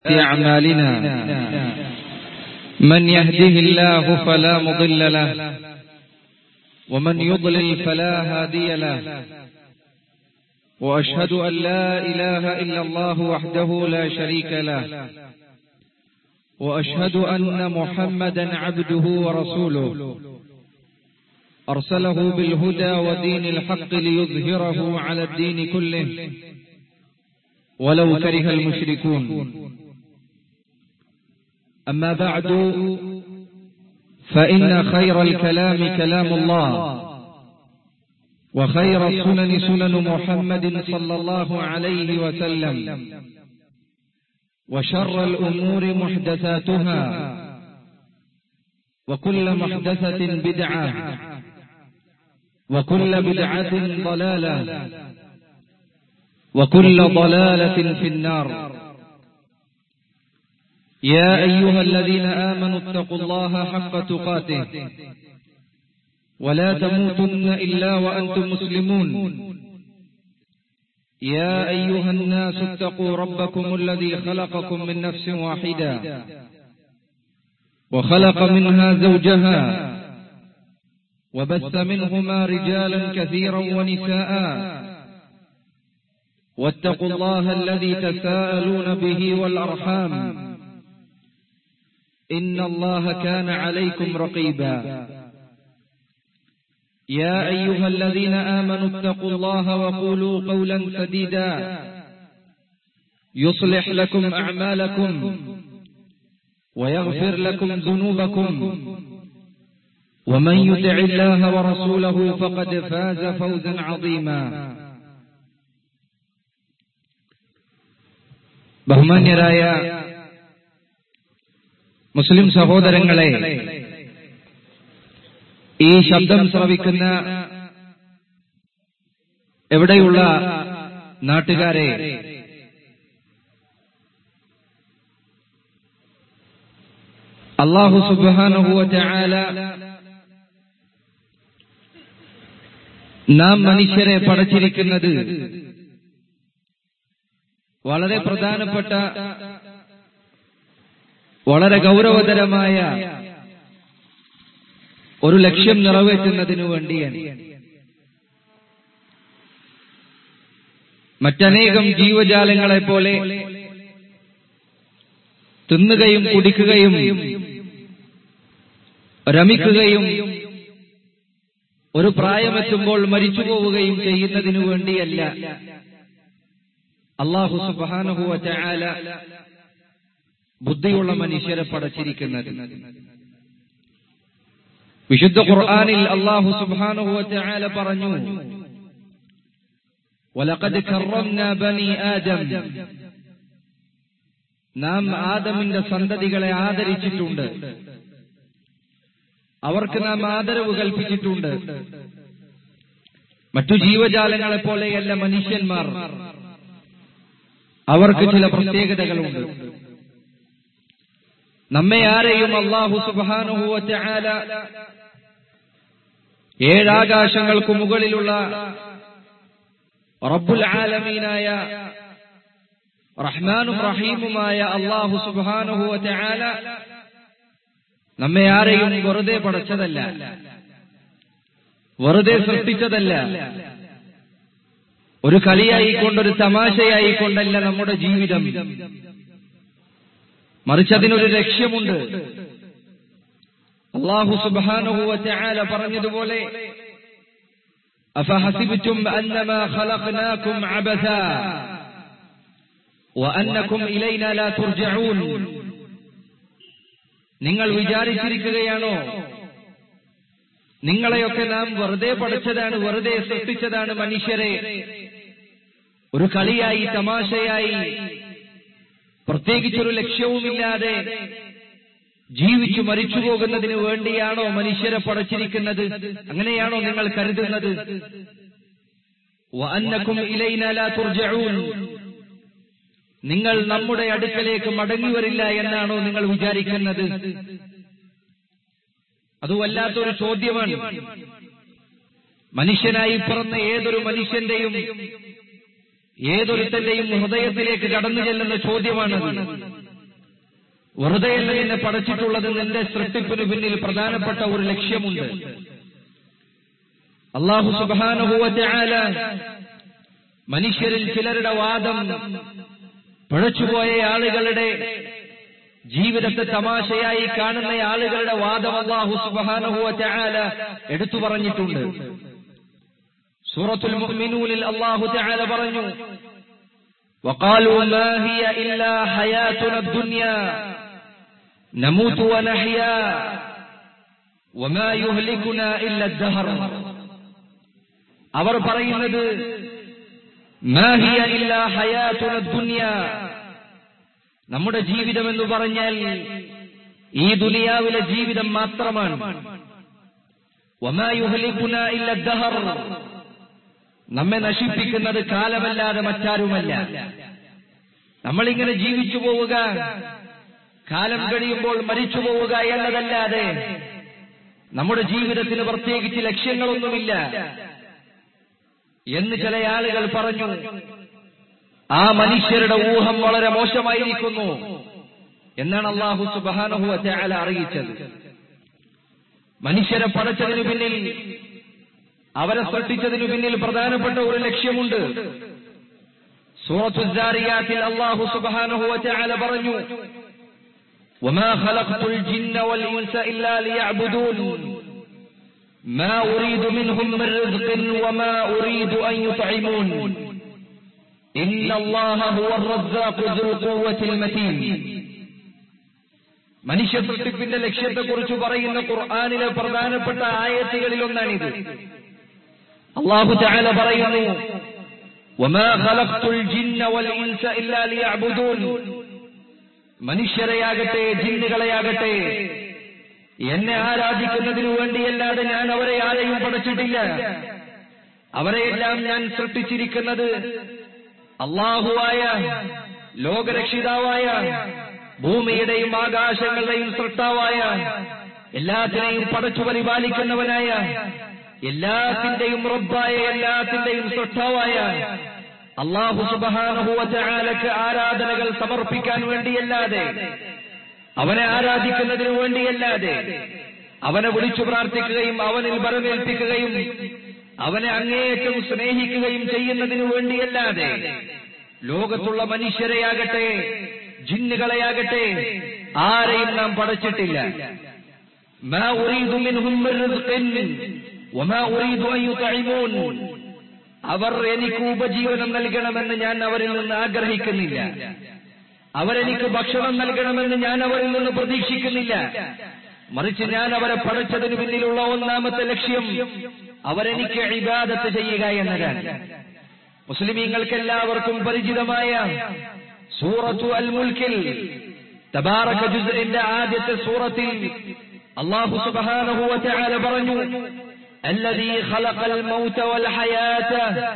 أعمالنا من يهده الله فلا مضل له ومن يضلل فلا هادي له وأشهد أن لا إله إلا الله وحده لا شريك له وأشهد أن محمدا عبده ورسوله أرسله بالهدى ودين الحق ليظهره على الدين كله ولو كره المشركون أما بعد فإن خير الكلام كلام الله وخير السنن سنن محمد صلى الله عليه وسلم وشر الأمور محدثاتها وكل محدثة بدعة وكل بدعة ضلالة وكل ضلالة في النار يا أيها الذين آمنوا اتقوا الله حق تقاته ولا تموتن إلا وأنتم مسلمون يا أيها الناس اتقوا ربكم الذي خلقكم من نفس واحدة وخلق منها زوجها وبث منهما رجالا كثيرا ونساء واتقوا الله الذي تساءلون به والأرحام إن الله كان عليكم رقيبا يا أيها الذين آمنوا اتقوا الله وقولوا قولا سديدا يصلح لكم أعمالكم ويغفر لكم ذنوبكم ومن يطع الله ورسوله فقد فاز فوزا عظيما ബഹുമാന്യരായ മുസ്ലിം സഹോദരങ്ങളെ ഈ ശബ്ദം ശ്രവിക്കുന്ന എവിടെയുള്ള നാട്ടുകാരെ അള്ളാഹു സുബാനുഭൂവ ചായാല നാം മനുഷ്യരെ പടച്ചിരിക്കുന്നത് വളരെ പ്രധാനപ്പെട്ട വളരെ ഗൗരവതരമായ ഒരു ലക്ഷ്യം നിറവേറ്റുന്നതിനു വേണ്ടിയാണ് മറ്റനേകം ജീവജാലങ്ങളെ പോലെ തിന്നുകയും കുടിക്കുകയും രമിക്കുകയും ഒരു പ്രായമെത്തുമ്പോൾ മരിച്ചു പോവുകയും ചെയ്യുന്നതിനു വേണ്ടിയല്ല അള്ളാഹു സുബാനുഹുവ ചായാല ബുദ്ധിയുള്ള മനുഷ്യരെ പടച്ചിരിക്കുന്നത് വിശുദ്ധ ഖുർആാനിൽ അള്ളാഹു സുബാനുഹുവ ചായാല പറഞ്ഞു وَلَقَدْ كَرَّمْنَا بَنِي آدَمَ നാം ആദമിന്റെ സന്തതികളെ ആദരിച്ചിട്ടുണ്ട് അവർക്ക് നാം ആദരവ് കൽപ്പിച്ചിട്ടുണ്ട് മറ്റു ജീവജാലങ്ങളെ പോലെയല്ല മനുഷ്യന്മാർ അവർക്ക് ചില പ്രത്യേകതകളുണ്ട് നമ്മെ ആരെയും അള്ളാഹു സുബാനുഹൂവറ്റ ആല ഏഴാകാശങ്ങൾക്ക് മുകളിലുള്ള റബ്ബുൽ ആലമീനായ റഹ്മാനും റഹീമുമായ അള്ളാഹു സുബാനുഹൂവറ്റ ആല നമ്മെ ആരെയും വെറുതെ പടച്ചതല്ല വെറുതെ സൃഷ്ടിച്ചതല്ല ഒരു കളിയായിക്കൊണ്ട് ഒരു തമാശയായിക്കൊണ്ടല്ല നമ്മുടെ ജീവിതം മറിച്ച് അതിനൊരു ലക്ഷ്യമുണ്ട് അള്ളാഹു സുബാനുഹുവല പറഞ്ഞതുപോലെ أفحسبتم أنما خلقناكم عبثا وأنكم إلينا لا ترجعون നിങ്ങൾ വിചാരിച്ചിരിക്കുകയാണോ നിങ്ങളെയൊക്കെ നാം വെറുതെ പഠിച്ചതാണ് വെറുതെ സൃഷ്ടിച്ചതാണ് മനുഷ്യരെ ഒരു കളിയായി തമാശയായി പ്രത്യേകിച്ചൊരു ലക്ഷ്യവുമില്ലാതെ ജീവിച്ചു മരിച്ചു പോകുന്നതിന് വേണ്ടിയാണോ മനുഷ്യരെ പടച്ചിരിക്കുന്നത് അങ്ങനെയാണോ നിങ്ങൾ കരുതുന്നത് നിങ്ങൾ നമ്മുടെ അടുക്കലേക്ക് മടങ്ങി വരില്ല എന്നാണോ നിങ്ങൾ വിചാരിക്കുന്നത് അത് വല്ലാത്തൊരു ചോദ്യമാണ് മനുഷ്യനായി പിറന്ന ഏതൊരു മനുഷ്യന്റെയും ഏതൊരുത്തന്റെയും ഹൃദയത്തിലേക്ക് കടന്നു ചെല്ലുന്ന ചോദ്യമാണത് വെറുതെയല്ല നിന്നെ പടച്ചിട്ടുള്ളത് നിന്റെ സൃഷ്ടിപ്പിന് പിന്നിൽ പ്രധാനപ്പെട്ട ഒരു ലക്ഷ്യമുണ്ട് അള്ളാഹു സുബാനുഭൂവത്തെയാല മനുഷ്യരിൽ ചിലരുടെ വാദം പിഴച്ചുപോയ ആളുകളുടെ ജീവിതത്തെ തമാശയായി കാണുന്ന ആളുകളുടെ വാദം അള്ളാഹു സുബാനുഭൂവത്തെയാല എടുത്തു പറഞ്ഞിട്ടുണ്ട് സൂറത്തുൽ മുഅ്മിനൂനിൽ അള്ളാഹു തആല പറഞ്ഞു وقالوا ما هي إلا حياتنا الدنيا نموت ونحيا وما يهلكنا إلا الدهر അവർ പറയുന്നത് ما هي إلا حياتنا الدنيا നമ്മുടെ ജീവിതം എന്ന് പറഞ്ഞാൽ ഈ ദുനിയാവിലെ ജീവിതം മാത്രമാണ് وما يهلكنا إلا الدهر നമ്മെ നശിപ്പിക്കുന്നത് കാലമല്ലാതെ മറ്റാരുമല്ല നമ്മളിങ്ങനെ ജീവിച്ചു പോവുക കാലം കഴിയുമ്പോൾ മരിച്ചു പോവുക എന്നതല്ലാതെ നമ്മുടെ ജീവിതത്തിന് പ്രത്യേകിച്ച് ലക്ഷ്യങ്ങളൊന്നുമില്ല എന്ന് ചില ആളുകൾ പറഞ്ഞു ആ മനുഷ്യരുടെ ഊഹം വളരെ മോശമായിരിക്കുന്നു എന്നാണ് അള്ളാഹു സുബാനഹു അല അറിയിച്ചത് മനുഷ്യരെ പടച്ചതിനു പിന്നിൽ അവരെ സൃഷ്ടിച്ചതിനു പിന്നിൽ പ്രധാനപ്പെട്ട ഒരു ലക്ഷ്യമുണ്ട് സൂറത്തുദ്ദാരിയാത്തിൽ അള്ളാഹു സുബ്ഹാനഹു വതആല പറഞ്ഞു وما خلقت الجن والإنس إلا ليعبدون ما أريد منهم من رزق وما أريد أن يطعمون إن الله هو الرزاق ذو القوة المتين മനുഷ്യ സൃഷ്ടിപ്പിന്റെ ലക്ഷ്യത്തെക്കുറിച്ച് പറയുന്ന ഖുർആാനിലെ പ്രധാനപ്പെട്ട ആയത്തുകളിൽ ഒന്നാണിത് അള്ളാഹു തആല പറയുന്നു وما خلقت الجن والإنس إلا ليعبدون മനുഷ്യരെയാകട്ടെ ജിന്നുകളെയാകട്ടെ എന്നെ ആരാധിക്കുന്നതിനു വേണ്ടിയല്ലാതെ ഞാൻ അവരെ ആരെയും പഠിച്ചിട്ടില്ല അവരെയെല്ലാം ഞാൻ സൃഷ്ടിച്ചിരിക്കുന്നത് അള്ളാഹുവായ ലോകരക്ഷിതാവായ ഭൂമിയുടെയും ആകാശങ്ങളുടെയും സൃഷ്ടാവായ എല്ലാത്തിനെയും പടച്ചു പരിപാലിക്കുന്നവനായ എല്ലാത്തിന്റെയും റബ്ബായ എല്ലാത്തിന്റെയും സൃഷ്ടാവായ അള്ളാഹു സുബാനുഭൂവലക്ക് ആരാധനകൾ സമർപ്പിക്കാൻ വേണ്ടിയല്ലാതെ അവനെ ആരാധിക്കുന്നതിനു വേണ്ടിയല്ലാതെ അവനെ വിളിച്ചു പ്രാർത്ഥിക്കുകയും അവനിൽ ബലമേൽപ്പിക്കുകയും അവനെ അങ്ങേയറ്റം സ്നേഹിക്കുകയും ചെയ്യുന്നതിനു വേണ്ടിയല്ലാതെ ലോകത്തുള്ള മനുഷ്യരെയാകട്ടെ ജിന്നുകളെയാകട്ടെ ആരെയും നാം പടച്ചിട്ടില്ല ما أريد منهم من رزق وما أريد أن يطعمون അവർ എനിക്ക് ഉപജീവനം നൽകണമെന്ന് ഞാൻ അവരിൽ നിന്ന് ആഗ്രഹിക്കുന്നില്ല അവരെനിക്ക് ഭക്ഷണം നൽകണമെന്ന് ഞാൻ അവരിൽ നിന്ന് പ്രതീക്ഷിക്കുന്നില്ല മറിച്ച് ഞാൻ അവരെ പഠിച്ചതിന് പിന്നിലുള്ള ഒന്നാമത്തെ ലക്ഷ്യം അവരെനിക്ക് ഇബാദത്ത് ചെയ്യുക എന്നതാണ് മുസ്ലിമീങ്ങൾക്ക് എല്ലാവർക്കും പരിചിതമായ സൂറത്തു അൽ മുൽക്കിൽ തബാറക ജുസ്ഇന്റെ ആദ്യത്തെ സൂറത്തിൽ അള്ളാഹു സുബ്ഹാനഹു വതആല പറഞ്ഞു الذي خلق الموت والحياة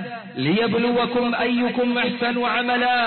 ليبلوكم أيكم أحسن عملا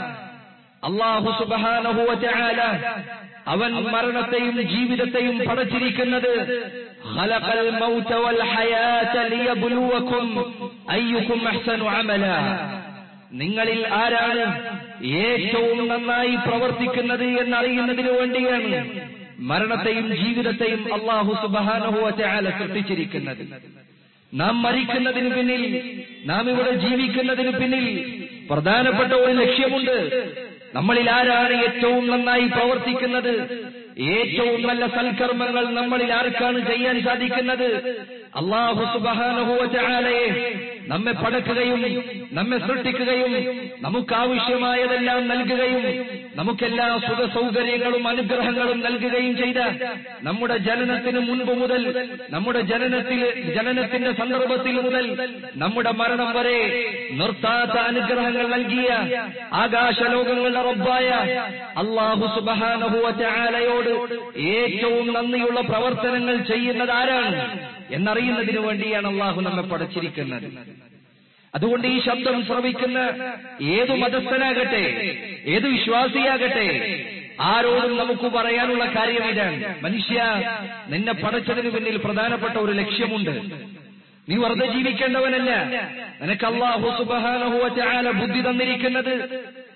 അള്ളാഹു സുബഹാനഹു വതആല അവൻ മരണത്തെയും ജീവിതത്തെയും പടച്ചിരിക്കുന്നത് ഖലഖൽ മൗത വൽ ഹയാത ലിയബ്ലുവകും അയ്യുകും അഹ്സനു അമല നിങ്ങളിൽ ആരാണ് ഏറ്റവും നന്നായി പ്രവർത്തിക്കുന്നത് എന്നറിയുന്നതിനു വേണ്ടിയാണ് മരണത്തെയും ജീവിതത്തെയും അള്ളാഹു സുബഹാനഹു വതആല സൃഷ്ടിച്ചിരിക്കുന്നത് നാം മരിക്കുന്നതിന് പിന്നിൽ നാം ഇവിടെ ജീവിക്കുന്നതിന് പിന്നിൽ പ്രധാനപ്പെട്ട ഒരു ലക്ഷ്യമുണ്ട് നമ്മളിൽ ആരാണ് ഏറ്റവും നന്നായി പ്രവർത്തിക്കുന്നത് ഏറ്റവും നല്ല സൽക്കർമ്മങ്ങൾ നമ്മളിൽ ആർക്കാണ് ചെയ്യാൻ സാധിക്കുന്നത് അള്ളാഹു സുബാനുഭവചാലയെ നമ്മെ പടക്കുകയും നമ്മെ സൃഷ്ടിക്കുകയും നമുക്ക് ആവശ്യമായതെല്ലാം നൽകുകയും നമുക്കെല്ലാ സുഖ സൗകര്യങ്ങളും അനുഗ്രഹങ്ങളും നൽകുകയും ചെയ്ത നമ്മുടെ ജനനത്തിന് മുൻപ് മുതൽ നമ്മുടെ ജനനത്തിൽ ജനനത്തിന്റെ സന്ദർഭത്തിൽ മുതൽ നമ്മുടെ മരണം വരെ നിർത്താത്ത അനുഗ്രഹങ്ങൾ നൽകിയ ആകാശലോകങ്ങളുടെ റബ്ബായ അള്ളാഹു സുബാനുഭവചാലയോട് ഏറ്റവും നന്ദിയുള്ള പ്രവർത്തനങ്ങൾ ചെയ്യുന്നത് ആരാണ് എന്നറിയുന്നതിനു വേണ്ടിയാണ് അള്ളാഹു നമ്മെ പടച്ചിരിക്കുന്നത് അതുകൊണ്ട് ഈ ശബ്ദം ശ്രവിക്കുന്ന ഏതു മതസ്ഥനാകട്ടെ ഏതു വിശ്വാസിയാകട്ടെ ആരോടും നമുക്ക് പറയാനുള്ള കാര്യം ഇതാണ് മനുഷ്യ നിന്നെ പടച്ചതിനു പിന്നിൽ പ്രധാനപ്പെട്ട ഒരു ലക്ഷ്യമുണ്ട് നീ വെറുതെ ജീവിക്കേണ്ടവനല്ല നിനക്ക് അള്ളാഹു സുബാനഹുവ ബുദ്ധി തന്നിരിക്കുന്നത്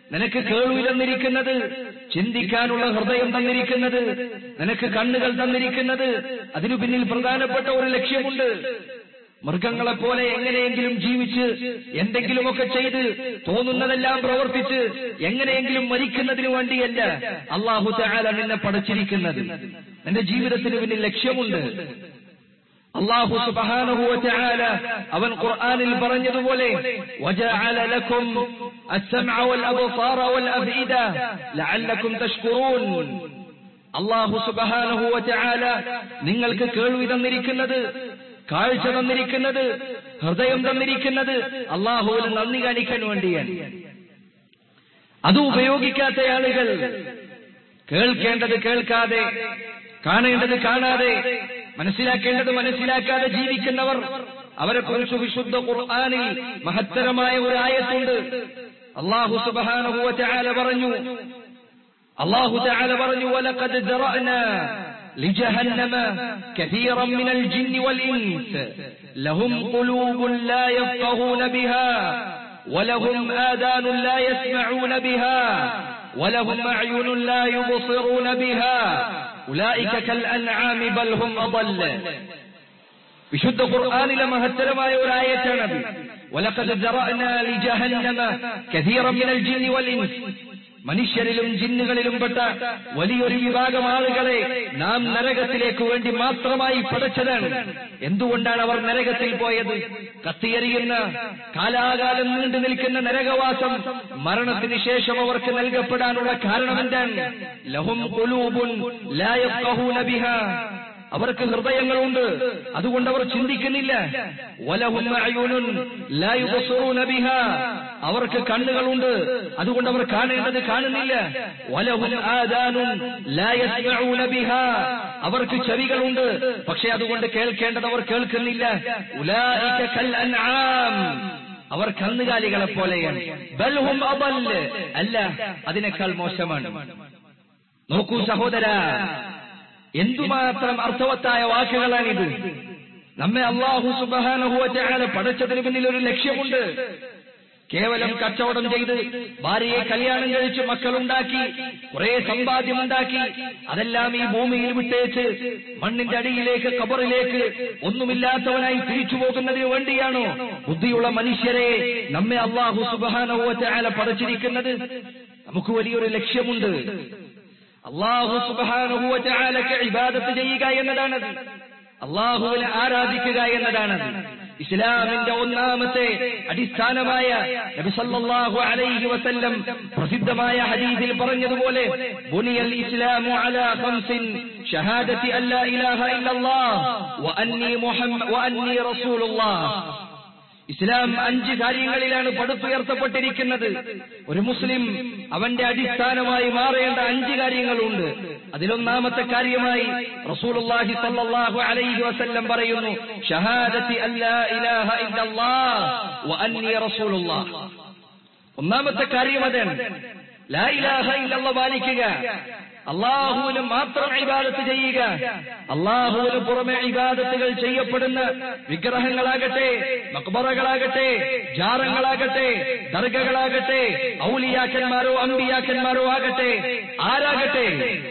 നിനക്ക് കേൾവി തന്നിരിക്കുന്നത് ചിന്തിക്കാനുള്ള ഹൃദയം തന്നിരിക്കുന്നത് നിനക്ക് കണ്ണുകൾ തന്നിരിക്കുന്നത് അതിനു പിന്നിൽ പ്രധാനപ്പെട്ട ഒരു ലക്ഷ്യമുണ്ട് മൃഗങ്ങളെ പോലെ എങ്ങനെയെങ്കിലും ജീവിച്ച് എന്തെങ്കിലുമൊക്കെ ചെയ്ത് തോന്നുന്നതെല്ലാം പ്രവർത്തിച്ച് എങ്ങനെയെങ്കിലും മരിക്കുന്നതിനു വേണ്ടിയല്ല അള്ളാഹു തആല നിന്നെ പടച്ചിരിക്കുന്നത് നിന്റെ ജീവിതത്തിന് പിന്നിൽ ലക്ഷ്യമുണ്ട് അള്ളാഹു സുബ്ഹാനഹു വതആല അവൻ ഖുർആനിൽ പറഞ്ഞതുപോലെ വജഅല ലക്കും അസ്സമഅ വൽ അബ്സാറ വൽ അഫ്ഇദ ലഅല്ലക്കും തഷ്കുറൂൻ അള്ളാഹു സുബ്ഹാനഹു വതആല നിങ്ങൾക്ക് കേൾവി തന്നിരിക്കുന്നത് കാഴ്ച തന്നിരിക്കുന്നത് ഹൃദയം തന്നിരിക്കുന്നത് അള്ളാഹുവിന് നന്ദി കാണിക്കാൻ വേണ്ടിയാണ് അത് ഉപയോഗിക്കാത്ത ആളുകൾ കേൾക്കേണ്ടത് കേൾക്കാതെ കാണേണ്ടത് കാണാതെ മനസ്സിലാക്കേണ്ടത് മനസ്സിലാക്കാതെ ജീവിക്കുന്നവർ അവരെ കുറിച്ച് വിശുദ്ധ ഖുർആാനിൽ മഹത്തരമായ ഒരു ആയത്തുണ്ട് അള്ളാഹു സുബാനഹു ചാല പറഞ്ഞു അള്ളാഹു ചാല പറഞ്ഞു വലഖദ് ജറഅനാ لجهنم كثيرا من الجن والإنس لهم قلوب لا يفقهون بها ولهم آذان لا يسمعون بها ولهم أعين لا يبصرون بها أولئك كالأنعام بل هم أضل വിശുദ്ധ ഖുർആാനിലെ മഹത്തരമായ ഒരു ആയത്താണത് വലഖദ് ജറഅനാ ലിജഹന്നമ കസീറൻ മിനൽ ജിന്നി വൽ ഇൻസ് മനുഷ്യരിലും ജിന്നുകളിലും പെട്ട വലിയൊരു വിഭാഗം ആളുകളെ നാം നരകത്തിലേക്ക് വേണ്ടി മാത്രമായി പടച്ചതാണ് എന്തുകൊണ്ടാണ് അവർ നരകത്തിൽ പോയത് കത്തിയെറിയുന്ന കാലാകാലം നീണ്ടു നിൽക്കുന്ന നരകവാസം മരണത്തിന് ശേഷം അവർക്ക് നൽകപ്പെടാനുള്ള കാരണം എന്താണ് ലഹും ഖുലൂബുൻ ലാ യഫ്ഖഹൂന ബിഹാ അവർക്ക് ഹൃദയങ്ങളുണ്ട് അതുകൊണ്ട് അവർ ചിന്തിക്കുന്നില്ല വലഹും അഅ്യുനുൻ ലാ യുബസിറൂന ബിഹാ അവർക്ക് കണ്ണുകളുണ്ട് അതുകൊണ്ട് അവർ കാണേണ്ടത് കാണുന്നില്ല വലഹും ആദാനുൻ ലാ യസ്മഊന ബിഹാ അവർക്ക് ചെവികളുണ്ട് പക്ഷെ അതുകൊണ്ട് കേൾക്കേണ്ടത് അവർ കേൾക്കുന്നില്ല ഉലായിക കൽ അൻആം അവർ കന്നുകാലികളെ പോലെയാണ് ബൽഹും അബല്ല് അല്ല അതിനേക്കാൾ മോശമാണ് നോക്കൂ സഹോദര എന്തുമാത്രം അർത്ഥവത്തായ വാക്കുകളാണിത് നമ്മെ അള്ളാഹു സുബാനുഭവത്തെ പഠിച്ചതിന് പിന്നിൽ ഒരു ലക്ഷ്യമുണ്ട് കേവലം കച്ചവടം ചെയ്ത് ഭാര്യയെ കല്യാണം കഴിച്ച് മക്കളുണ്ടാക്കി കുറെ സമ്പാദ്യമുണ്ടാക്കി അതെല്ലാം ഈ ഭൂമിയിൽ വിട്ടേച്ച് മണ്ണിന്റെ അടിയിലേക്ക് കബറിലേക്ക് ഒന്നുമില്ലാത്തവനായി തിരിച്ചു പോകുന്നതിന് വേണ്ടിയാണോ ബുദ്ധിയുള്ള മനുഷ്യരെ നമ്മെ അള്ളാഹു സുബാനുഭവത്തെ പഠിച്ചിരിക്കുന്നത് നമുക്ക് വലിയൊരു ലക്ഷ്യമുണ്ട് അള്ളാഹു സുബാനുഭവത്തെ ഇബാദത്ത് ചെയ്യുക എന്നതാണത് അള്ളാഹുവിനെ ആരാധിക്കുക എന്നതാണത് ഇസ്ലാമിന്റെ ഒന്നാമത്തെ അടിസ്ഥാനമായ നബി സല്ലല്ലാഹു അലൈഹി വസല്ലം പ്രസിദ്ധമായ ഹദീസിൽ പറഞ്ഞതുപോലെ ബുനിയൽ ഇസ്ലാമു അലാ ഖംസിൻ ഷഹാദത്തി അല്ലാ ഇലാഹ ഇല്ലല്ലാഹ് വഅന്നി മുഹമ്മദ് വഅന്നി റസൂലുള്ളാഹ് ഇസ്ലാം അഞ്ച് കാര്യങ്ങളിലാണ് പടുത്തുയർത്തപ്പെട്ടിരിക്കുന്നത് ഒരു മുസ്ലിം അവന്റെ അടിസ്ഥാനമായി മാറേണ്ട അഞ്ച് കാര്യങ്ങളുണ്ട് അതിലൊന്നാമത്തെ കാര്യമായി റസൂലുള്ളാഹി സല്ലല്ലാഹു അലൈഹി വസല്ലം പറയുന്നു ഷഹാദത്തി അല്ലാ ഇലാഹ ഇല്ലല്ലാഹ് വഅന്നി റസൂലുള്ളാഹ് ഒന്നാമത്തെ കാര്യം അതാണ് ലാ ഇലാഹ ഇല്ലല്ലാഹ് പാലിക്കുക അള്ളാഹുവിന് മാത്രം ഇബാദത്ത് ചെയ്യുക അള്ളാഹുവിന് പുറമെ ഇബാദത്തുകൾ ചെയ്യപ്പെടുന്ന വിഗ്രഹങ്ങളാകട്ടെ മക്ബറകളാകട്ടെ ജാറങ്ങളാകട്ടെ ദർഗകളാകട്ടെ ഔലിയാക്കന്മാരോ അമ്പിയാക്കന്മാരോ ആകട്ടെ ആരാകട്ടെ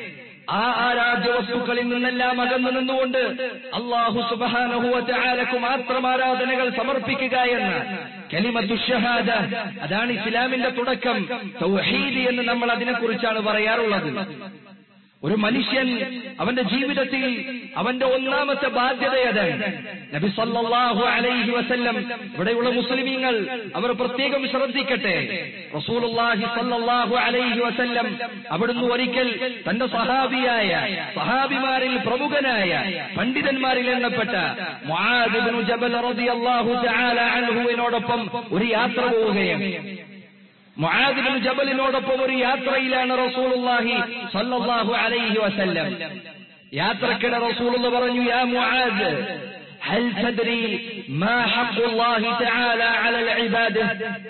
ആ ആരാധ്യ വസ്തുക്കളിൽ നിന്നെല്ലാം അകന്നു നിന്നുകൊണ്ട് അള്ളാഹു സുബാനഹുവലക്ക് മാത്രം ആരാധനകൾ സമർപ്പിക്കുക എന്ന കലിമത്തുഷഹാദ അതാണ് ഇസ്ലാമിന്റെ തുടക്കം തൗഹീദ് എന്ന് നമ്മൾ അതിനെക്കുറിച്ചാണ് പറയാറുള്ളത് ഒരു മനുഷ്യൻ അവന്റെ ജീവിതത്തിൽ അവന്റെ ഒന്നാമത്തെ ബാധ്യത അതാണ് നബി സല്ലല്ലാഹു അലൈഹി വസല്ലം ഇവിടെയുള്ള മുസ്ലിമീങ്ങൾ അവർ പ്രത്യേകം ശ്രദ്ധിക്കട്ടെ റസൂലുള്ളാഹി സല്ലല്ലാഹു അലൈഹി വസല്ലം അവിടുന്ന് ഒരിക്കൽ തന്റെ സഹാബിയായ സഹാബിമാരിൽ പ്രമുഖനായ പണ്ഡിതന്മാരിൽ എണ്ണപ്പെട്ട മുആദ് ഇബ്നു ജബൽ റളിയല്ലാഹു തആല അൻഹുവിനോടൊപ്പം ഒരു യാത്ര പോവുകയാണ് മുആദിബിൻ ജബലിനോടൊപ്പം ഒരു യാത്രയിലാണ് റസൂലുള്ളാഹി സല്ലല്ലാഹു അലൈഹി വസല്ലം യാത്രക്കിടെ റസൂലുള്ള പറഞ്ഞു യാ മുആദ് هل تدري ما حق الله تعالى على العباد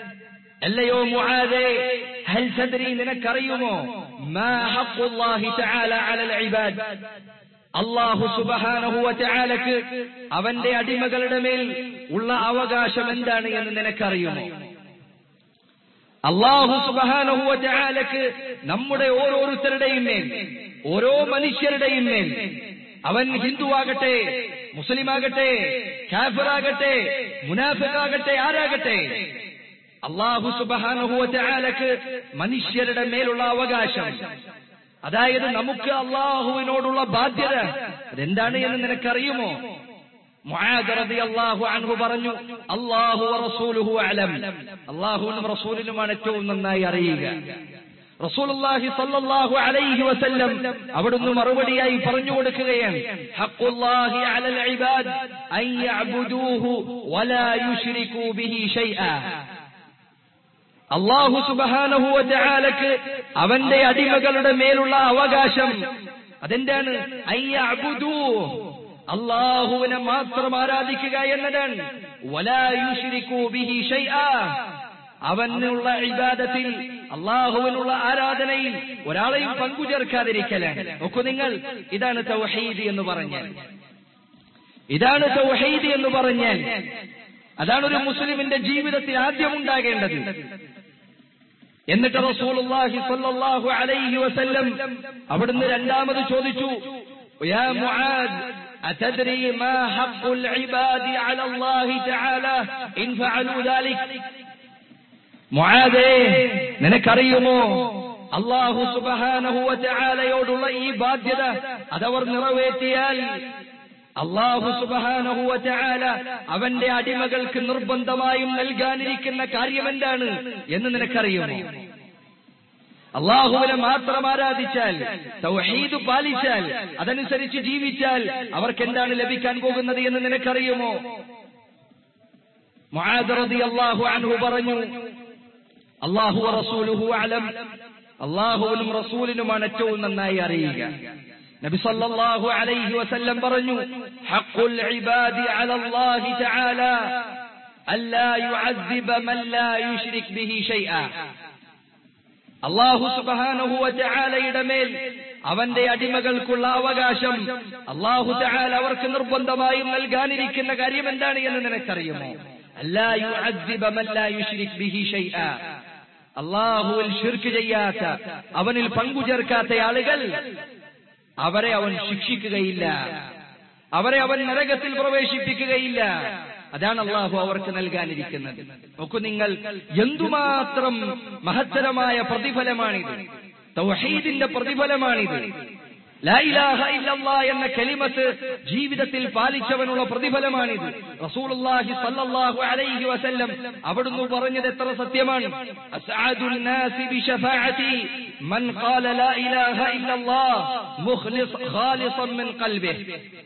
അല്ലയോ മുആദേ ഹൽ തദ്രി നിനക്കറിയുമോ മാ ഹഖുല്ലാഹി തആല അലൽ ഇബാദ് അള്ളാഹു സുബഹാനഹു വതആലക്ക് അവന്റെ അടിമകളുടെ മേൽ ഉള്ള അവകാശം എന്താണ് എന്ന് നിനക്കറിയുമോ അള്ളാഹു സുബാനഹുവലക്ക് നമ്മുടെ ഓരോരുത്തരുടെയും മേൽ ഓരോ മനുഷ്യരുടെയും മേൽ അവൻ ഹിന്ദുവാകട്ടെ മുസ്ലിമാകട്ടെ കാഫിറാകട്ടെ മുനാഫിക്കാകട്ടെ ആരാകട്ടെ അള്ളാഹു സുബാനഹുവലക്ക് മനുഷ്യരുടെ മേലുള്ള അവകാശം അതായത് നമുക്ക് അള്ളാഹുവിനോടുള്ള ബാധ്യത അതെന്താണ് എന്ന് നിനക്കറിയുമോ അള്ളാഹു അൻഹു പറഞ്ഞു അള്ളാഹു റസൂലുഹു അലം അള്ളാഹുവിനും റസൂലിനുമാണ് ഏറ്റവും നന്നായി അറിയുക റസൂലുള്ളാഹി സ്വല്ലല്ലാഹു അലൈഹി വസല്ലം അവിടുന്ന് മറുപടിയായി പറഞ്ഞു കൊടുക്കുകയാണ് ഹഖുല്ലാഹി അലൽ ഇബാദ് അൻ യഅബുദൂഹു വലാ യുശ്രികൂ ബിഹി ഷൈആ അള്ളാഹു സുബഹാനഹു വതആലക്ക് അവന്റെ അടിമകളുടെ മേലുള്ള അവകാശം അതെന്താണ് അൻ യഅബുദൂഹു അള്ളാഹുവിനെ മാത്രം ആരാധിക്കുക എന്നതാണ് വലാ യുശ്രികൂ ബിഹി ഷൈആ അവനുള്ള ഇബാദത്തിൽ അള്ളാഹുവിനുള്ള ആരാധനയിൽ ഒരാളെയും പങ്കുചേർക്കാതിരിക്കലാണ് നോക്കൂ നിങ്ങൾ ഇതാണ് തൗഹീദ് എന്ന് പറഞ്ഞാൽ ഇതാണ് തൗഹീദ് എന്ന് പറഞ്ഞാൽ അതാണ് ഒരു മുസ്ലിമിന്റെ ജീവിതത്തിൽ ആദ്യം ഉണ്ടാകേണ്ടത് എന്നിട്ട് റസൂലുള്ളാഹി സ്വല്ലല്ലാഹു അലൈഹി വസല്ലം അവിടുന്ന് രണ്ടാമത് ചോദിച്ചു യാ മുആദ് أتدري ما حق العباد على الله تعالى إن فعلوا ذلك മുആദേ നിനക്കറിയുമോ അള്ളാഹു സുബഹാനഹുവലയോടുള്ള ഈ ബാധ്യത അതവർ നിറവേറ്റിയാൽ അള്ളാഹു സുബഹാനഹുവല അവന്റെ അടിമകൾക്ക് നിർബന്ധമായും നൽകാനിരിക്കുന്ന കാര്യം എന്താണ് എന്ന് നിനക്കറിയുമോ അള്ളാഹുവിനെ മാത്രം ആരാധിച്ചാൽ തൗഹീദ് പാലിച്ചാൽ അതനുസരിച്ച് ജീവിച്ചാൽ അവർക്ക് എന്താണ് ലഭിക്കാൻ പോകുന്നത് എന്ന് നിനക്കറിയുമോ മുആദറതി അള്ളാഹു അൻഹു പറഞ്ഞു അള്ളാഹു റസൂലുഹു അലം അള്ളാഹുവിനും റസൂലിനുമാണ് ഏറ്റവും നന്നായി അറിയുക നബി സല്ലല്ലാഹു അലൈഹി വസല്ലം പറഞ്ഞു ഹഖുൽ ഇബാദി അലല്ലാഹി തആല അല്ലാ യുഅദ്ദിബ മൻ ലാ യുശ്രിക് ബിഹി ഷൈആ അള്ളാഹു സുബ്ഹാനഹു വതആലയുടെ മേൽ അവന്റെ അടിമകൾക്കുള്ള അവകാശം അള്ളാഹു തആല അവർക്ക് നിർബന്ധമായും നൽകാനിരിക്കുന്ന കാര്യം എന്താണ് എന്ന് നിനക്കറിയുമോ അല്ലാ യുഅദ്ദിബ മൻ ലാ യുശ്രിക് ബിഹി ഷൈആ അള്ളാഹുവിൽ ഷിർക്ക് ചെയ്യാത്ത അവനിൽ പങ്കുചേർക്കാത്ത ആളുകൾ അവരെ അവൻ ശിക്ഷിക്കുകയില്ല അവരെ അവൻ നരകത്തിൽ പ്രവേശിപ്പിക്കുകയില്ല അതാണ് അള്ളാഹു അവർക്ക് നൽകാനിരിക്കുന്നത് നോക്കൂ നിങ്ങൾ എന്തുമാത്രം മഹത്തരമായ പ്രതിഫലമാണിത് തൗഹീദിന്റെ പ്രതിഫലമാണിത് ലാ ഇലാഹ ഇല്ലല്ലാ എന്ന കലിമത്ത് ജീവിതത്തിൽ പാലിച്ചവനുള്ള പ്രതിഫലമാണിത് റസൂലുള്ളാഹി സ്വല്ലല്ലാഹു അലൈഹി വസല്ലം അവിടുന്ന് പറഞ്ഞത് എത്ര സത്യമാണ് അസ്അദുൽ നാസി ബിശഫാഅതി മൻ ഖാല ലാ ഇലാഹ ഇല്ലല്ലാ മുഖ്ലിസ് ഖാലിസൻ മിൻ ഖൽബിഹി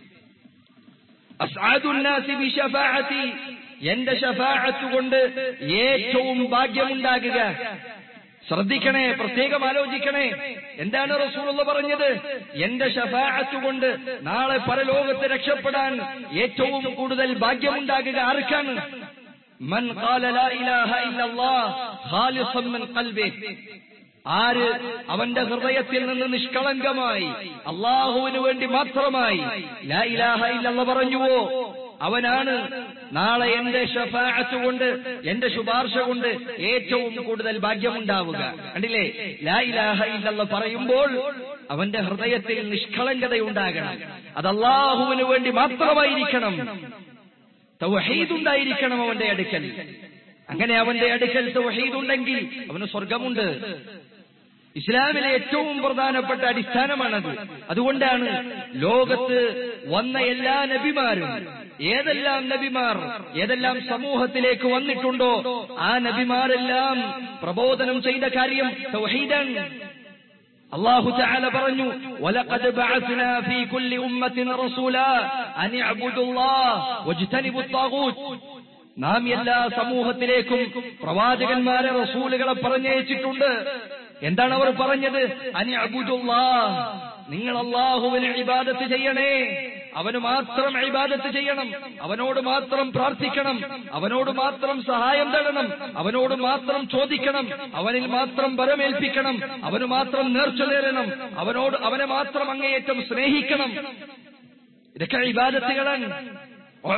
അസ്അദുൽ നാസി ബിശഫാഅതി എന്റെ ഷഫാഅത്ത് കൊണ്ട് ഏറ്റവും ഭാഗ്യമുണ്ടാകുക ശ്രദ്ധിക്കണേ പ്രത്യേകം ആലോചിക്കണേ എന്താണ് റസൂലുള്ള പറഞ്ഞത് എന്റെ ഷഫാഅത്ത് കൊണ്ട് നാളെ പരലോകത്ത് രക്ഷപ്പെടാൻ ഏറ്റവും കൂടുതൽ ഭാഗ്യമുണ്ടാകുക ആർക്കാണ് മൻ ഖാല ലാ ഇലാഹ ഇല്ലല്ലാഹ് ഖാലിസൻ മിൻ ഖൽബിഹി ആര് അവന്റെ ഹൃദയത്തിൽ നിന്ന് നിഷ്കളങ്കമായി അള്ളാഹുവിന് വേണ്ടി മാത്രമായി ലാ ഇലാഹ ഇല്ലല്ലാഹ് പറഞ്ഞുവോ അവനാണ് നാളെ എന്റെ ഷഫാഅത്ത് കൊണ്ട് എന്റെ ശുപാർശ കൊണ്ട് ഏറ്റവും കൂടുതൽ ഭാഗ്യമുണ്ടാവുക കണ്ടില്ലേ ലാ ഇലാഹ ഇല്ലല്ലാഹ് പറയുമ്പോൾ അവന്റെ ഹൃദയത്തിൽ നിഷ്കളങ്കതയുണ്ടാകണം അത് അള്ളാഹുവിന് വേണ്ടി മാത്രമായിരിക്കണം തൗഹീദ് ഉണ്ടായിരിക്കണം അവന്റെ അടുക്കൽ അങ്ങനെ അവന്റെ അടുക്കൽ തൗഹീദ് ഉണ്ടെങ്കിൽ അവന് സ്വർഗമുണ്ട് ഇസ്ലാമിലെ ഏറ്റവും പ്രധാനപ്പെട്ട അടിസ്ഥാനമാണത് അതുകൊണ്ടാണ് ലോകത്ത് വന്ന എല്ലാ നബിമാരും ഏതെല്ലാം നബിമാർ ഏതെല്ലാം സമൂഹത്തിലേക്ക് വന്നിട്ടുണ്ടോ ആ നബിമാരെല്ലാം പ്രബോധനം ചെയ്ത കാര്യം തൗഹീദാണ് അള്ളാഹു തആല പറഞ്ഞു വലഖദ് ബഅസ്നാ ഫീ കുല്ലി ഉമ്മത്തിൻ റസൂലാ അൻ ഇഅ്ബുദുല്ലാഹ് വജ്തനിബു ത്വാഗൂത്ത് നാം എല്ലാ സമൂഹത്തിലേക്കും പ്രവാചകന്മാരെ റസൂലുകളെ പറഞ്ഞയച്ചിട്ടുണ്ട് എന്താണ് അവർ പറഞ്ഞത് അനി അബുദുല്ലാഹ് നിങ്ങൾ അള്ളാഹുവിന് ഇബാദത്ത് ചെയ്യണേ അവന് മാത്രം ഇബാദത്ത് ചെയ്യണം അവനോട് മാത്രം പ്രാർത്ഥിക്കണം അവനോട് മാത്രം സഹായം തേടണം അവനോട് മാത്രം ചോദിക്കണം അവനിൽ മാത്രം ബലമേൽപ്പിക്കണം അവന് മാത്രം നേർച്ച നേരണം അവനോട് അവനെ മാത്രം അങ്ങേയറ്റം സ്നേഹിക്കണം ഇതൊക്കെ ഇബാദത്തുകളാണ്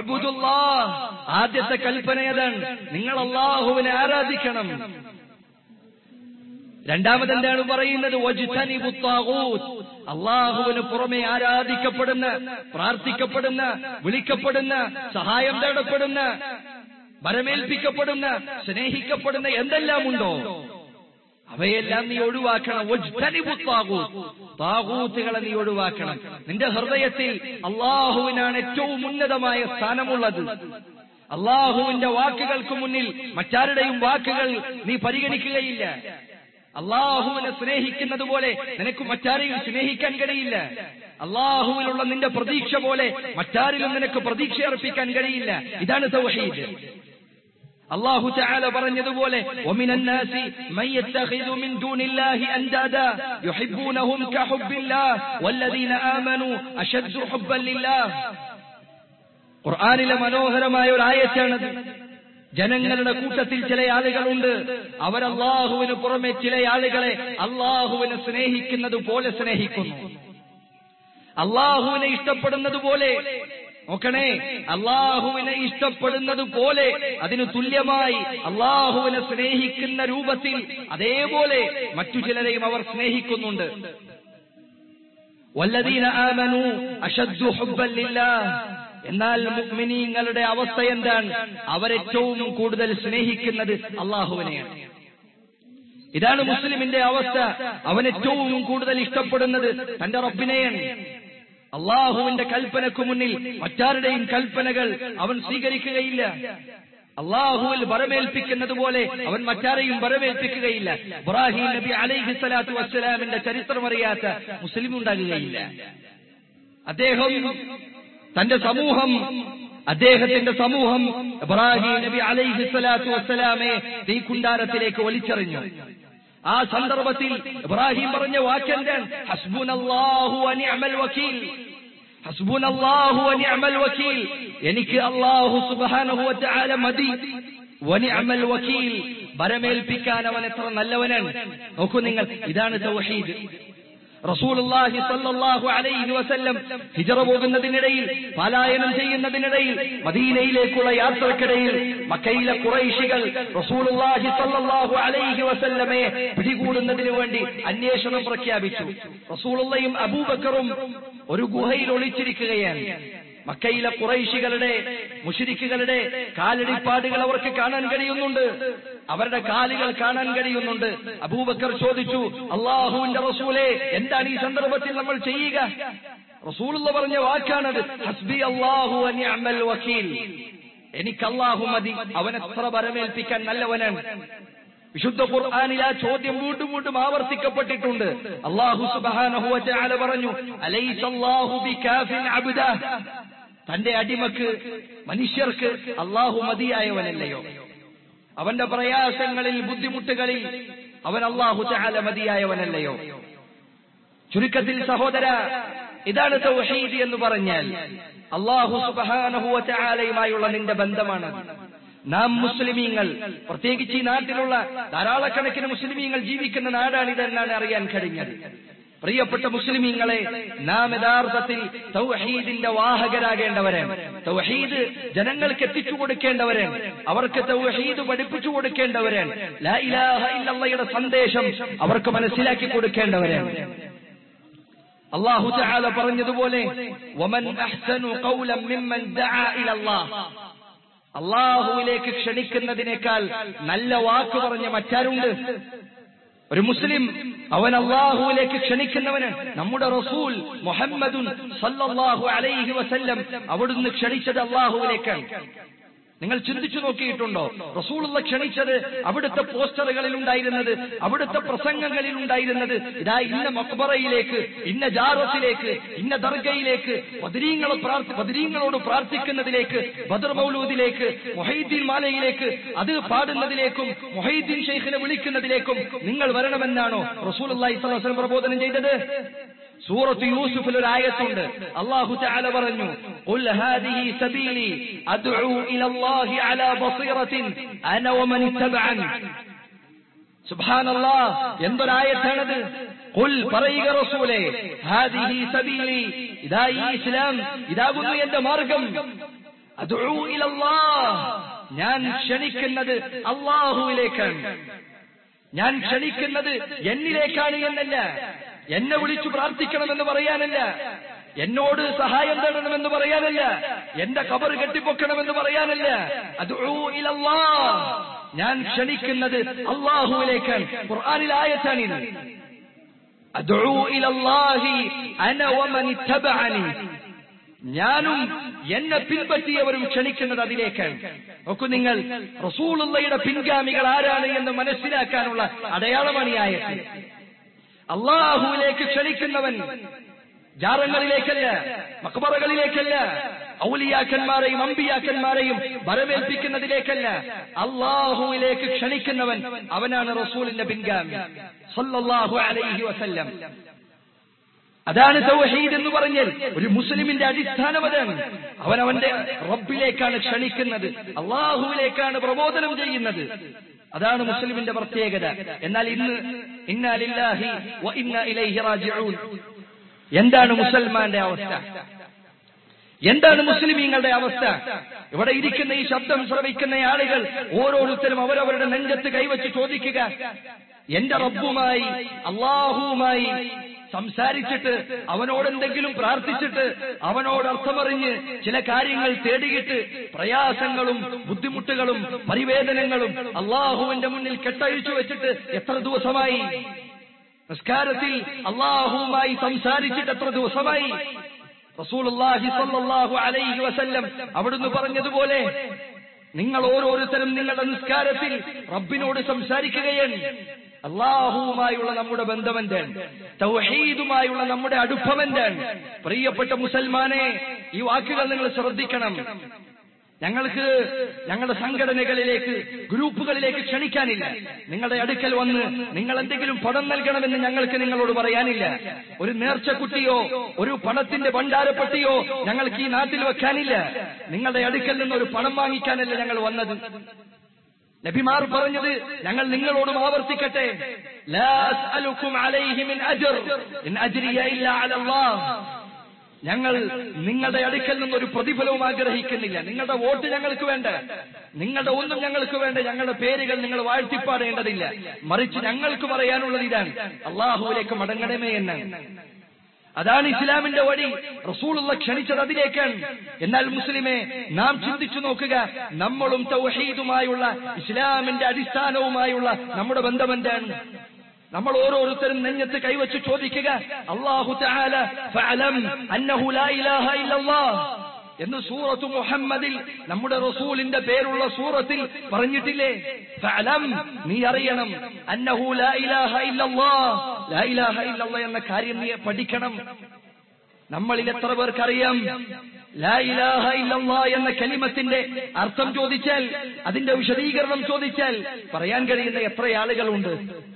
ആദ്യത്തെ കൽപ്പന ഏതാണ് നിങ്ങൾ അള്ളാഹുവിനെ ആരാധിക്കണം രണ്ടാമത് എന്താണ് പറയുന്നത് വജ്തനിബു ത്വാഗൂത്ത്. അള്ളാഹുവിന് പുറമെ ആരാധിക്കപ്പെടുന്ന പ്രാർത്ഥിക്കപ്പെടുന്ന വിളിക്കപ്പെടുന്ന സഹായം തേടപ്പെടുന്ന വരമേൽപ്പിക്കപ്പെടുന്ന സ്നേഹിക്കപ്പെടുന്ന എന്തെല്ലാം ഉണ്ടോ അവയെല്ലാം നീ ഒഴിവാക്കണം വജ്തനിബു ത്വാഗൂത്ത്. താകൂത്തുകളെ നീ ഒഴിവാക്കണം നിന്റെ ഹൃദയത്തിൽ അള്ളാഹുവിനാണ് ഏറ്റവും ഉന്നതമായ സ്ഥാനമുള്ളത് അള്ളാഹുവിന്റെ വാക്കുകൾക്ക് മുന്നിൽ മറ്റാരുടെയും വാക്കുകൾ നീ പരിഗണിക്കുകയില്ല അള്ളാഹുവിനെ സ്നേഹിക്കുന്നത് പോലെ നിനക്ക് മറ്റാരെയും സ്നേഹിക്കാൻ കഴിയില്ല അള്ളാഹുവിലുള്ള നിന്റെ പ്രതീക്ഷ പോലെ മറ്റാരിലും നിനക്ക് പ്രതീക്ഷ അർപ്പിക്കാൻ കഴിയില്ല ഇതാണ് തൗഹീദ് അള്ളാഹു തആല പറഞ്ഞതുപോലെ ومن الناس من يتخذ من دون الله اندادا يحبونهم كحب الله والذين آمنوا اشد حبا لله ഖുർആനിലെ മനോഹരമായ ഒരു ആയത്താണത് ജനങ്ങളുടെ കൂട്ടത്തിൽ ചില ആളുകളുണ്ട് അവർ അള്ളാഹുവിന് പുറമെ ചില ആളുകളെ അള്ളാഹുവിനെ സ്നേഹിക്കുന്നത് പോലെ സ്നേഹിക്കുന്നു അള്ളാഹുവിനെ ഇഷ്ടപ്പെടുന്നത് പോലെ നോക്കണേ അള്ളാഹുവിനെ ഇഷ്ടപ്പെടുന്നത് പോലെ അതിന് തുല്യമായി അള്ളാഹുവിനെ സ്നേഹിക്കുന്ന രൂപത്തിൽ അതേപോലെ മറ്റു ചിലരെയും അവർ സ്നേഹിക്കുന്നുണ്ട് വല്ലദീന ആമനു അഷദ്ദു ഹുബ്ബൻ ലില്ലാഹ് എന്നാൽ മുഅ്മിനീങ്ങളുടെ അവസ്ഥ എന്താണ് അവരേറ്റവും കൂടുതൽ സ്നേഹിക്കുന്നത് അള്ളാഹുവിനെയാണ് ഇതാണ് മുസ്ലിമിന്റെ അവസ്ഥ അവൻ ഏറ്റവും കൂടുതൽ ഇഷ്ടപ്പെടുന്നത് തന്റെ റബ്ബിനെയാണ് അള്ളാഹുവിന്റെ കൽപ്പനക്ക് മുന്നിൽ മറ്റാരുടെയും കൽപ്പനകൾ അവൻ സ്വീകരിക്കുകയില്ല അള്ളാഹുവിൽ വരമേൽപ്പിക്കുന്നത് പോലെ അവൻ മറ്റാരെയും വരമേൽപ്പിക്കുകയില്ല ഇബ്രാഹിം നബി അലൈഹി സ്വലാത്തു വസ്സലാമിന്റെ ചരിത്രമറിയാത്ത മുസ്ലിം ഉണ്ടാകുകയില്ല അദ്ദേഹം തന്റെ സമൂഹം അദ്ദേഹത്തിന്റെ സമൂഹം ഇബ്രാഹിം നബി അലൈഹി സ്വലാത്തു വസ്സലാമെ തീക്കുണ്ടാരത്തിലേക്ക് വലിച്ചെറിഞ്ഞു ആ സന്ദർഭത്തിൽ ഇബ്രാഹിം പറഞ്ഞ വാക്കെന്താണ് ഹസ്ബുനല്ലാഹു വനിഅമൽ വക്കീൽ ഹസ്ബുനല്ലാഹു വനിഅമൽ വക്കീൽ എനിക്ക് അല്ലാഹു സുബ്ഹാനഹു വതആല മതി വനിഅമൽ വക്കീൽ ബരമേൽപ്പിക്കാൻ അവൻ എത്ര നല്ലവനാണ് നോക്കൂ നിങ്ങൾ ഇതാണ് തൗഹീദ് റസൂലുള്ളാഹി സ്വല്ലല്ലാഹു അലൈഹി വസല്ലം ഹിജറ പോകുന്നതിനിടയിൽ പലായനം ചെയ്യുന്നതിനിടയിൽ മദീനയിലേക്കുള്ള യാത്രക്കിടയിൽ മക്കയിലെ കുറൈശികൾ റസൂലുള്ളാഹി സ്വല്ലല്ലാഹു അലൈഹി വസല്ലമയെ പിടികൂടുന്നതിന് വേണ്ടി അന്വേഷണം പ്രഖ്യാപിച്ചു റസൂലുള്ളയും അബൂബക്കറും ഒരു ഗുഹയിൽ ഒളിച്ചിരിക്കുകയാണ് മക്കയിലെ കുറൈശികളുടെ മുഷിരിക്കുകളുടെ കാലടിപ്പാടുകൾ അവർക്ക് കാണാൻ കഴിയുന്നുണ്ട് അവരുടെ കാലുകൾ കാണാൻ കഴിയുന്നുണ്ട് അബൂബക്കർ ചോദിച്ചു അള്ളാഹുവിന്റെ റസൂലെ എന്താണ് ഈ സന്ദർഭത്തിൽ നമ്മൾ ചെയ്യുക റസൂലുള്ള പറഞ്ഞ വാക്കാണത് ഹസ്ബി അള്ളാഹു അനിഅമൽ വക്കീൽ എനിക്ക് അള്ളാഹു മതി അവൻ എത്ര വരമേൽപ്പിക്കാൻ നല്ലവനാണ് വിശുദ്ധ ഖുർആനിൽ ആ ചോദ്യം വീണ്ടും വീണ്ടും ആവർത്തിക്കപ്പെട്ടിട്ടുണ്ട് അള്ളാഹു സുബ്ഹാനഹു വതആല പറഞ്ഞു അലൈസല്ലാഹു ബികാഫിൻ അബ്ദാ തന്റെ അടിമക്ക് മനുഷ്യർക്ക് അള്ളാഹു മതിയായവനല്ലയോ അവന്റെ പ്രയാസങ്ങളിൽ ബുദ്ധിമുട്ടുകളിൽ അവൻ അള്ളാഹു ചാല മതിയായവനല്ലയോ ചുരുക്കത്തിൽ സഹോദര ഇതാണ് തൗഹീദ് എന്ന് പറഞ്ഞാൽ അള്ളാഹു സുബാനഹുവ ചാലയുമായുള്ള നിന്റെ ബന്ധമാണ് നാം മുസ്ലിമീങ്ങൾ പ്രത്യേകിച്ച് ഈ നാട്ടിലുള്ള ധാരാളക്കണക്കിന് മുസ്ലിമീങ്ങൾ ജീവിക്കുന്ന നാടാണിതെന്നാണ് അറിയാൻ കഴിഞ്ഞത് പ്രിയപ്പെട്ട മുസ്ലിമീങ്ങളെ നാം യഥാർത്ഥത്തിൽ തൗഹീദിന്റെ വാഹകരാകേണ്ടവരാണ് തൗഹീദ് ജനങ്ങൾക്ക് എത്തിച്ചു കൊടുക്കേണ്ടവരാണ് അവർക്ക് തൗഹീദ് പഠിപ്പിച്ചു കൊടുക്കേണ്ടവരാണ് ലാ ഇലാഹ ഇല്ലല്ലയുടെ സന്ദേശം അവർക്ക് മനസ്സിലാക്കി കൊടുക്കേണ്ടവരാണ് അള്ളാഹു തആല പറഞ്ഞതുപോലെ വമൻ അഹ്സനു ഖൗലൻ മിമ്മൻ ദഅ ഇലല്ലാഹ് അള്ളാഹുവിലേക്ക് ക്ഷണിക്കുന്നതിനേക്കാൾ നല്ല വാക്ക് പറഞ്ഞ മറ്റാരുണ്ട് ഒരു മുസ്ലിം അവൻ അള്ളാഹുവിലേക്ക് ക്ഷണിക്കുന്നവന് നമ്മുടെ റസൂൽ മുഹമ്മദുൻ സല്ലല്ലാഹു അലൈഹി വസല്ലം അവിടുന്ന് ക്ഷണിച്ചത് അള്ളാഹുവിലേക്കാണ് നിങ്ങൾ ചിന്തിച്ചു നോക്കിയിട്ടുണ്ടോ റസൂലുള്ള ക്ഷണിച്ചത് അവിടുത്തെ പോസ്റ്ററുകളിൽ ഉണ്ടായിരുന്നത് അവിടുത്തെ പ്രസംഗങ്ങളിൽ ഉണ്ടായിരുന്നത് ഇതാ ഇന്ന മക്ബറയിലേക്ക് ഇന്ന ജാറത്തിലേക്ക് ഇന്ന ദർഗയിലേക്ക് ബദരീങ്ങളെ പ്രാർത്ഥി ബദരീങ്ങളോട് പ്രാർത്ഥിക്കുന്നതിലേക്ക് ബദർ മൗലൂദിലേക്ക് മൊഹീദ്ദീൻ മാലയിലേക്ക് അത് പാടുന്നതിലേക്കും മൊഹീദ്ദീൻ ഷെയ്ഖിനെ വിളിക്കുന്നതിലേക്കും നിങ്ങൾ വരണമെന്നാണോ റസൂൽ അള്ളാഹി സ്വലം പ്രബോധനം ചെയ്തത് സൂറത്ത് യൂസുഫിൽ ഒരു ആയത്തുണ്ട് അള്ളാഹു തആല പറഞ്ഞു ഖുൽ ഹാദിഹി സബീലി അദ്ഉ ഇലല്ലാഹി അലാ ബസീറത്തിൻ അന വമൻ ഇത്തബഅൻ സുബ്ഹാനല്ലാഹ് എന്തൊരായത്താണത് ഖുൽ പറയുക റസൂലേ ഹാദിഹി സബീലി ഇതാ ഈ ഇസ്ലാം ഇതാകുന്നു എന്റെ മാർഗം അദ്ഉ ഇലല്ലാഹ് ഞാൻ ക്ഷണിക്കുന്നത് അള്ളാഹുവിലേക്കാണ് ഞാൻ ക്ഷണിക്കുന്നത് എന്നിലേക്കാണ് എന്നല്ല എന്നെ വിളിച്ചു പ്രാർത്ഥിക്കണമെന്ന് പറയാനല്ല എന്നോട് സഹായം തേടണമെന്ന് പറയാനല്ല എന്റെ കബർ കെട്ടിപ്പൊക്കണമെന്ന് പറയാനല്ല അത് ഞാൻ ക്ഷണിക്കുന്നത് അള്ളാഹുവിലേക്കാണ് ഖുർആാനിൽ ആയത്താണിത് അദ്ഉ ഇലല്ലാഹി അന വമൻ ഇത്തബഅനി ഞാനും എന്നെ പിൻപറ്റിയവരും ക്ഷണിക്കുന്നത് അതിലേക്കാണ് നോക്കൂ നിങ്ങൾ റസൂലുള്ളയുടെ പിൻഗാമികൾ ആരാണ് എന്ന് മനസ്സിലാക്കാനുള്ള അടയാളമാണ് ഈ ആയത്ത് അള്ളാഹുവിലേക്ക് ക്ഷണിക്കുന്നവൻ ജാറങ്ങളിലേക്കല്ല മക്ബറകളിലേക്കല്ല ഔലിയാക്കന്മാരെയും അമ്പിയാക്കന്മാരെയും വരവേൽപ്പിക്കുന്നതിലേക്കല്ല അള്ളാഹുവിലേക്ക് ക്ഷണിക്കുന്നവൻ അവനാണ് റസൂലിന്റെ പിൻഗാമി സല്ലല്ലാഹു അലൈഹി വസല്ലം അതാണ് തൗഹീദ് എന്ന് പറഞ്ഞാൽ ഒരു മുസ്ലിമിന്റെ അടിസ്ഥാനം അതാണ് അവൻ അവന്റെ റബ്ബിലേക്കാണ് ക്ഷണിക്കുന്നത് അള്ളാഹുവിലേക്കാണ് പ്രബോധനം ചെയ്യുന്നത് അതാണ് മുസ്ലിമിന്റെ പ്രത്യേകത എന്നാൽ ഇന്ന് ഇന്നാലില്ലാഹി വ ഇന്ന ഇലൈഹി റാജിഊൻ എന്താണ് മുസൽമാന്റെ അവസ്ഥ എന്താണ് മുസ്ലിമീങ്ങളുടെ അവസ്ഥ ഇവിടെ ഇരിക്കുന്ന ഈ ശബ്ദം ശ്രവിക്കുന്ന ആളുകൾ ഓരോരുത്തരും അവരവരുടെ നെഞ്ചത്ത് കൈവച്ച് ചോദിക്കുക എന്റെ റബ്ബുമായി അള്ളാഹുവുമായി സംസാരിച്ചിട്ട് അവനോട് എന്തെങ്കിലും പ്രാർത്ഥിച്ചിട്ട് അവനോട് അർത്ഥമറിഞ്ഞ് ചില കാര്യങ്ങൾ തേടിയിട്ട് പ്രയാസങ്ങളും ബുദ്ധിമുട്ടുകളും പരിവേദനങ്ങളും അള്ളാഹുവിന്റെ മുന്നിൽ കെട്ടഴിച്ചു വെച്ചിട്ട് എത്ര ദിവസമായി നിസ്കാരത്തിൽ അള്ളാഹുവുമായി സംസാരിച്ചിട്ട് എത്ര ദിവസമായി റസൂലുള്ളാഹി സ്വല്ലല്ലാഹു അലൈഹി വസല്ലം അവിടുന്ന് പറഞ്ഞതുപോലെ നിങ്ങൾ ഓരോരുത്തരും നിങ്ങളുടെ നിസ്കാരത്തിൽ റബ്ബിനോട് സംസാരിക്കുകയാണ് അള്ളാഹുവുമായുള്ള നമ്മുടെ ബന്ധം എന്താണ് തൗഹീദുമായുള്ള നമ്മുടെ അടുപ്പം എന്താണ് പ്രിയപ്പെട്ട മുസൽമാനെ ഈ വാക്കുകൾ നിങ്ങൾ ശ്രദ്ധിക്കണം ഞങ്ങൾക്ക് ഞങ്ങളുടെ സംഘടനകളിലേക്ക് ഗ്രൂപ്പുകളിലേക്ക് ക്ഷണിക്കാനില്ല നിങ്ങളുടെ അടുക്കൽ വന്ന് നിങ്ങൾ എന്തെങ്കിലും പണം നൽകണമെന്ന് ഞങ്ങൾക്ക് നിങ്ങളോട് പറയാനില്ല ഒരു നേർച്ചക്കുട്ടിയോ ഒരു പണത്തിന്റെ ഭണ്ഡാരപ്പെട്ടിയോ ഞങ്ങൾക്ക് ഈ നാട്ടിൽ വെക്കാനില്ല നിങ്ങളുടെ അടുക്കൽ നിന്ന് ഒരു പണം വാങ്ങിക്കാനല്ല ഞങ്ങൾ വന്നത് നബിമാർ പറഞ്ഞത് ഞങ്ങൾ നിങ്ങളോടും ആവർത്തിക്കട്ടെ ലാ അസ്അലുക്കും അലൈഹി മിൻ അജ്ർ ഇൻ അജ്രിയ ഇല്ലാ അലല്ലാഹ് ഞങ്ങൾ നിങ്ങളുടെ അടുക്കൽ നിന്നൊരു പ്രതിഫലവും ആഗ്രഹിക്കുന്നില്ല നിങ്ങളുടെ വോട്ട് ഞങ്ങൾക്ക് വേണ്ട നിങ്ങളുടെ ഒന്നും ഞങ്ങൾക്ക് വേണ്ട ഞങ്ങളുടെ പേരുകൾ നിങ്ങൾ വാഴ്ത്തിപ്പാടേണ്ടതില്ല മറിച്ച് ഞങ്ങൾക്ക് പറയാനുള്ളത് ഇതാണ് അള്ളാഹുവിലേക്ക് മടങ്ങണമേ എന്നാണ് അതാണ് ഇസ്ലാമിന്റെ വഴി റസൂലുള്ള ക്ഷണിച്ചത് അതിലേക്കാണ് എന്നാൽ മുസ്ലിമെ നാം ചിന്തിച്ചു നോക്കുക നമ്മളും തൗഹീദുമായുള്ള ഇസ്ലാമിന്റെ അടിസ്ഥാനവുമായുള്ള നമ്മുടെ ബന്ധം എന്താണ് നമ്മൾ ഓരോരുത്തരും നെഞ്ഞത്ത് കൈവച്ച് ചോദിക്കുക അള്ളാഹു തആല ഫഅലം അന്നഹു ലാ ഇലാഹ ഇല്ലല്ലാഹ് എന്ന് സൂറത്തു മുഹമ്മദിൽ നമ്മുടെ റസൂലിന്റെ പേരുള്ള സൂറത്തിൽ പറഞ്ഞിട്ടില്ലേ ഫഅലം നീ അറിയണം അന്നഹു ലാ ഇലാഹ ഇല്ലല്ലാഹ് ലാ ഇലാഹ ഇല്ലല്ലാഹ് എന്ന കാര്യം നീ പഠിക്കണം നമ്മളിൽ എത്ര പേർക്കറിയാം ലാ ഇലാഹ ഇല്ലല്ലാഹ് എന്ന കലിമത്തിന്റെ അർത്ഥം ചോദിച്ചാൽ അതിന്റെ വിശദീകരണം ചോദിച്ചാൽ പറയാൻ കഴിയുന്ന എത്ര ആളുകളുണ്ട്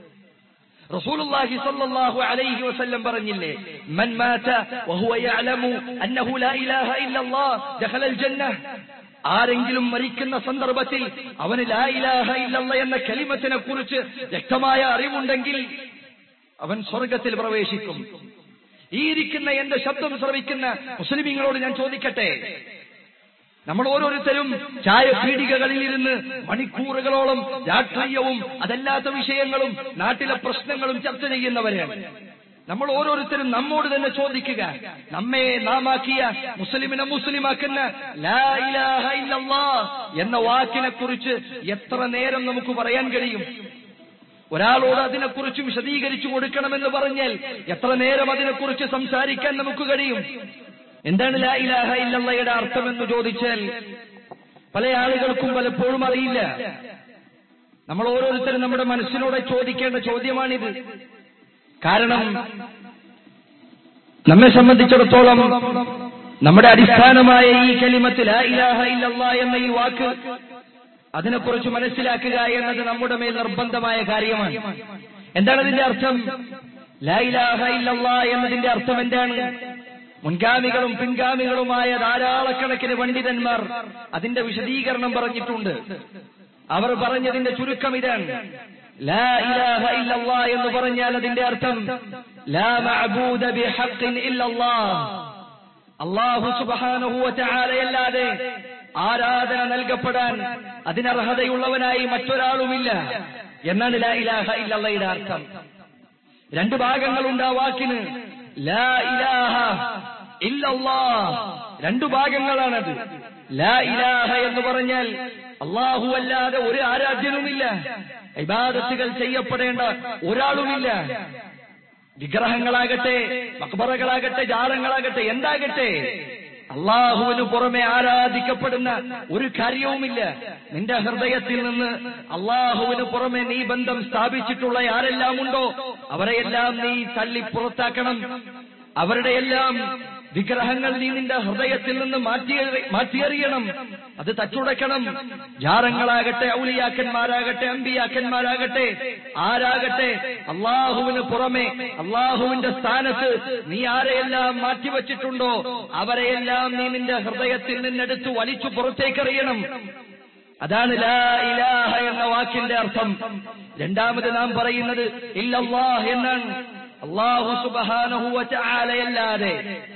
റസൂലുള്ളാഹി സ്വല്ലല്ലാഹു അലൈഹി വസല്ലം പറഞ്ഞില്ലേ മൻ മാത വഹുവ യഅലമു അന്നഹു ലാ ഇലാഹ ഇല്ലല്ലാഹ് ദഖലൽ ജന്നഹ് ആരെങ്കിലും മരിക്കുന്ന സന്ദർഭത്തിൽ അവന് ലാ ഇലാഹ ഇല്ലല്ല എന്ന കലിമത്തിനെ കുറിച്ച് വ്യക്തമായ അറിവുണ്ടെങ്കിൽ അവൻ സ്വർഗത്തിൽ പ്രവേശിക്കും ഈ ഇരിക്കുന്ന എന്റെ ശബ്ദം ശ്രവിക്കുന്ന മുസ്ലിമീങ്ങളോട് ഞാൻ ചോദിക്കട്ടെ നമ്മൾ ഓരോരുത്തരും ചായ പീടികകളിൽ ഇരുന്ന് മണിക്കൂറുകളോളം രാഷ്ട്രീയവും അതല്ലാത്ത വിഷയങ്ങളും നാട്ടിലെ പ്രശ്നങ്ങളും ചർച്ച ചെയ്യുന്നവരാണ് നമ്മൾ ഓരോരുത്തരും നമ്മോട് തന്നെ ചോദിക്കുക നമ്മെ നാമാക്കിയ മുസ്ലിമിനെ മുസ്ലിമാക്കുന്ന ലാ ഇലാഹ ഇല്ലല്ലാഹ് എന്ന വാക്കിനെ കുറിച്ച് എത്ര നേരം നമുക്ക് പറയാൻ കഴിയും ഒരാളോട് അതിനെക്കുറിച്ച് വിശദീകരിച്ചു കൊടുക്കണമെന്ന് പറഞ്ഞാൽ എത്ര നേരം അതിനെക്കുറിച്ച് സംസാരിക്കാൻ നമുക്ക് കഴിയും എന്താണ് ലാ ഇലാഹ ഇല്ലല്ലയുടെ അർത്ഥമെന്ന് ചോദിച്ചാൽ പല ആളുകൾക്കും പലപ്പോഴും അറിയില്ല നമ്മൾ ഓരോരുത്തരും നമ്മുടെ മനസ്സിനോടെ ചോദിക്കേണ്ട ചോദ്യമാണിത് കാരണം നമ്മെ സംബന്ധിച്ചിടത്തോളം നമ്മുടെ അടിസ്ഥാനമായ ഈ കലിമത്തിൽ ലാ ഇലാഹ ഇല്ലല്ല എന്ന ഈ വാക്ക് അതിനെക്കുറിച്ച് മനസ്സിലാക്കുക എന്നത് നമ്മുടെ മേൽ നിർബന്ധമായ കാര്യമാണ് എന്താണ് അതിന്റെ അർത്ഥം ലാ ഇലാഹ ഇല്ലല്ല എന്നതിന്റെ അർത്ഥം എന്താണ് മുൻഗാമികളും പിൻഗാമികളുമായ ധാരാളക്കണക്കിന് പണ്ഡിതന്മാർ അതിന്റെ വിശദീകരണം പറഞ്ഞിട്ടുണ്ട് അവർ പറഞ്ഞതിന്റെ ചുരുക്കം ഇതാണ് ലാ ഇലാഹ ഇല്ലല്ലാ എന്ന് പറഞ്ഞാൽ അതിന്റെ അർത്ഥം ലാ മഅബൂദ ബിഹഖിൻ ഇല്ലല്ലാഹ് അല്ലാഹു സുബ്ഹാനഹു വ തആലയല്ലാതെ ആരാധന നൽകപ്പെടാൻ അതിനർഹതയുള്ളവനായി മറ്റൊരാളുമില്ല എന്നാണ് ലാ ഇലാഹ ഇല്ലയുടെ അർത്ഥം രണ്ട് ഭാഗങ്ങളുണ്ട് ആ വാക്കിന് ലാ ഇലാഹ ഇല്ലല്ലാ രണ്ടു ഭാഗങ്ങളാണത് ലാ ഇലാഹ എന്ന് പറഞ്ഞാൽ അള്ളാഹു അല്ലാതെ ഒരു ആരാധ്യനുമില്ല ഇബാദത്തുകൾ ചെയ്യപ്പെടേണ്ട ഒരാളുമില്ല വിഗ്രഹങ്ങളാകട്ടെ മക്ബറകളാകട്ടെ ജാലങ്ങളാകട്ടെ എന്താകട്ടെ അള്ളാഹുവിന് പുറമെ ആരാധിക്കപ്പെടുന്ന ഒരു കാര്യവുമില്ല നിന്റെ ഹൃദയത്തിൽ നിന്ന് അള്ളാഹുവിന് പുറമെ നീ ബന്ധം സ്ഥാപിച്ചിട്ടുള്ള ആരെല്ലാം ഉണ്ടോ അവരെയെല്ലാം നീ തള്ളി പുറത്താക്കണം അവരുടെ എല്ലാം വിഗ്രഹങ്ങൾ നീ നിന്റെ ഹൃദയത്തിൽ നിന്ന് മാറ്റിയെറി മാറ്റിയെറിയണം അത് തച്ചുടയ്ക്കണം ജാറങ്ങളാകട്ടെ ഔലിയാക്കന്മാരാകട്ടെ അമ്പിയാക്കന്മാരാകട്ടെ ആരാകട്ടെ അള്ളാഹുവിന് പുറമെ അള്ളാഹുവിന്റെ സ്ഥാനത്ത് നീ ആരെയെല്ലാം മാറ്റിവെച്ചിട്ടുണ്ടോ അവരെയെല്ലാം നീ നിന്റെ ഹൃദയത്തിൽ നിന്നെടുത്ത് വലിച്ചു പുറത്തേക്കെറിയണം അതാണ് ലാ ഇലാഹ എന്ന വാക്കിന്റെ അർത്ഥം രണ്ടാമത് നാം പറയുന്നത് ഇല്ലല്ലാഹ് എന്നാണ് അള്ളാഹു സുബഹാനഹുവല്ലാതെ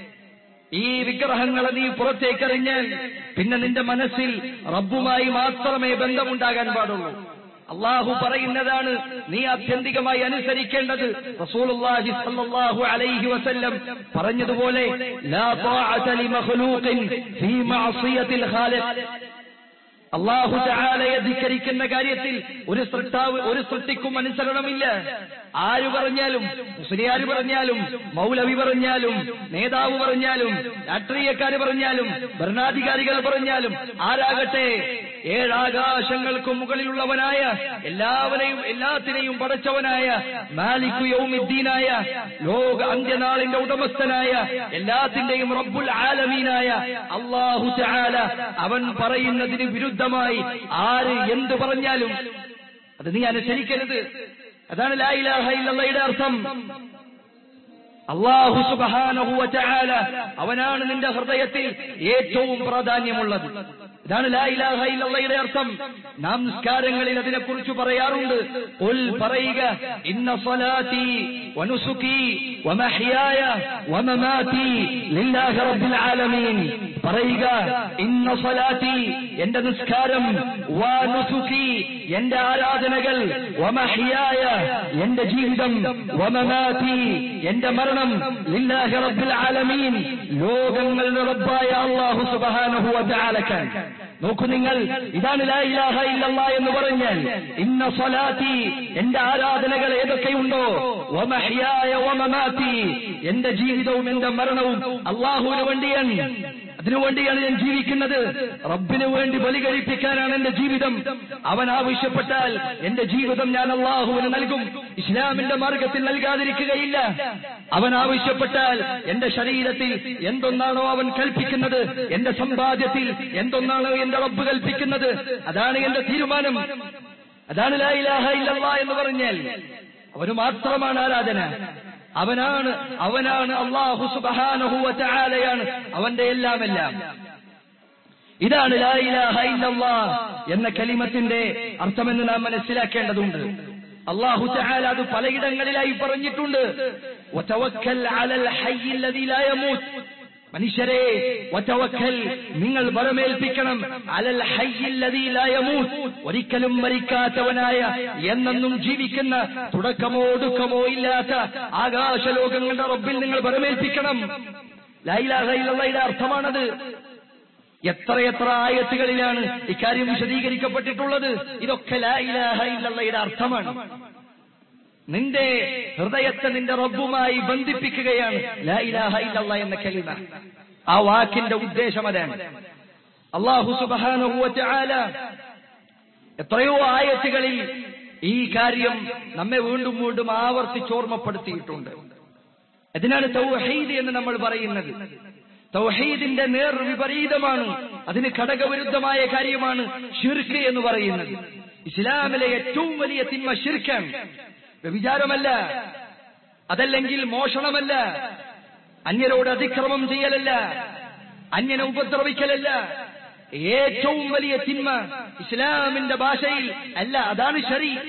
ഈ വിഗ്രഹങ്ങളെ നീ പുറത്തേക്കെറിഞ്ഞാൽ പിന്നെ നിന്റെ മനസ്സിൽ റബ്ബുമായി മാത്രമേ ബന്ധമുണ്ടാകാൻ പാടുള്ളൂ അള്ളാഹു പറയുന്നതാണ് നീ ആത്യന്തികമായി അനുസരിക്കേണ്ടത് റസൂലുള്ളാഹി സ്വല്ലല്ലാഹു അലൈഹി വസല്ലം പറഞ്ഞതുപോലെ ലാ ത്വാഅത ലിമഖ്ലൂഖിൻ ഫീ മഅസിയത്തിൽ ഖാലിഖ് അള്ളാഹു ചാലയെ ധിക്കരിക്കുന്ന കാര്യത്തിൽ ഒരു സൃഷ്ടാവ് ഒരു സൃഷ്ടിക്കും അനുസരണമില്ല ആര് പറഞ്ഞാലും മുസ്ലിയാര് പറഞ്ഞാലും മൗലവി പറഞ്ഞാലും നേതാവ് പറഞ്ഞാലും രാഷ്ട്രീയക്കാര് പറഞ്ഞാലും ഭരണാധികാരികൾ പറഞ്ഞാലും ആരാകട്ടെ ഏഴാകാശങ്ങൾക്കും മുകളിലുള്ളവനായ എല്ലാവരെയും എല്ലാത്തിനെയും പടച്ചവനായ മാലിക്കു യൗമിദ്ദീനായ ലോക അന്ത്യനാളിന്റെ ഉടമസ്ഥനായ എല്ലാത്തിന്റെയും റബ്ബുൽ ആലമീനായ അള്ളാഹു ചാല അവൻ പറയുന്നതിന് വിരുദ്ധമായി ആര് എന്ത് പറഞ്ഞാലും അത് നീ അനുസരിക്കരുത് അതാണ് ലാ ഇലാഹ ഇല്ലല്ലയുടെ അർത്ഥം അള്ളാഹു സുബഹാനഹു വതആല അവനാണ് നിന്റെ ഹൃദയത്തിൽ ഏറ്റവും പ്രാധാന്യമുള്ളത് ഇതാണ് ലാ ഇലാഹ ഇല്ലല്ലയുടെ അർത്ഥം നാം നിസ്കാരങ്ങളിൽ അതിനെക്കുറിച്ച് പറയാറുണ്ട് ഖുൽ പറയുക ഇന്ന സ്വലാത്തി വനുസുകി വമഹ്യായ വമമാതി ലില്ലാഹി റബ്ബിൽ ആലമീൻ പറയുക ഇന്ന സ്വലാത്തി എന്റെ നിസ്കാരം വനുസുകി എന്റെ ആരാധനകൾ വമഹ്യായ എന്റെ ജീവിതം വമമാതി എന്റെ മരണം ലില്ലാഹി റബ്ബിൽ ആലമീൻ ലോകങ്ങളുടെ റബ്ബായ അല്ലാഹു സുബ്ഹാനഹു വതആലക്കാൻ നോക്കൂ നിങ്ങൾ ഇതാണ് ലാ ഇലാഹ ഇല്ലല്ലാ എന്ന് പറഞ്ഞാൽ ഇന്ന സ്വലാത്തി എന്റെ ആരാധനകൾ ഏതൊക്കെയുണ്ടോ വമഹ്യായ വമമാതി എന്റെ ജീവിതവും എന്റെ മരണവും അള്ളാഹുവിന് വേണ്ടിയാണ് അതിനുവേണ്ടിയാണ് ഞാൻ ജീവിക്കുന്നത് റബ്ബിന് വേണ്ടി ബലി കഴിപ്പിക്കാനാണ് എന്റെ ജീവിതം അവൻ ആവശ്യപ്പെട്ടാൽ എന്റെ ജീവിതം ഞാൻ അള്ളാഹുവിന് നൽകും ഇസ്ലാമിന്റെ മാർഗത്തിൽ നൽകാതിരിക്കുകയില്ല അവൻ ആവശ്യപ്പെട്ടാൽ എന്റെ ശരീരത്തിൽ എന്തൊന്നാണോ അവൻ കൽപ്പിക്കുന്നത് എന്റെ സമ്പാദ്യത്തിൽ എന്തൊന്നാണോ എന്റെ റബ്ബ് കൽപ്പിക്കുന്നത് അതാണ് എന്റെ തീരുമാനം അതാണ് ലാ ഇലാഹ ഇല്ലല്ലാ എന്ന് പറഞ്ഞാൽ അവന് മാത്രമാണ് ആരാധന അവനാണ് അവനാണ് അള്ളാഹു സുബഹാനഹു വതആലയാണ് അവന്റെ എല്ലാം എല്ലാം ഇതാണ് ലാ ഇലാഹ ഇല്ലല്ലാ എന്ന കലിമത്തിന്റെ അർത്ഥമെന്ന് നാം മനസ്സിലാക്കേണ്ടതുണ്ട് അള്ളാഹു തആല അത് പലയിടങ്ങളിലായി പറഞ്ഞിട്ടുണ്ട് വതവക്കൽ അലൽ ഹയ്യിൽ ലദീ ലാ യമൂത്ത് മനുഷ്യരെ വതവക്കൽ നിങ്ങൾ ബലമേൽപ്പിക്കണം അലൽ ഹയ്യിൽ ലദീ ലാ യമൂത്ത് ഒരിക്കലും മരിക്കാത്തവനായ എന്നെന്നും ജീവിക്കുന്ന തുടക്കമോ ഒടുക്കമോ ഇല്ലാത്ത ആകാശലോകങ്ങളുടെ റബ്ബിൽ നിങ്ങൾ ബലമേൽപ്പിക്കണം ലാ ഇലാഹ ഇല്ലല്ലാഹയുടെ അർത്ഥമാണത് എത്രയെത്ര ആയത്തുകളിലാണ് ഇക്കാര്യം വിശദീകരിക്കപ്പെട്ടിട്ടുള്ളത് ഇതൊക്കെ ലാ ഇലാഹ ഇല്ലല്ലയുടെ അർത്ഥമാണ് നിന്റെ ഹൃദയത്തെ നിന്റെ റബ്ബുമായി ബന്ധിപ്പിക്കുകയാണ് ലാ ഇലാഹ ഇല്ലല്ല എന്ന കലിമ ആ വാക്കിന്റെ ഉദ്ദേശം അതാണ് അള്ളാഹു സുബ്ഹാനഹു വതആല എത്രയോ ആയത്തുകളിൽ ഈ കാര്യം നമ്മെ വീണ്ടും വീണ്ടും ആവർത്തിച്ചോർമ്മപ്പെടുത്തിയിട്ടുണ്ട് അതിനാണ് തൗഹീദ് എന്ന് നമ്മൾ പറയുന്നത് തൗഹീദിന്റെ നേർ വിപരീതമാണ് അതിന് ഘടകവിരുദ്ധമായ കാര്യമാണ് ഷിർക്ക് എന്ന് പറയുന്നത് ഇസ്ലാമിലെ ഏറ്റവും വലിയ തിന്മ ഷിർക്കാണ് വ്യഭിചാരമല്ല അതല്ലെങ്കിൽ മോഷണമല്ല അന്യരോട് അതിക്രമം ചെയ്യലല്ല അന്യനെ ഉപദ്രവിക്കലല്ല ഏറ്റവും വലിയ തിന്മ ഇസ്ലാമിന്റെ ഭാഷയിൽ അല്ല അതാണ് ശരി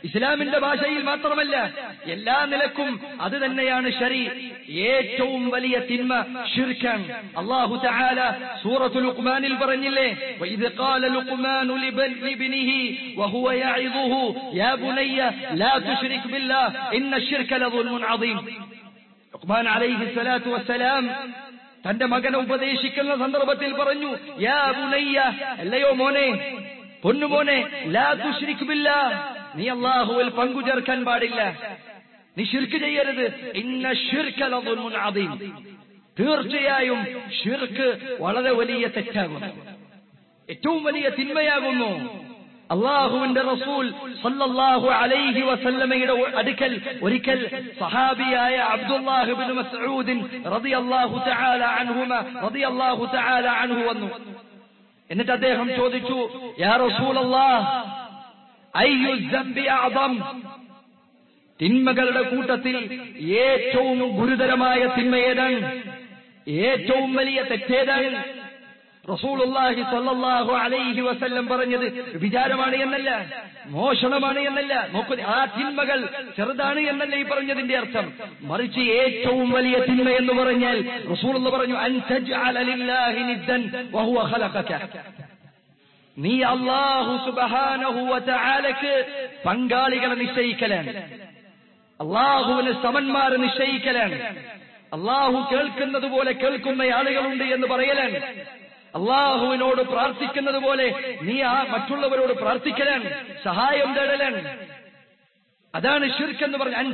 ഇസ്ലാമിന്റെ ഭാഷയിൽ മാത്രമല്ല എല്ലാ നിലക്കും അത് തന്നെയാണ് ശരി ഏറ്റവും വലിയ തിന്മ ഷിർക്കാൻ അള്ളാഹു തആല സൂറത്തുൽ ലുഖ്മാനിൽ പറഞ്ഞില്ലേ വഇദ് ഖാല ലുഖ്മാനു ലിബ്നിഹി വഹുവ യഇദുഹു യാ ബുനയ്യ ലാ തുശ്രിക് ബില്ലാഹ് ഇന്ന الشرك ലظلم عظيم ലുഖ്മാൻ അലൈഹി സ്വലാത്തു വസ്സലാം തന്റെ മകനെ ഉപദേശിക്കുന്ന സന്ദർഭത്തിൽ പറഞ്ഞു യാ ബുനയ്യ അല്ലയോ മോനെ പൊന്നുമോനെ ലാ തുശ്രിക് ബില്ലാഹ് നീ അള്ളാഹുവിൽ പങ്കു ചേർക്കാൻ പാടില്ല നീ ഷിർക്ക് ചെയ്യരുത് ഇന്ന ഷിർക ലظلم عظيم തീർച്ചയായും ഷിർക്ക് വളരെ വലിയ തെറ്റാകുന്നു ഏറ്റവും വലിയ തിന്മയാകുന്നു അള്ളാഹുവിന്റെ റസൂൽ സല്ലല്ലാഹു അലൈഹി വസല്ലമയുടെ അടുക്കൽ ഒരിക്കൽ സഹാബിയായ അബ്ദുല്ലാഹിബിൻ മസ്ഊദിൻ റളിയല്ലാഹു തആല അൻഹുമ റളിയല്ലാഹു തആല അൻഹു വന്നു എന്നിട്ട് അദ്ദേഹം ചോദിച്ചു യാ റസൂലല്ലാഹ് അയ്യു ദംബി അഅദം തിന്മകളുടെ കൂട്ടത്തിൽ ഏറ്റവും ഗുരുതരമായ തിന്മ ഏതാണ് ഏറ്റവും വലിയ തെറ്റേതാണ് റസൂലുള്ളാഹി സ്വല്ലല്ലാഹു അലൈഹി വസല്ലം പറഞ്ഞത് വിചാരമാണ് എന്നല്ല മോഷണമാണ് എന്നല്ല നോക്കൂ ആ തിന്മകൾ ചെറുതാണ് എന്നല്ല ഈ പറഞ്ഞതിന്റെ അർത്ഥം മറിച്ച് ഏറ്റവും വലിയ തിന്മ എന്ന് പറഞ്ഞാൽ റസൂലുള്ള പറഞ്ഞു അൻ തജ്അല ലില്ലാഹി നിദ്ദൻ വഹുവ ഖലഖക നീ അല്ലാഹു സുബ്ഹാനഹു വതആലക്ക് പങ്കാളികളെ നിശ്ചയിക്കലാണ് അള്ളാഹുവിന് സമന്മാരെ നിശ്ചയിക്കലാണ് അള്ളാഹു കേൾക്കുന്നത് പോലെ കേൾക്കുന്ന ആളുകളുണ്ട് എന്ന് പറയലാണ് അള്ളാഹുവിനോട് പ്രാർത്ഥിക്കുന്നത് പോലെ നീ ആ മറ്റുള്ളവരോട് പ്രാർത്ഥിക്കലാണ് സഹായം തേടലാണ് അതാണ് ഷിർക്ക് എന്ന് പറഞ്ഞ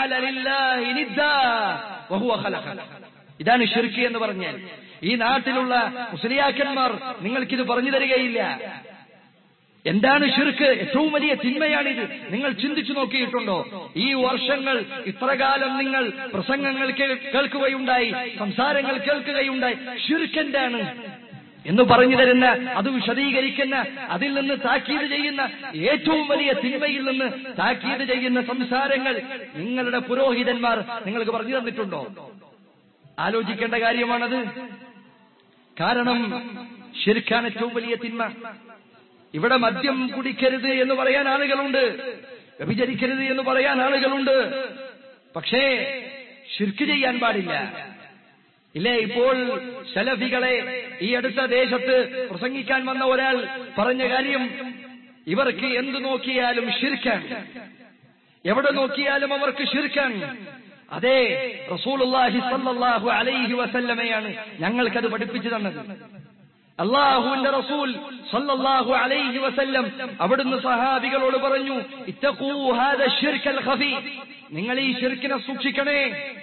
ഇതാണ് ഷിർക്ക് എന്ന് പറഞ്ഞാൽ ഈ നാട്ടിലുള്ള മുസ്ലിയാക്കന്മാർ നിങ്ങൾക്കിത് പറഞ്ഞു തരികയില്ല എന്താണ് ഷിർക്ക് ഏറ്റവും വലിയ തിന്മയാണിത് നിങ്ങൾ ചിന്തിച്ചു നോക്കിയിട്ടുണ്ടോ ഈ വർഷങ്ങൾ ഇത്രകാലം നിങ്ങൾ പ്രസംഗങ്ങൾ കേ- കേൾക്കുകയുണ്ടായി സംസാരങ്ങൾ കേൾക്കുകയുണ്ടായി ഷിർക്ക് എന്താണ് എന്ന് പറഞ്ഞു തരുന്ന അത് വിശദീകരിക്കുന്ന അതിൽ നിന്ന് താക്കീത് ചെയ്യുന്ന ഏറ്റവും വലിയ തിന്മയിൽ നിന്ന് താക്കീത് ചെയ്യുന്ന സംസാരങ്ങൾ നിങ്ങളുടെ പുരോഹിതന്മാർ നിങ്ങൾക്ക് പറഞ്ഞു തന്നിട്ടുണ്ടോ ആലോചിക്കേണ്ട കാര്യമാണത് കാരണം ഷിർക്കാണ് ഏറ്റവും വലിയ തിന്മ ഇവിടെ മദ്യം കുടിക്കരുത് എന്ന് പറയാൻ ആളുകളുണ്ട് വ്യഭിചരിക്കരുത് എന്ന് പറയാൻ ആളുകളുണ്ട് പക്ഷേ ഷിർക്ക് ചെയ്യാൻ പാടില്ല ഇല്ലേ ഇപ്പോൾ ശലഫികളെ ഈ അടുത്ത ദേശത്ത് പ്രസംഗിക്കാൻ വന്ന ഒരാൾ പറഞ്ഞ കാര്യം ഇവർക്ക് എന്ത് നോക്കിയാലും ഷിർക്കാൻ എവിടെ നോക്കിയാലും അവർക്ക് ഷിർക്കാൻ അതെ റസൂലുള്ളാഹി സല്ലല്ലാഹു അലൈഹി വസല്ലമയാണ് ഞങ്ങൾക്കത് പഠിപ്പിച്ചു തന്നത് അള്ളാഹുവിന്റെ റസൂൽ സല്ലല്ലാഹു അലൈഹി വസല്ലം അവിടുന്ന് സഹാബികളോട് പറഞ്ഞു ഇത്തഖൂ ഹാദ ശിർക്കൽ ഖഫി നിങ്ങൾ ഈ ഷിർക്കിനെ സൂക്ഷിക്കണേ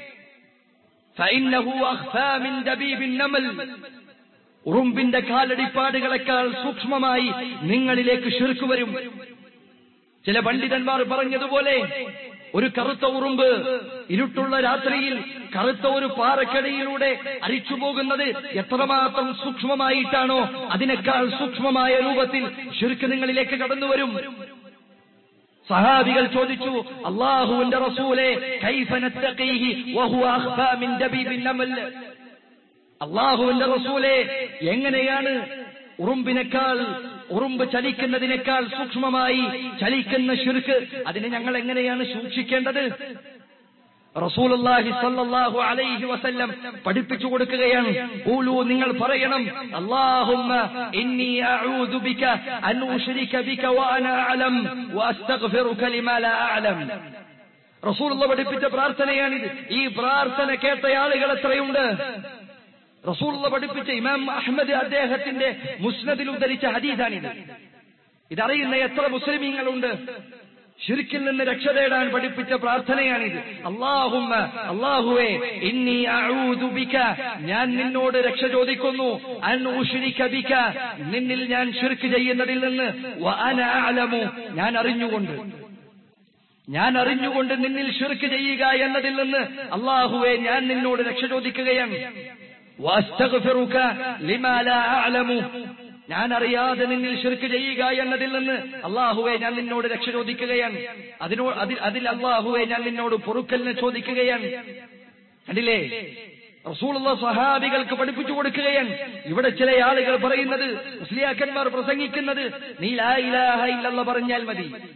فإنه أخفى من دبيب النمل ഉറുമ്പിന്റെ കാലടിപ്പാടുകളെക്കാൾ സൂക്ഷ്മമായി നിങ്ങളിലേക്ക് ഷിർക്ക് വരും ചില പണ്ഡിതന്മാർ പറഞ്ഞതുപോലെ ഒരു കറുത്ത ഉറുമ്പ് ഇരുട്ടുള്ള രാത്രിയിൽ കറുത്ത ഒരു പാറക്കടിയിലൂടെ അരിച്ചു പോകുന്നത് എത്രമാത്രം സൂക്ഷ്മമായിട്ടാണോ അതിനേക്കാൾ സൂക്ഷ്മമായ രൂപത്തിൽ ഷിർക്ക് നിങ്ങളിലേക്ക് കടന്നു വരും സഹാബികൾ ചോദിച്ചു അള്ളാഹുവിന്റെ റസൂലെ കൈഫ നത്തഖീഹി വഹുവ അഖ്ഫാ മിൻ ദബീബിൻ നമൽ അള്ളാഹുവിന്റെ റസൂലെ എങ്ങനെയാണ് ഉറുമ്പിനേക്കാൾ ഉറുമ്പ് ചലിക്കുന്നതിനേക്കാൾ സൂക്ഷ്മമായി ചലിക്കുന്ന ഷിർക്ക് അതിനെ ഞങ്ങൾ എങ്ങനെയാണ് സൂക്ഷിക്കേണ്ടത് റസൂലുള്ളാഹി സ്വല്ലല്ലാഹു അലൈഹി വസല്ലം പഠിപ്പിച്ചു കൊടുക്കുകയാണ് ഖൂലു നിങ്ങൾ പറയണം അല്ലാഹുമ്മ ഇന്നി അഊദു ബിക അൻ ഉശ്രിക ബിക വഅന അഅലം വഅസ്തഗ്ഫിറുക ലിമാ ലാ അഅലം റസൂലുള്ള പഠിപ്പിച്ച പ്രാർത്ഥനയാണിത് ഈ പ്രാർത്ഥന കേട്ട ആളുകൾ എത്രയുണ്ട് റസൂലുള്ള പഠിപ്പിച്ച ഇമാം അഹമ്മദ് അദ്ദേഹത്തിന്റെ മുസ്നദിൽ ഉദ്ധരിച്ച ഹദീസാണിത് ഇതറിയുന്ന എത്ര മുസ്ലിമീങ്ങളുണ്ട് ഷിർക്കിൽ നിന്ന് രക്ഷ തേടാൻ പഠിപ്പിച്ച പ്രാർത്ഥനയാണിത് അള്ളാഹുമ്മ അള്ളാഹുവേ ഇന്നി അഊദു ബിക ഞാൻ നിന്നോട് രക്ഷ ചോദിക്കുന്നു അൻ ഉശ്രിക ബിക നിന്നിൽ ഞാൻ ഷിർക്ക് ചെയ്യുന്നതിൽ നിന്ന് വ അന അഅലമു ഞാൻ അറിഞ്ഞുകൊണ്ട് ഞാൻ അറിഞ്ഞുകൊണ്ട് നിന്നിൽ ഷിർക്ക് ചെയ്യുക എന്നതിൽ നിന്ന് അള്ളാഹുവെ ഞാൻ നിന്നോട് രക്ഷ ചോദിക്കുകയാണ് വഅസ്തഗ്ഫിറുക ലിമാ ലാ അഅലമു ഞാൻ അറിയാതെ നിന്നിൽ ഷിർക്ക് ചെയ്യുക എന്നതിൽ നിന്ന് അള്ളാഹുവെ ഞാൻ നിന്നോട് രക്ഷ ചോദിക്കുകയാണ് അതിനോ അതിൽ അതിൽ അള്ളാഹുവെ ഞാൻ നിന്നോട് പൊറുക്കലിനെ ചോദിക്കുകയാണ് കണ്ടില്ലേ റസൂലുള്ള സഹാബികൾക്ക് പഠിപ്പിച്ചു കൊടുക്കുകയാണ് ഇവിടെ ചില ആളുകൾ പറയുന്നത് മുസ്ലിയാക്കന്മാർ പ്രസംഗിക്കുന്നത് നീ ലാ ഇലാഹ ഇല്ലല്ല പറഞ്ഞാൽ മതി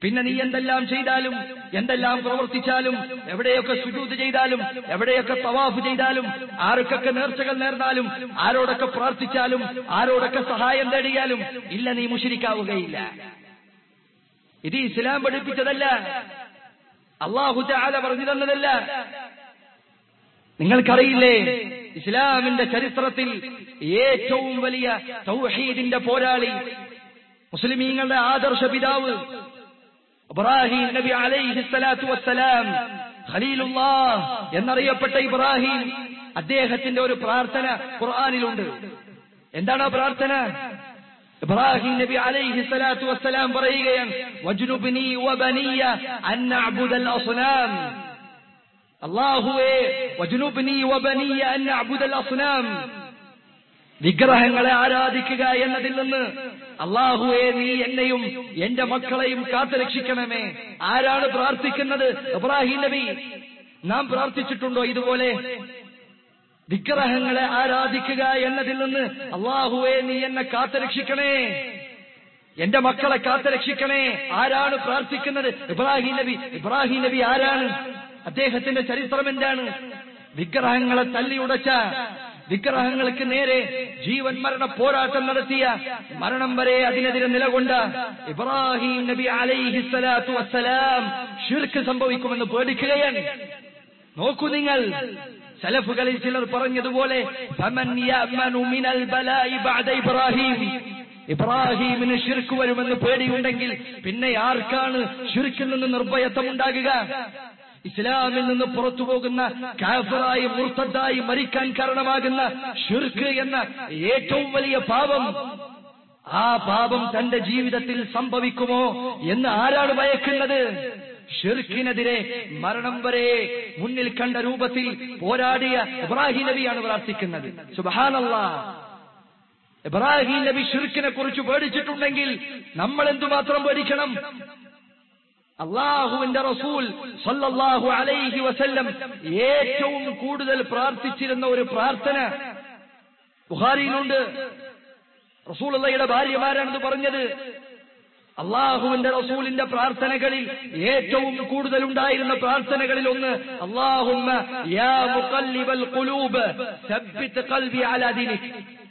പിന്നെ നീ എന്തെല്ലാം ചെയ്താലും എന്തെല്ലാം പ്രവർത്തിച്ചാലും എവിടെയൊക്കെ സുജൂത് ചെയ്താലും എവിടെയൊക്കെ തവാഫ് ചെയ്താലും ആർക്കൊക്കെ നേർച്ചകൾ നേർന്നാലും ആരോടൊക്കെ പ്രാർത്ഥിച്ചാലും ആരോടൊക്കെ സഹായം തേടിയാലും ഇല്ല നീ മുഷിരിക്കാവുകയില്ല ഇത് ഇസ്ലാം പഠിപ്പിച്ചതല്ല അള്ളാഹു ചാല പറഞ്ഞു തന്നതല്ല നിങ്ങൾക്കറിയില്ലേ ഇസ്ലാമിന്റെ ചരിത്രത്തിൽ ഏറ്റവും വലിയ തൗഹീദിന്റെ പോരാളി മുസ്ലിമീങ്ങളുടെ ആദർശ പിതാവ് ഇബ്രാഹിം നബി അലൈഹി സ്വലാത്തു വസ്സലാം ഖലീലുല്ലാഹ് എന്നറിയപ്പെട്ട ഇബ്രാഹിം അദ്ദേഹത്തിന്റെ ഒരു പ്രാർത്ഥന ഖുർആനിലുണ്ട് എന്താണ് ആ പ്രാർത്ഥന ഇബ്രാഹിം നബി അലൈഹി സ്വലാത്തു വസ്സലാം പറയുകയാണ് വജ്നുബ്നി വബനിയ അൻ നഅബുദൽ അസ്നാം അല്ലാഹുവേ വജ്നുബ്നി വബനിയ അൻ നഅബുദൽ അസ്നാം വിഗ്രഹങ്ങളെ ആരാധിക്കുക എന്നതിൽ നിന്ന് അള്ളാഹുവെ നീ എന്നെയും എന്റെ മക്കളെയും കാത്തുരക്ഷിക്കണമേ ആരാണ് പ്രാർത്ഥിക്കുന്നത് ഇബ്രാഹിം നബി നാം പ്രാർത്ഥിച്ചിട്ടുണ്ടോ ഇതുപോലെ വിഗ്രഹങ്ങളെ ആരാധിക്കുക എന്നതിൽ നിന്ന് അള്ളാഹുവെ നീ എന്നെ കാത്തുരക്ഷിക്കണേ എന്റെ മക്കളെ കാത്തുരക്ഷിക്കണേ ആരാണ് പ്രാർത്ഥിക്കുന്നത് ഇബ്രാഹിം നബി ഇബ്രാഹിം നബി ആരാണ് അദ്ദേഹത്തിന്റെ ചരിത്രം എന്താണ് വിഗ്രഹങ്ങളെ തല്ലിയുടച്ച വിഗ്രഹങ്ങൾക്ക് നേരെ ജീവൻ മരണ പോരാട്ടം നടത്തിയ മരണം വരെ അതിനെതിരെ നിലകൊണ്ട ഇബ്രാഹിം നബി അലൈഹി സ്വലാത്തു വസ്സലാം ഷിർക്ക് സംഭവിക്കുമെന്ന് പേടിക്കുകയാണ് നോക്കൂ നിങ്ങൾ സലഫുകളിൽ ചിലർ പറഞ്ഞതുപോലെ ഫമൻ യഅ്മനു മിനൽ ബലാഇ ബഅദ ഇബ്രാഹിം ഇബ്രാഹിമിന് ഷിർക്ക് വരുമെന്ന് പേടിയുണ്ടെങ്കിൽ പിന്നെ ആർക്കാണ് ഷിർക്കിൽ നിന്ന് നിർഭയത്വം ഉണ്ടാകുക ഇസ്ലാമിൽ നിന്ന് പുറത്തു പോകുന്ന കാഫറായി മുർത്തദ്ദായി മരിക്കാൻ കാരണമാകുന്ന ഷിർക്ക് എന്ന ഏറ്റവും വലിയ പാപം ആ പാപം തന്റെ ജീവിതത്തിൽ സംഭവിക്കുമോ എന്ന് ആരാണ് ഭയക്കുന്നത് ഷിർക്കിനെതിരെ മരണം വരെ മുന്നിൽ കണ്ട രൂപത്തിൽ പോരാടിയ ഇബ്രാഹിം നബിയാണ് പ്രാർത്ഥിക്കുന്നത് സുബഹാനല്ലാ ഇബ്രാഹിം നബി ഷിർക്കിനെ കുറിച്ച് പേടിച്ചിട്ടുണ്ടെങ്കിൽ നമ്മൾ എന്തുമാത്രം പേടിക്കണം അള്ളാഹുവിന്റെ റസൂൽ സല്ലല്ലാഹു അലൈഹി വസല്ലം ഏറ്റവും കൂടുതൽ പ്രാർത്ഥിച്ചിരുന്ന ഒരു പ്രാർത്ഥന ബുഹാരിയിലുണ്ട് റസൂലുള്ളയുടെ ഭാര്യമാരാണെന്ന് പറഞ്ഞത് അള്ളാഹുവിന്റെ റസൂലിന്റെ പ്രാർത്ഥനകളിൽ ഏറ്റവും കൂടുതൽ ഉണ്ടായിരുന്ന പ്രാർത്ഥനകളിൽ ഒന്ന് അള്ളാഹുമ്മ യാ മുഖല്ലിബൽ ഖുലൂബ് സബ്ബിത് ഖൽബി അലാ ദീനിക്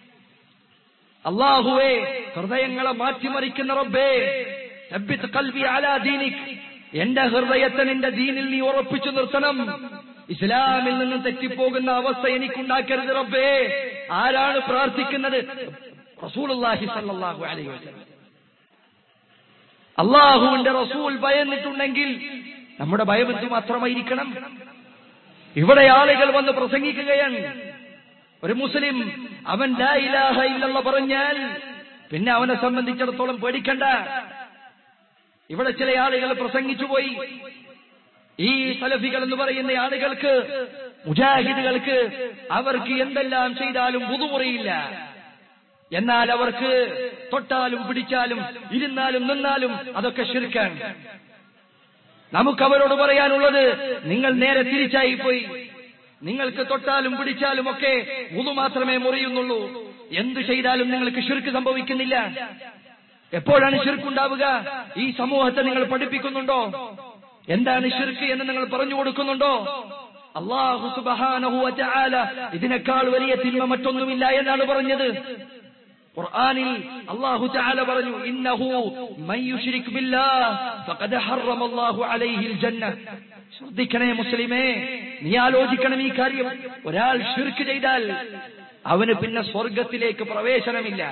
അള്ളാഹുവേ ഹൃദയങ്ങളെ മാറ്റിമറിക്കുന്ന റബ്ബേ സബ്ബിത് ഖൽബി അലാ ദീനിക് എന്റെ ഹൃദയത്തെ നിന്റെ ദീനിൽ നീ ഉറപ്പിച്ചു നിർത്തണം ഇസ്ലാമിൽ നിന്ന് തെറ്റിപ്പോകുന്ന അവസ്ഥ എനിക്കുണ്ടാക്കരുത് റബ്ബേ ആരാണ് പ്രാർത്ഥിക്കുന്നത് റസൂലുള്ളാഹി സല്ലല്ലാഹു അലൈഹി വസല്ലം അള്ളാഹുവിന്റെ റസൂൽ ഭയന്നിട്ടുണ്ടെങ്കിൽ നമ്മുടെ ഭയം എന്തു മാത്രമായിരിക്കണം ഇവിടെ ആളുകൾ വന്ന് പ്രസംഗിക്കുകയാണ് ഒരു മുസ്ലിം അവൻ ലാ ഇലാഹ ഇല്ലല്ല പറഞ്ഞാൽ പിന്നെ അവനെ സംബന്ധിച്ചിടത്തോളം പേടിക്കണ്ട ഇവിടെ ചില ആളുകൾ പ്രസംഗിച്ചു പോയി ഈ സലഫികൾ എന്ന് പറയുന്ന ആളുകൾക്ക് മുജാഹിദുകൾക്ക് അവർക്ക് എന്തെല്ലാം ചെയ്താലും പുതുമുറിയില്ല എന്നാൽ അവർക്ക് തൊട്ടാലും പിടിച്ചാലും ഇരുന്നാലും നിന്നാലും അതൊക്കെ ശിർക്കാൻ നമുക്ക് അവരോട് പറയാനുള്ളത് നിങ്ങൾ നേരെ തിരിച്ചായി പോയി നിങ്ങൾക്ക് തൊട്ടാലും പിടിച്ചാലും ഒക്കെ ഉതു മാത്രമേ മുറിയുന്നുള്ളൂ എന്തു ചെയ്താലും നിങ്ങൾക്ക് ഷിർക്ക് സംഭവിക്കുന്നില്ല എപ്പോഴാണ് ഷിർക്കുണ്ടാവുക ഈ സമൂഹത്തെ നിങ്ങൾ പഠിപ്പിക്കുന്നുണ്ടോ എന്താണ് ഷിർക്ക് എന്ന് നിങ്ങൾ പറഞ്ഞു കൊടുക്കുന്നുണ്ടോ അള്ളാഹു സുബഹാനഹു വതആല ഇതിനേക്കാൾ വലിയ തിന്മ മറ്റൊന്നുമില്ല എന്നാണ് പറഞ്ഞത് ഖുർആനിൽ അല്ലാഹു തആല പറഞ്ഞു ഇന്നഹു മൻ യുശ്രിക് ബില്ലാഹ് ഫഖദ ഹറമല്ലാഹു അലൈഹിൽ ജന്ന ശ്രദ്ധിക്കണേ മുസ്ലിമേ നീ ആലോചിക്കണം ഈ കാര്യം ഒരാൾ ഷിർക്ക് ചെയ്താൽ അവന് പിന്നെ സ്വർഗത്തിലേക്ക് പ്രവേശനമില്ല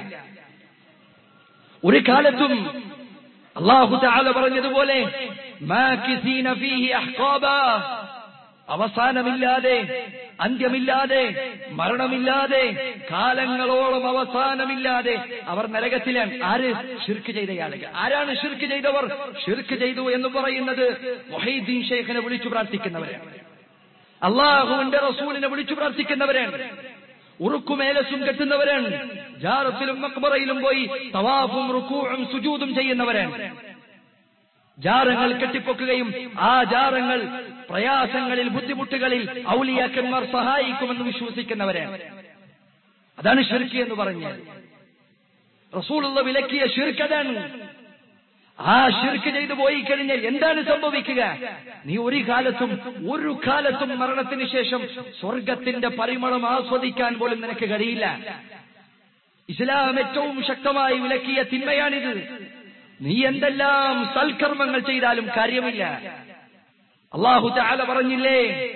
ഒരു കാലത്തും അള്ളാഹു തആല പറഞ്ഞതുപോലെ മാകിസീന ഫീഹി അഹ്ഖാബാ അവസാനമില്ലാതെ അന്ത്യമില്ലാതെ മരണമില്ലാതെ കാലങ്ങളോളം അവസാനമില്ലാതെ അവർ നരകത്തിലാണ് ആര് ഷിർക്ക് ചെയ്ത ആളുകൾ ആരാണ് ഷിർക്ക് ചെയ്തവർ ഷിർക്ക് ചെയ്തു എന്ന് പറയുന്നത് മൊഹീദ്ദീൻ ഷെയ്ഖിനെ വിളിച്ചു പ്രാർത്ഥിക്കുന്നവരാണ് അള്ളാഹുവിന്റെ റസൂലിനെ വിളിച്ചു പ്രാർത്ഥിക്കുന്നവരാണ് ഉറുക്കുമേലസും കെട്ടുന്നവരാണ് ജാറത്തിലും മക്ബറയിലും പോയി തവാഫും റുക്കൂഴും സുജൂതും ചെയ്യുന്നവരാണ് ജാറങ്ങൾ കെട്ടിപ്പൊക്കുകയും ആ ജാറങ്ങൾ പ്രയാസങ്ങളിൽ ബുദ്ധിമുട്ടുകളിൽ ഔലിയാക്കന്മാർ സഹായിക്കുമെന്ന് വിശ്വസിക്കുന്നവരാണ് അതാണ് ഷിർക്ക് എന്ന് പറഞ്ഞാൽ റസൂലുള്ള വിലക്കിയ ഷിർക്ക് അതാണ് ആ ഷിർക്ക് ചെയ്തു പോയി കഴിഞ്ഞാൽ എന്താണ് സംഭവിക്കുക നീ ഒരു കാലത്തും ഒരു കാലത്തും മരണത്തിന് ശേഷം സ്വർഗത്തിന്റെ പരിമളം ആസ്വദിക്കാൻ പോലും നിനക്ക് കഴിയില്ല ഇസ്ലാം ഏറ്റവും ശക്തമായി വിലക്കിയ തിന്മയാണിത് നീ എന്തെല്ലാം സൽക്കർമ്മങ്ങൾ ചെയ്താലും കാര്യമില്ല അള്ളാഹു ചാല പറഞ്ഞില്ലേ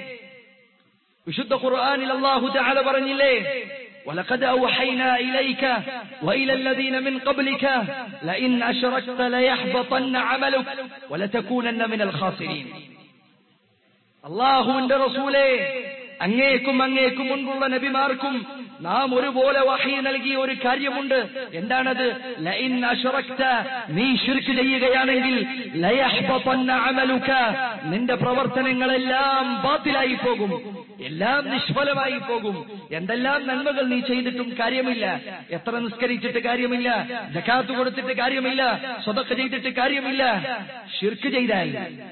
വിശുദ്ധ ഖുർആാനിൽ അള്ളാഹു ചാല പറഞ്ഞില്ലേ ولقد أوحينا إليك وإلى الذين من قبلك لئن أشركت ليحبطن عملك ولتكونن من الخاسرين അള്ളാഹുവിന്റെ റസൂലേ അങ്ങേക്കും അങ്ങേക്കും മുൻപുള്ള നബിമാർക്കും നാം ഒരുപോലെ വഹി നൽകിയ ഒരു കാര്യമുണ്ട് എന്താണത് ലൈൻ അഷറക്ത നീ ശിർക്ക് ചെയ്യുകയാണെങ്കിൽ ലയഹ്ബതന്ന അമലുക നിന്റെ പ്രവർത്തനങ്ങളെല്ലാം ബാത്തിലായി പോകും എല്ലാം നിഷ്ഫലമായി പോകും എന്തെല്ലാം നന്മകൾ നീ ചെയ്തിട്ടും കാര്യമില്ല എത്ര നിസ്കരിച്ചിട്ട് കാര്യമില്ല ജക്കാത്ത് കൊടുത്തിട്ട് കാര്യമില്ല സ്വതക്ക ചെയ്തിട്ട് കാര്യമില്ല ഷിർക്ക് ചെയ്താൽ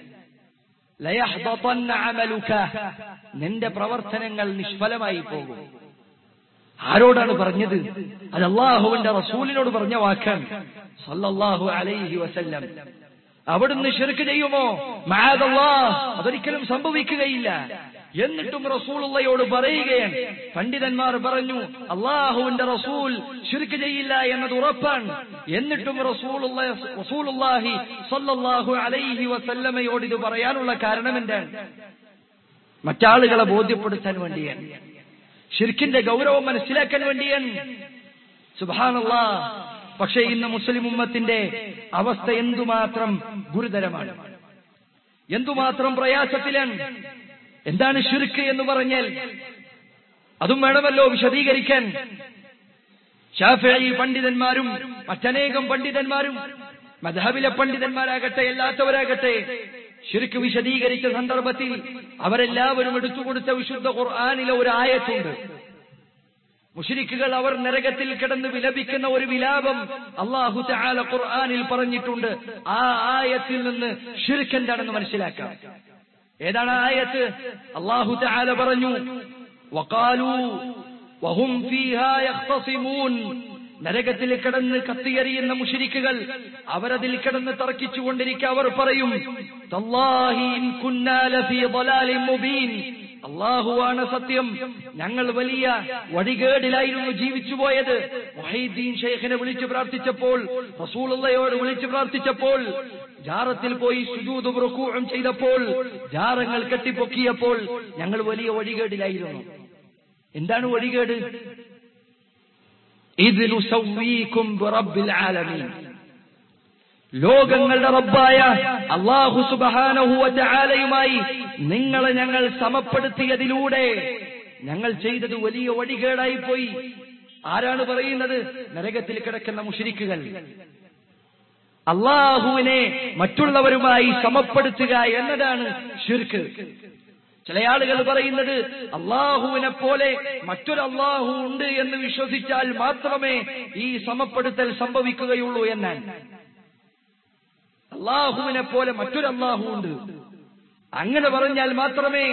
ലയഹ്ബതന്ന അമലുക നിന്റെ പ്രവർത്തനങ്ങൾ നിഷ്ഫലമായി പോകും ആരോടാണ് പറഞ്ഞത് അത് അള്ളാഹുവിന്റെ റസൂലിനോട് പറഞ്ഞ വാക്കാണ് സല്ലല്ലാഹു അലൈഹി വസല്ലം അവിടുന്ന് ഷിർക്ക് ചെയ്യുമോ മാതല്ലാ അതൊരിക്കലും സംഭവിക്കുകയില്ല എന്നിട്ടും റസൂലുള്ളയോട് പറയുകയാണ് പണ്ഡിതന്മാർ പറഞ്ഞു അള്ളാഹുവിന്റെ റസൂൽ ഷിർക്ക് ചെയ്യില്ല എന്നത് ഉറപ്പാണ് എന്നിട്ടും റസൂലുള്ള റസൂലുള്ളാഹി സല്ലല്ലാഹു അലൈഹി വസല്ലമയോട് ഇത് പറയാനുള്ള കാരണം എന്താണ് മറ്റാളുകളെ ബോധ്യപ്പെടുത്താൻ വേണ്ടിയാണ് ഷിർക്കിന്റെ ഗൗരവം മനസ്സിലാക്കാൻ വേണ്ടിയാണ് സുബാനല്ല പക്ഷേ ഇന്ന് മുസ്ലിം ഉമ്മത്തിന്റെ അവസ്ഥ എന്തുമാത്രം ഗുരുതരമാണ് എന്തുമാത്രം പ്രയാസത്തിലാണ് എന്താണ് ഷിർക്ക് എന്ന് പറഞ്ഞാൽ അതും വേണമല്ലോ വിശദീകരിക്കാൻ ഷാഫി പണ്ഡിതന്മാരും മറ്റനേകം പണ്ഡിതന്മാരും മധബിലെ പണ്ഡിതന്മാരാകട്ടെ അല്ലാത്തവരാകട്ടെ ഷിർക്ക് വിശദീകരിച്ച സന്ദർഭത്തിൽ അവരെല്ലാവരും എടുത്തുകൊടുത്ത വിശുദ്ധ ഖുർആാനിലെ ഒരു ആയത്തുണ്ട് മുഷിരിക്കുകൾ അവർ നരകത്തിൽ കിടന്ന് വിലപിക്കുന്ന ഒരു വിലാപം അള്ളാഹു തആല ഖുർആാനിൽ പറഞ്ഞിട്ടുണ്ട് ആ ആയത്തിൽ നിന്ന് ഷിർക്ക് എന്താണെന്ന് മനസ്സിലാക്കാം ഏതാണ് ആ ആയത്ത് അള്ളാഹു തആല പറഞ്ഞു വഖാലു വഹും ഫീഹാ യഖ്തസിമൂൻ നരകത്തിൽ കിടന്ന് കത്തിയെറിയുന്ന മുഷിരിക്കുകൾ അവരതിൽ കിടന്ന് തർക്കിച്ചുകൊണ്ടിരിക്കുക അവർ പറയും തല്ലാഹി ഇൻ കുന്നാ ലഫീ ളലാലിൻ മുബീൻ അള്ളാഹുവാണ് സത്യം ഞങ്ങൾ വലിയ വഴികേടിലായിരുന്നു ജീവിച്ചു പോയത് മുഹൈദ്ദീൻ ഷെയ്ഖിനെ വിളിച്ചു പ്രാർത്ഥിച്ചപ്പോൾ റസൂലുള്ളയോട് വിളിച്ചു പ്രാർത്ഥിച്ചപ്പോൾ ജാറത്തിൽ പോയി സുജൂദും റുക്കൂഉം ചെയ്തപ്പോൾ ജാറങ്ങൾ കെട്ടിപ്പൊക്കിയപ്പോൾ ഞങ്ങൾ വലിയ വഴികേടിലായിരുന്നു എന്താണ് വഴികേട് ഇത് നുസവ്വീക്കും ബിറബ്ബിൽ ആലമീൻ ലോകങ്ങളുടെ റബ്ബായ അള്ളാഹു സുബഹാനഹുവലയുമായി നിങ്ങളെ ഞങ്ങൾ സമപ്പെടുത്തിയതിലൂടെ ഞങ്ങൾ ചെയ്തത് വലിയ വഴികേടായി പോയി ആരാണ് പറയുന്നത് നരകത്തിൽ കിടക്കുന്ന മുഷിരിക്കുകൾ അള്ളാഹുവിനെ മറ്റുള്ളവരുമായി സമപ്പെടുത്തുക എന്നതാണ് ഷിർക്ക് ചില ആളുകൾ പറയുന്നത് അള്ളാഹുവിനെ പോലെ മറ്റൊരു അള്ളാഹു ഉണ്ട് എന്ന് വിശ്വസിച്ചാൽ മാത്രമേ ഈ സമപ്പെടുത്തൽ സംഭവിക്കുകയുള്ളൂ എന്നാണ് അള്ളാഹുവിനെ പോലെ മറ്റൊരു അള്ളാഹു ഉണ്ട് അങ്ങനെ പറഞ്ഞാൽ മാത്രമേ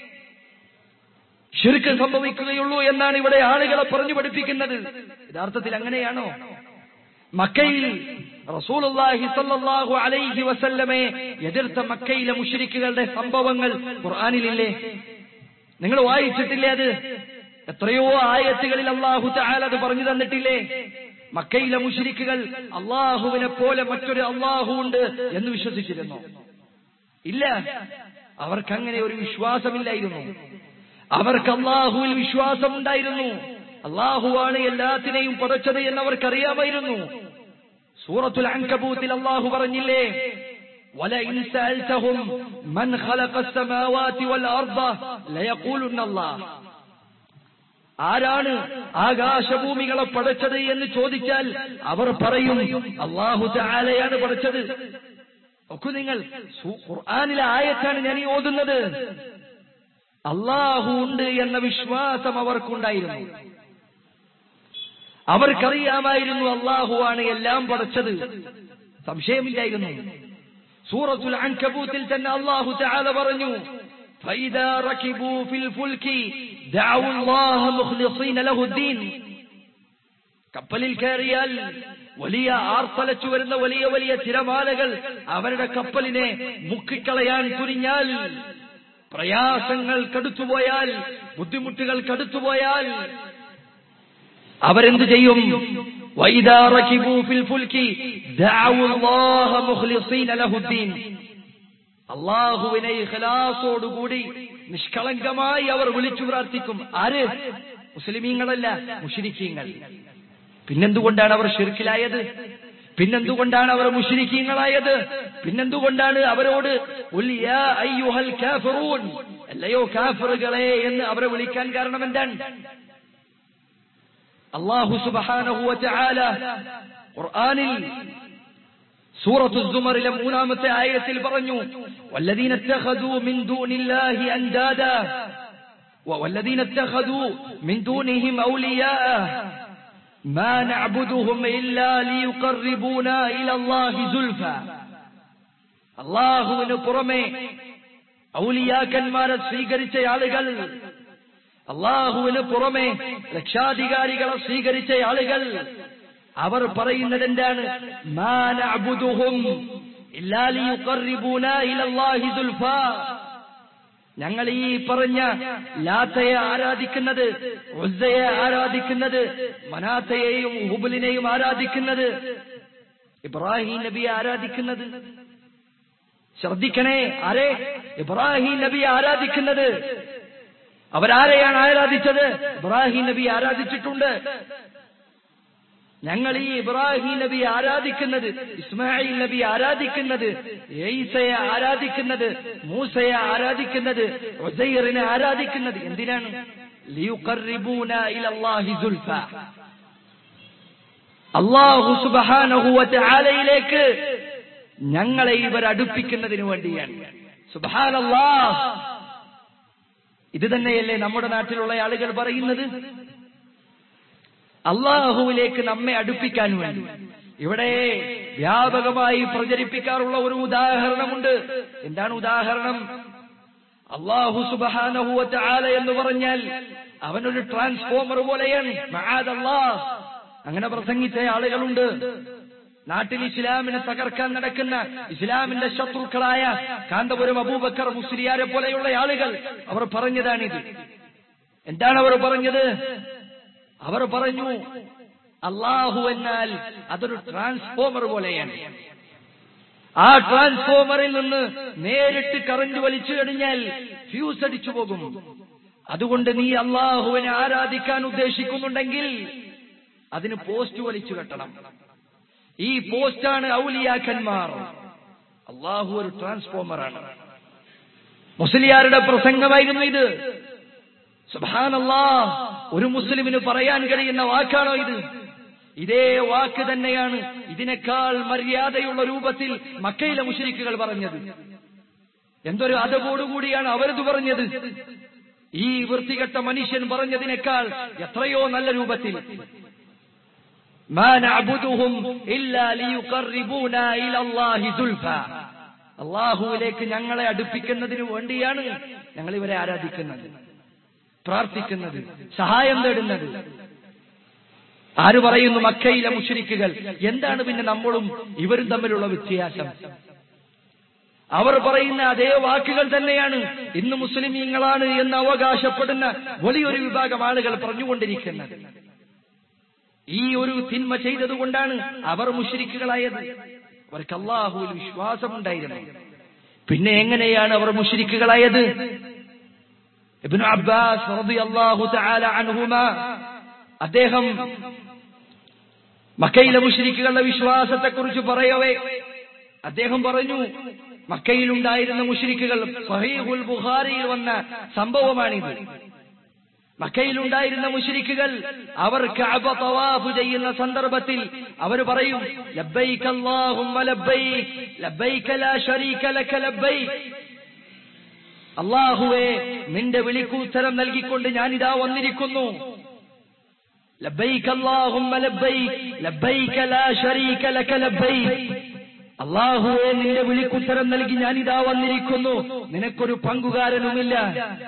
ഷിർക്ക് സംഭവിക്കുകയുള്ളൂ എന്നാണ് ഇവിടെ ആളുകളെ പറഞ്ഞു പഠിപ്പിക്കുന്നത് യഥാർത്ഥത്തിൽ അങ്ങനെയാണോ മക്കയിൽ റസൂലുള്ളാഹി സ്വല്ലല്ലാഹു അലൈഹി വസല്ലമെ എതിർത്ത മക്കയിലെ മുശ്രിക്കുകളുടെ സംഭവങ്ങൾ ഖുർആനിലില്ലേ നിങ്ങൾ വായിച്ചിട്ടില്ലേ അത് എത്രയോ ആയത്തുകളിൽ അള്ളാഹു തആല അത് പറഞ്ഞു തന്നിട്ടില്ലേ മക്കയിലെ മുശ്രിക്കുകൾ അള്ളാഹുവിനെ പോലെ മറ്റൊരു അള്ളാഹു ഉണ്ട് എന്ന് വിശ്വസിച്ചിരുന്നു ഇല്ല അവർക്ക് അങ്ങനെ ഒരു വിശ്വാസമില്ലായിരുന്നു അവർക്ക് അള്ളാഹുവിൽ വിശ്വാസമുണ്ടായിരുന്നു അള്ളാഹുവാണ് എല്ലാത്തിനെയും പടച്ചത് എന്ന് അവർക്കറിയാമായിരുന്നു സൂറത്തുൽ അൻകബൂത്തിൽ അള്ളാഹു പറഞ്ഞില്ലേ ولئن سألتهم من خلق السماوات والأرض ليقولن الله ആരാണ് ആകാശഭൂമികളെ പടച്ചത് എന്ന് ചോദിച്ചാൽ അവർ പറയും അള്ളാഹു ചാലയാണ് പടച്ചത് ഒക്കെ നിങ്ങൾ സു- ഖുർആനിലെ ആയത്താണ് ഞാൻ ഈ ഓതുന്നത് അള്ളാഹു ഉണ്ട് എന്ന വിശ്വാസം അവർക്കുണ്ടായിരുന്നു അവർക്കറിയാമായിരുന്നു അള്ളാഹുവാണ് എല്ലാം പടച്ചത് സംശയമില്ലായിരുന്നു സൂറത്തുൽ അൻകബൂത്തിൽ തന്നെ അള്ളാഹു തആല പറഞ്ഞു فإذا ركبوا في الفلك دعوا الله مخلصين له الدين കപ്പലിൽ കയറിയാൽ വലിയ ആർത്തലച്ചു വരുന്ന വലിയ വലിയ തിരമാലകൾ അവരുടെ കപ്പലിനെ മുക്കിക്കളയാൻ തുനിഞ്ഞാൽ പ്രയാസങ്ങൾ കടുത്തുപോയാൽ ബുദ്ധിമുട്ടുകൾ കടുത്തുപോയാൽ അവരെന്ത് ചെയ്യും وَإِذَا رَكِبُوا فِي الْفُلْكِ دَعَوُا اللَّهَ مُخْلِصِينَ لَهُ الدِّينَ അള്ളാഹുവിനെ ഇഖ്ലാസോടുകൂടി നിഷ്കളങ്കമായി അവർ വിളിച്ചു പ്രാർത്ഥിക്കും ആര് മുസ്ലിമീങ്ങളല്ല മുഷിരിക്കീങ്ങൾ പിന്നെന്തുകൊണ്ടാണ് അവർ ഷിർക്കിലായത് പിന്നെന്തുകൊണ്ടാണ് അവർ മുഷിരിക്കീങ്ങളായത് പിന്നെന്തുകൊണ്ടാണ് അവരോട് "ഖുൽ യാ അയ്യുഹൽ കാഫിറൂൻ" അല്ലയോ കാഫറുകളെ എന്ന് അവരെ വിളിക്കാൻ കാരണം എന്താണ് അള്ളാഹു സുബ്ഹാനഹു വതആല ഖുർആനിൽ സൂറത്തു സുമറിലെ മൂന്നാമത്തെ ആയത്തിൽ പറഞ്ഞു വല്ലദീന ഇത്തഖദൂ മിൻ ദൂനില്ലാഹി അൻദാദാ والذين اتخذوا من دونهم أولياء ما نعبدهم إلا ليقربونا إلى الله زلفى അള്ളാഹുവിന് പുറമെ ഔലിയാക്കന്മാരെ സ്വീകരിച്ച ആളുകൾ അള്ളാഹുവിന് പുറമെ രക്ഷാധികാരികളെ സ്വീകരിച്ച ആളുകൾ അവർ പറയുന്നത് എന്താണ് ഞങ്ങൾ ഈ പറഞ്ഞ ലാത്തയെ ആരാധിക്കുന്നത് ഉസ്സയെ ആരാധിക്കുന്നത് മനാത്തയെയും ഹുബുലിനെയും ആരാധിക്കുന്നത് ഇബ്രാഹിം നബിയെ ആരാധിക്കുന്നത് ശ്രദ്ധിക്കണേ ആരെ ഇബ്രാഹിം നബിയെ ആരാധിക്കുന്നത് അവരാരെയാണ് ആരാധിച്ചത് ഇബ്രാഹിം നബി ആരാധിച്ചിട്ടുണ്ട് ഞങ്ങൾ ഈ ഇബ്രാഹിം നബി ആരാധിക്കുന്നത് ഇസ്മായിൽ നബി ആരാധിക്കുന്നത് ഏയ്സയെ ആരാധിക്കുന്നത് മൂസയെ ആരാധിക്കുന്നത് ഉസൈറിനെ ആരാധിക്കുന്നത് എന്തിനാണ് ലിയുഖർരിബൂന ഇലല്ലാഹി സുൽഫ അല്ലാഹു സുബ്ഹാനഹു വതആലയിലേക്ക് ഞങ്ങളെ ഇവർ അടുപ്പിക്കുന്നതിന് വേണ്ടിയാണ് സുബ്ഹാനല്ലാഹ് ഇത് തന്നെയല്ലേ നമ്മുടെ നാട്ടിലുള്ള ആളുകൾ പറയുന്നത് അള്ളാഹുവിലേക്ക് നമ്മെ അടുപ്പിക്കാൻ വേണ്ടി ഇവിടെ വ്യാപകമായി പ്രചരിപ്പിക്കാറുള്ള ഒരു ഉദാഹരണമുണ്ട് എന്താണ് ഉദാഹരണം അള്ളാഹു സുബാനഹുവറ്റ ആല എന്ന് പറഞ്ഞാൽ അവനൊരു ട്രാൻസ്ഫോമർ പോലെയാണ് മഹാദല്ലാ അങ്ങനെ പ്രസംഗിച്ച ആളുകളുണ്ട് നാട്ടിൽ ഇസ്ലാമിനെ തകർക്കാൻ നടക്കുന്ന ഇസ്ലാമിന്റെ ശത്രുക്കളായ കാന്തപുരം അബൂബക്കർ മുസ്ലിയാരെ പോലെയുള്ള ആളുകൾ അവർ പറഞ്ഞതാണിത് എന്താണ് അവർ പറഞ്ഞത് അവർ പറഞ്ഞു അള്ളാഹു എന്നാൽ അതൊരു ട്രാൻസ്ഫോമർ പോലെയാണ് ആ ട്രാൻസ്ഫോമറിൽ നിന്ന് നേരിട്ട് കറന്റ് വലിച്ചു കഴിഞ്ഞാൽ ഫ്യൂസ് അടിച്ചു പോകും അതുകൊണ്ട് നീ അള്ളാഹുവിനെ ആരാധിക്കാൻ ഉദ്ദേശിക്കുന്നുണ്ടെങ്കിൽ അതിന് പോസ്റ്റ് വലിച്ചു കെട്ടണം ഈ പോസ്റ്റാണ് ഔലിയാക്കന്മാർ അള്ളാഹു ഒരു ട്രാൻസ്ഫോമറാണ് മുസ്ലിയാരുടെ പ്രസംഗമായിരുന്നു ഇത് സുബാനല്ലാ ഒരു മുസ്ലിമിന് പറയാൻ കഴിയുന്ന വാക്കാണോ ഇത് ഇതേ വാക്ക് തന്നെയാണ് ഇതിനേക്കാൾ മര്യാദയുള്ള രൂപത്തിൽ മക്കയിലെ മുഷരിക്കുകൾ പറഞ്ഞത് എന്തൊരു അതവോടുകൂടിയാണ് അവരത് പറഞ്ഞത് ഈ വൃത്തികെട്ട മനുഷ്യൻ പറഞ്ഞതിനേക്കാൾ എത്രയോ നല്ല രൂപത്തിൽ അള്ളാഹുവിലേക്ക് ഞങ്ങളെ അടുപ്പിക്കുന്നതിന് വേണ്ടിയാണ് ഞങ്ങൾ ഇവരെ ആരാധിക്കുന്നത് പ്രാർത്ഥിക്കുന്നത് സഹായം തേടുന്നത് ആര് പറയുന്നു മക്കയിലെ മുഷരിക്കുകൾ എന്താണ് പിന്നെ നമ്മളും ഇവരും തമ്മിലുള്ള വ്യത്യാസം അവർ പറയുന്ന അതേ വാക്കുകൾ തന്നെയാണ് ഇന്ന് മുസ്ലിമീങ്ങളാണ് എന്ന് അവകാശപ്പെടുന്ന വലിയൊരു വിഭാഗം ആളുകൾ പറഞ്ഞുകൊണ്ടിരിക്കുന്നത് ഈ ഒരു തിന്മ ചെയ്തതുകൊണ്ടാണ് അവർ മുഷരിക്കുകളായത് അവർക്ക് അള്ളാഹുവിൽ വിശ്വാസമുണ്ടായിരുന്നു പിന്നെ എങ്ങനെയാണ് അവർ മുഷരിക്കുകളായത് ഇബ്നു അബ്ബാസ് റളിയല്ലാഹു തആല അൻഹുമ അദ്ദേഹം മക്കയിലെ മുശ്രിക്കുകളുടെ വിശ്വാസത്തെക്കുറിച്ച് പറയവേ അദ്ദേഹം പറഞ്ഞു മക്കയിലുണ്ടായിരുന്ന മുശ്രിക്കുകൾ സഹീഹുൽ ബുഖാരിയിൽ വന്ന സംഭവമാണിത് മക്കയിലുണ്ടായിരുന്ന മുശ്രിക്കുകൾ അവർ കഅബ തവാഫ് ചെയ്യുന്ന സന്ദർഭത്തിൽ അവർ പറയും ലബ്ബൈക അല്ലാഹുമ്മ ലബ്ബൈക് ലബ്ബൈക ലാ ശരീക ലക ലബ്ബൈക് അള്ളാഹുവെ നിന്റെ വിളിക്കൂത്തരം നൽകിക്കൊണ്ട് ഞാനിതാ വന്നിരിക്കുന്നു ലബ്ബൈക അല്ലാഹുമ്മ ലബ്ബൈക് ലബ്ബൈക ലാ ശരീക ലക ലബ്ബൈക് അള്ളാഹുവെ നിന്റെ വിളിക്കുത്തരം നൽകി ഞാനിതാ വന്നിരിക്കുന്നു നിനക്കൊരു പങ്കുകാരനുമില്ല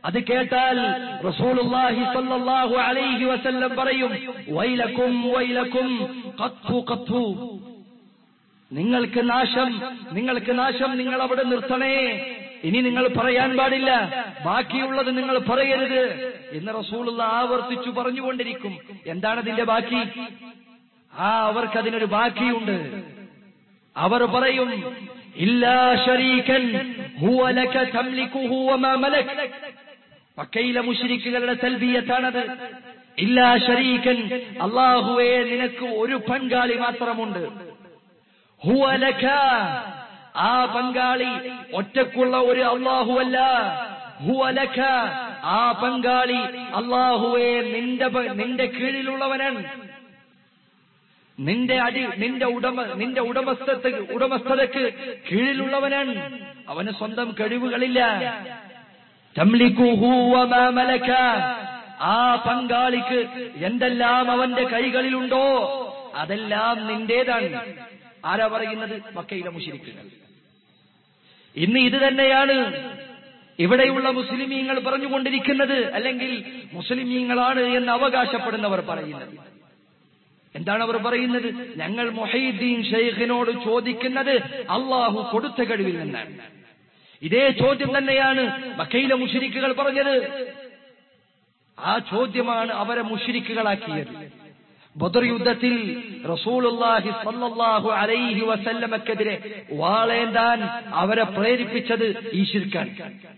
അത് കേട്ടാൽ റസൂലുള്ളാഹി സ്വല്ലല്ലാഹു അലൈഹി വസല്ലം പറയും വൈലക്കും വൈലക്കും ഖത്തു ഖത്തു നിങ്ങൾക്ക് നാശം നിങ്ങൾക്ക് നാശം നിങ്ങൾ അവിടെ നിർത്തണേ ഇനി നിങ്ങൾ പറയാൻ പാടില്ല ബാക്കിയുള്ളത് നിങ്ങൾ പറയരുത് എന്ന് റസൂലുള്ള ആവർത്തിച്ചു പറഞ്ഞുകൊണ്ടിരിക്കും എന്താണ് അതിന്റെ ബാക്കി ആ അവർക്കതിനൊരു ബാക്കിയുണ്ട് അവർ പറയും ഇല്ലാ ശരീകൻ ഹുവ ലക തംലികുഹു വമാ മലക് മക്കയിലെ മുശ്രിക്കുകളുടെ തൽബിയത്താണത് ഇല്ലാ ശരീകൻ അള്ളാഹുവേ നിനക്ക് ഒരു പങ്കാളി മാത്രമുണ്ട് ഹുവ ലക ആ പങ്കാളി ഒറ്റക്കുള്ള ഒരു അള്ളാഹുവല്ല ഹുവ ലക ആ പങ്കാളി അള്ളാഹുവേ നിന്റെ പ- നിന്റെ കീഴിലുള്ളവനാണ് നിന്റെ അടി നിന്റെ ഉടമ നിന്റെ ഉടമസ്ഥത്ത് ഉടമസ്ഥതക്ക് കീഴിലുള്ളവനാണ് അവന് സ്വന്തം കഴിവുകളില്ല തംലിക്കുഹു വമാ മലക. ആ പങ്കാളിക്ക് എന്തെല്ലാം അവന്റെ കൈകളിലുണ്ടോ അതെല്ലാം നിന്റേതാണ് ആരാ പറയുന്നത് മക്കയിലെ മുഷിരിക്കുകൾ ഇന്ന് ഇത് തന്നെയാണ് ഇവിടെയുള്ള മുസ്ലിമീങ്ങൾ പറഞ്ഞുകൊണ്ടിരിക്കുന്നത് അല്ലെങ്കിൽ മുസ്ലിമീങ്ങളാണ് എന്ന് അവകാശപ്പെടുന്നവർ പറയുന്നത് എന്താണ് അവർ പറയുന്നത് ഞങ്ങൾ മൊഹീദ്ദീൻ ഷെയ്ഖിനോട് ചോദിക്കുന്നത് അള്ളാഹു കൊടുത്ത കഴിവിൽ നിന്നാണ് ഇതേ ചോദ്യം തന്നെയാണ് മക്കയിലെ മുഷിരിക്കുകൾ പറഞ്ഞത് ആ ചോദ്യമാണ് അവരെ മുഷിരിക്കുകളാക്കിയത് ബദർ യുദ്ധത്തിൽ റസൂലുള്ളാഹി സ്വല്ലല്ലാഹു അലൈഹി വസല്ലമക്കെതിരെ വാളേന്താൻ അവരെ പ്രേരിപ്പിച്ചത് ഈ ശിർക്കാൻ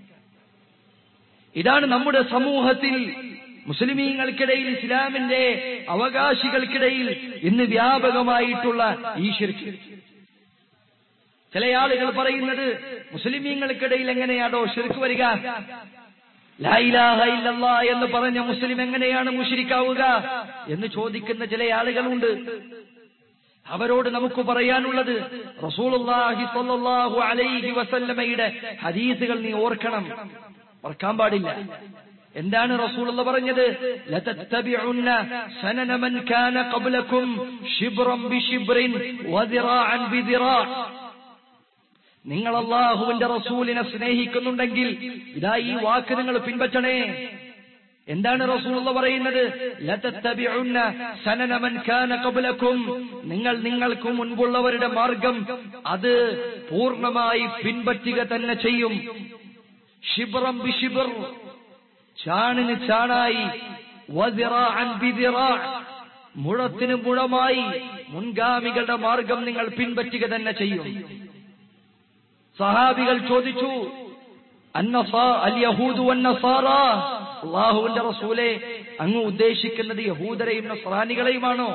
ഇതാണ് നമ്മുടെ സമൂഹത്തിൽ മുസ്ലിമീങ്ങൾക്കിടയിൽ ഇസ്ലാമിന്റെ അവകാശികൾക്കിടയിൽ ഇന്ന് വ്യാപകമായിട്ടുള്ള ഈ ശിർക്ക് ചില ആളുകൾ പറയുന്നത് മുസ്ലിമീങ്ങൾക്കിടയിൽ എങ്ങനെയാണോ ഷിർക്ക് വരിക ലാ ഇലാഹ ഇല്ലല്ലാ എന്ന് പറഞ്ഞ മുസ്ലിം എങ്ങനെയാണ് മുഷിരിക്കാവുക എന്ന് ചോദിക്കുന്ന ചില ആളുകളുണ്ട് അവരോട് നമുക്ക് പറയാനുള്ളത് റസൂലുള്ളാഹി സ്വല്ലല്ലാഹു അലൈഹി വസല്ലമയുടെ ഹദീസുകൾ നീ ഓർക്കണം ഓർക്കാൻ പാടില്ല എന്താണ് റസൂലുള്ള പറഞ്ഞത് ലതത്തബിഉന്ന സനന മൻ കാന ഖബ്ലകും ശിബ്റൻ ബിശിബ്റിൻ വദിറാഅൻ ബിദിറാ നിങ്ങൾ അള്ളാഹുവിന്റെ റസൂലിനെ സ്നേഹിക്കുന്നുണ്ടെങ്കിൽ ഇതാ ഈ വാക്ക് നിങ്ങൾ പിൻപറ്റണേ എന്താണ് റസൂലുള്ള പറയുന്നത് ലതത്തബിഉന്ന സനന മൻ കാന ഖബ്ലകും നിങ്ങൾ നിങ്ങൾക്ക് മുൻപുള്ളവരുടെ മാർഗം അത് പൂർണ്ണമായി പിൻപറ്റുക തന്നെ ചെയ്യും ഷിബ്റം ബിഷിബ്ർ ചാണിന് ചാണായി വദിറാഅൻ ബിദിറാ മുഴത്തിന് മുഴമായി മുൻഗാമികളുടെ മാർഗം നിങ്ങൾ പിൻപറ്റുക തന്നെ ചെയ്യും സഹാബികൾ ചോദിച്ചു അന്നസാ- അൽ യഹൂദു വന്നസാറ അള്ളാഹുവിന്റെ റസൂലെ അങ്ങ് ഉദ്ദേശിക്കുന്നത് യഹൂദരെയും നസ്രാനികളെയുമാണോ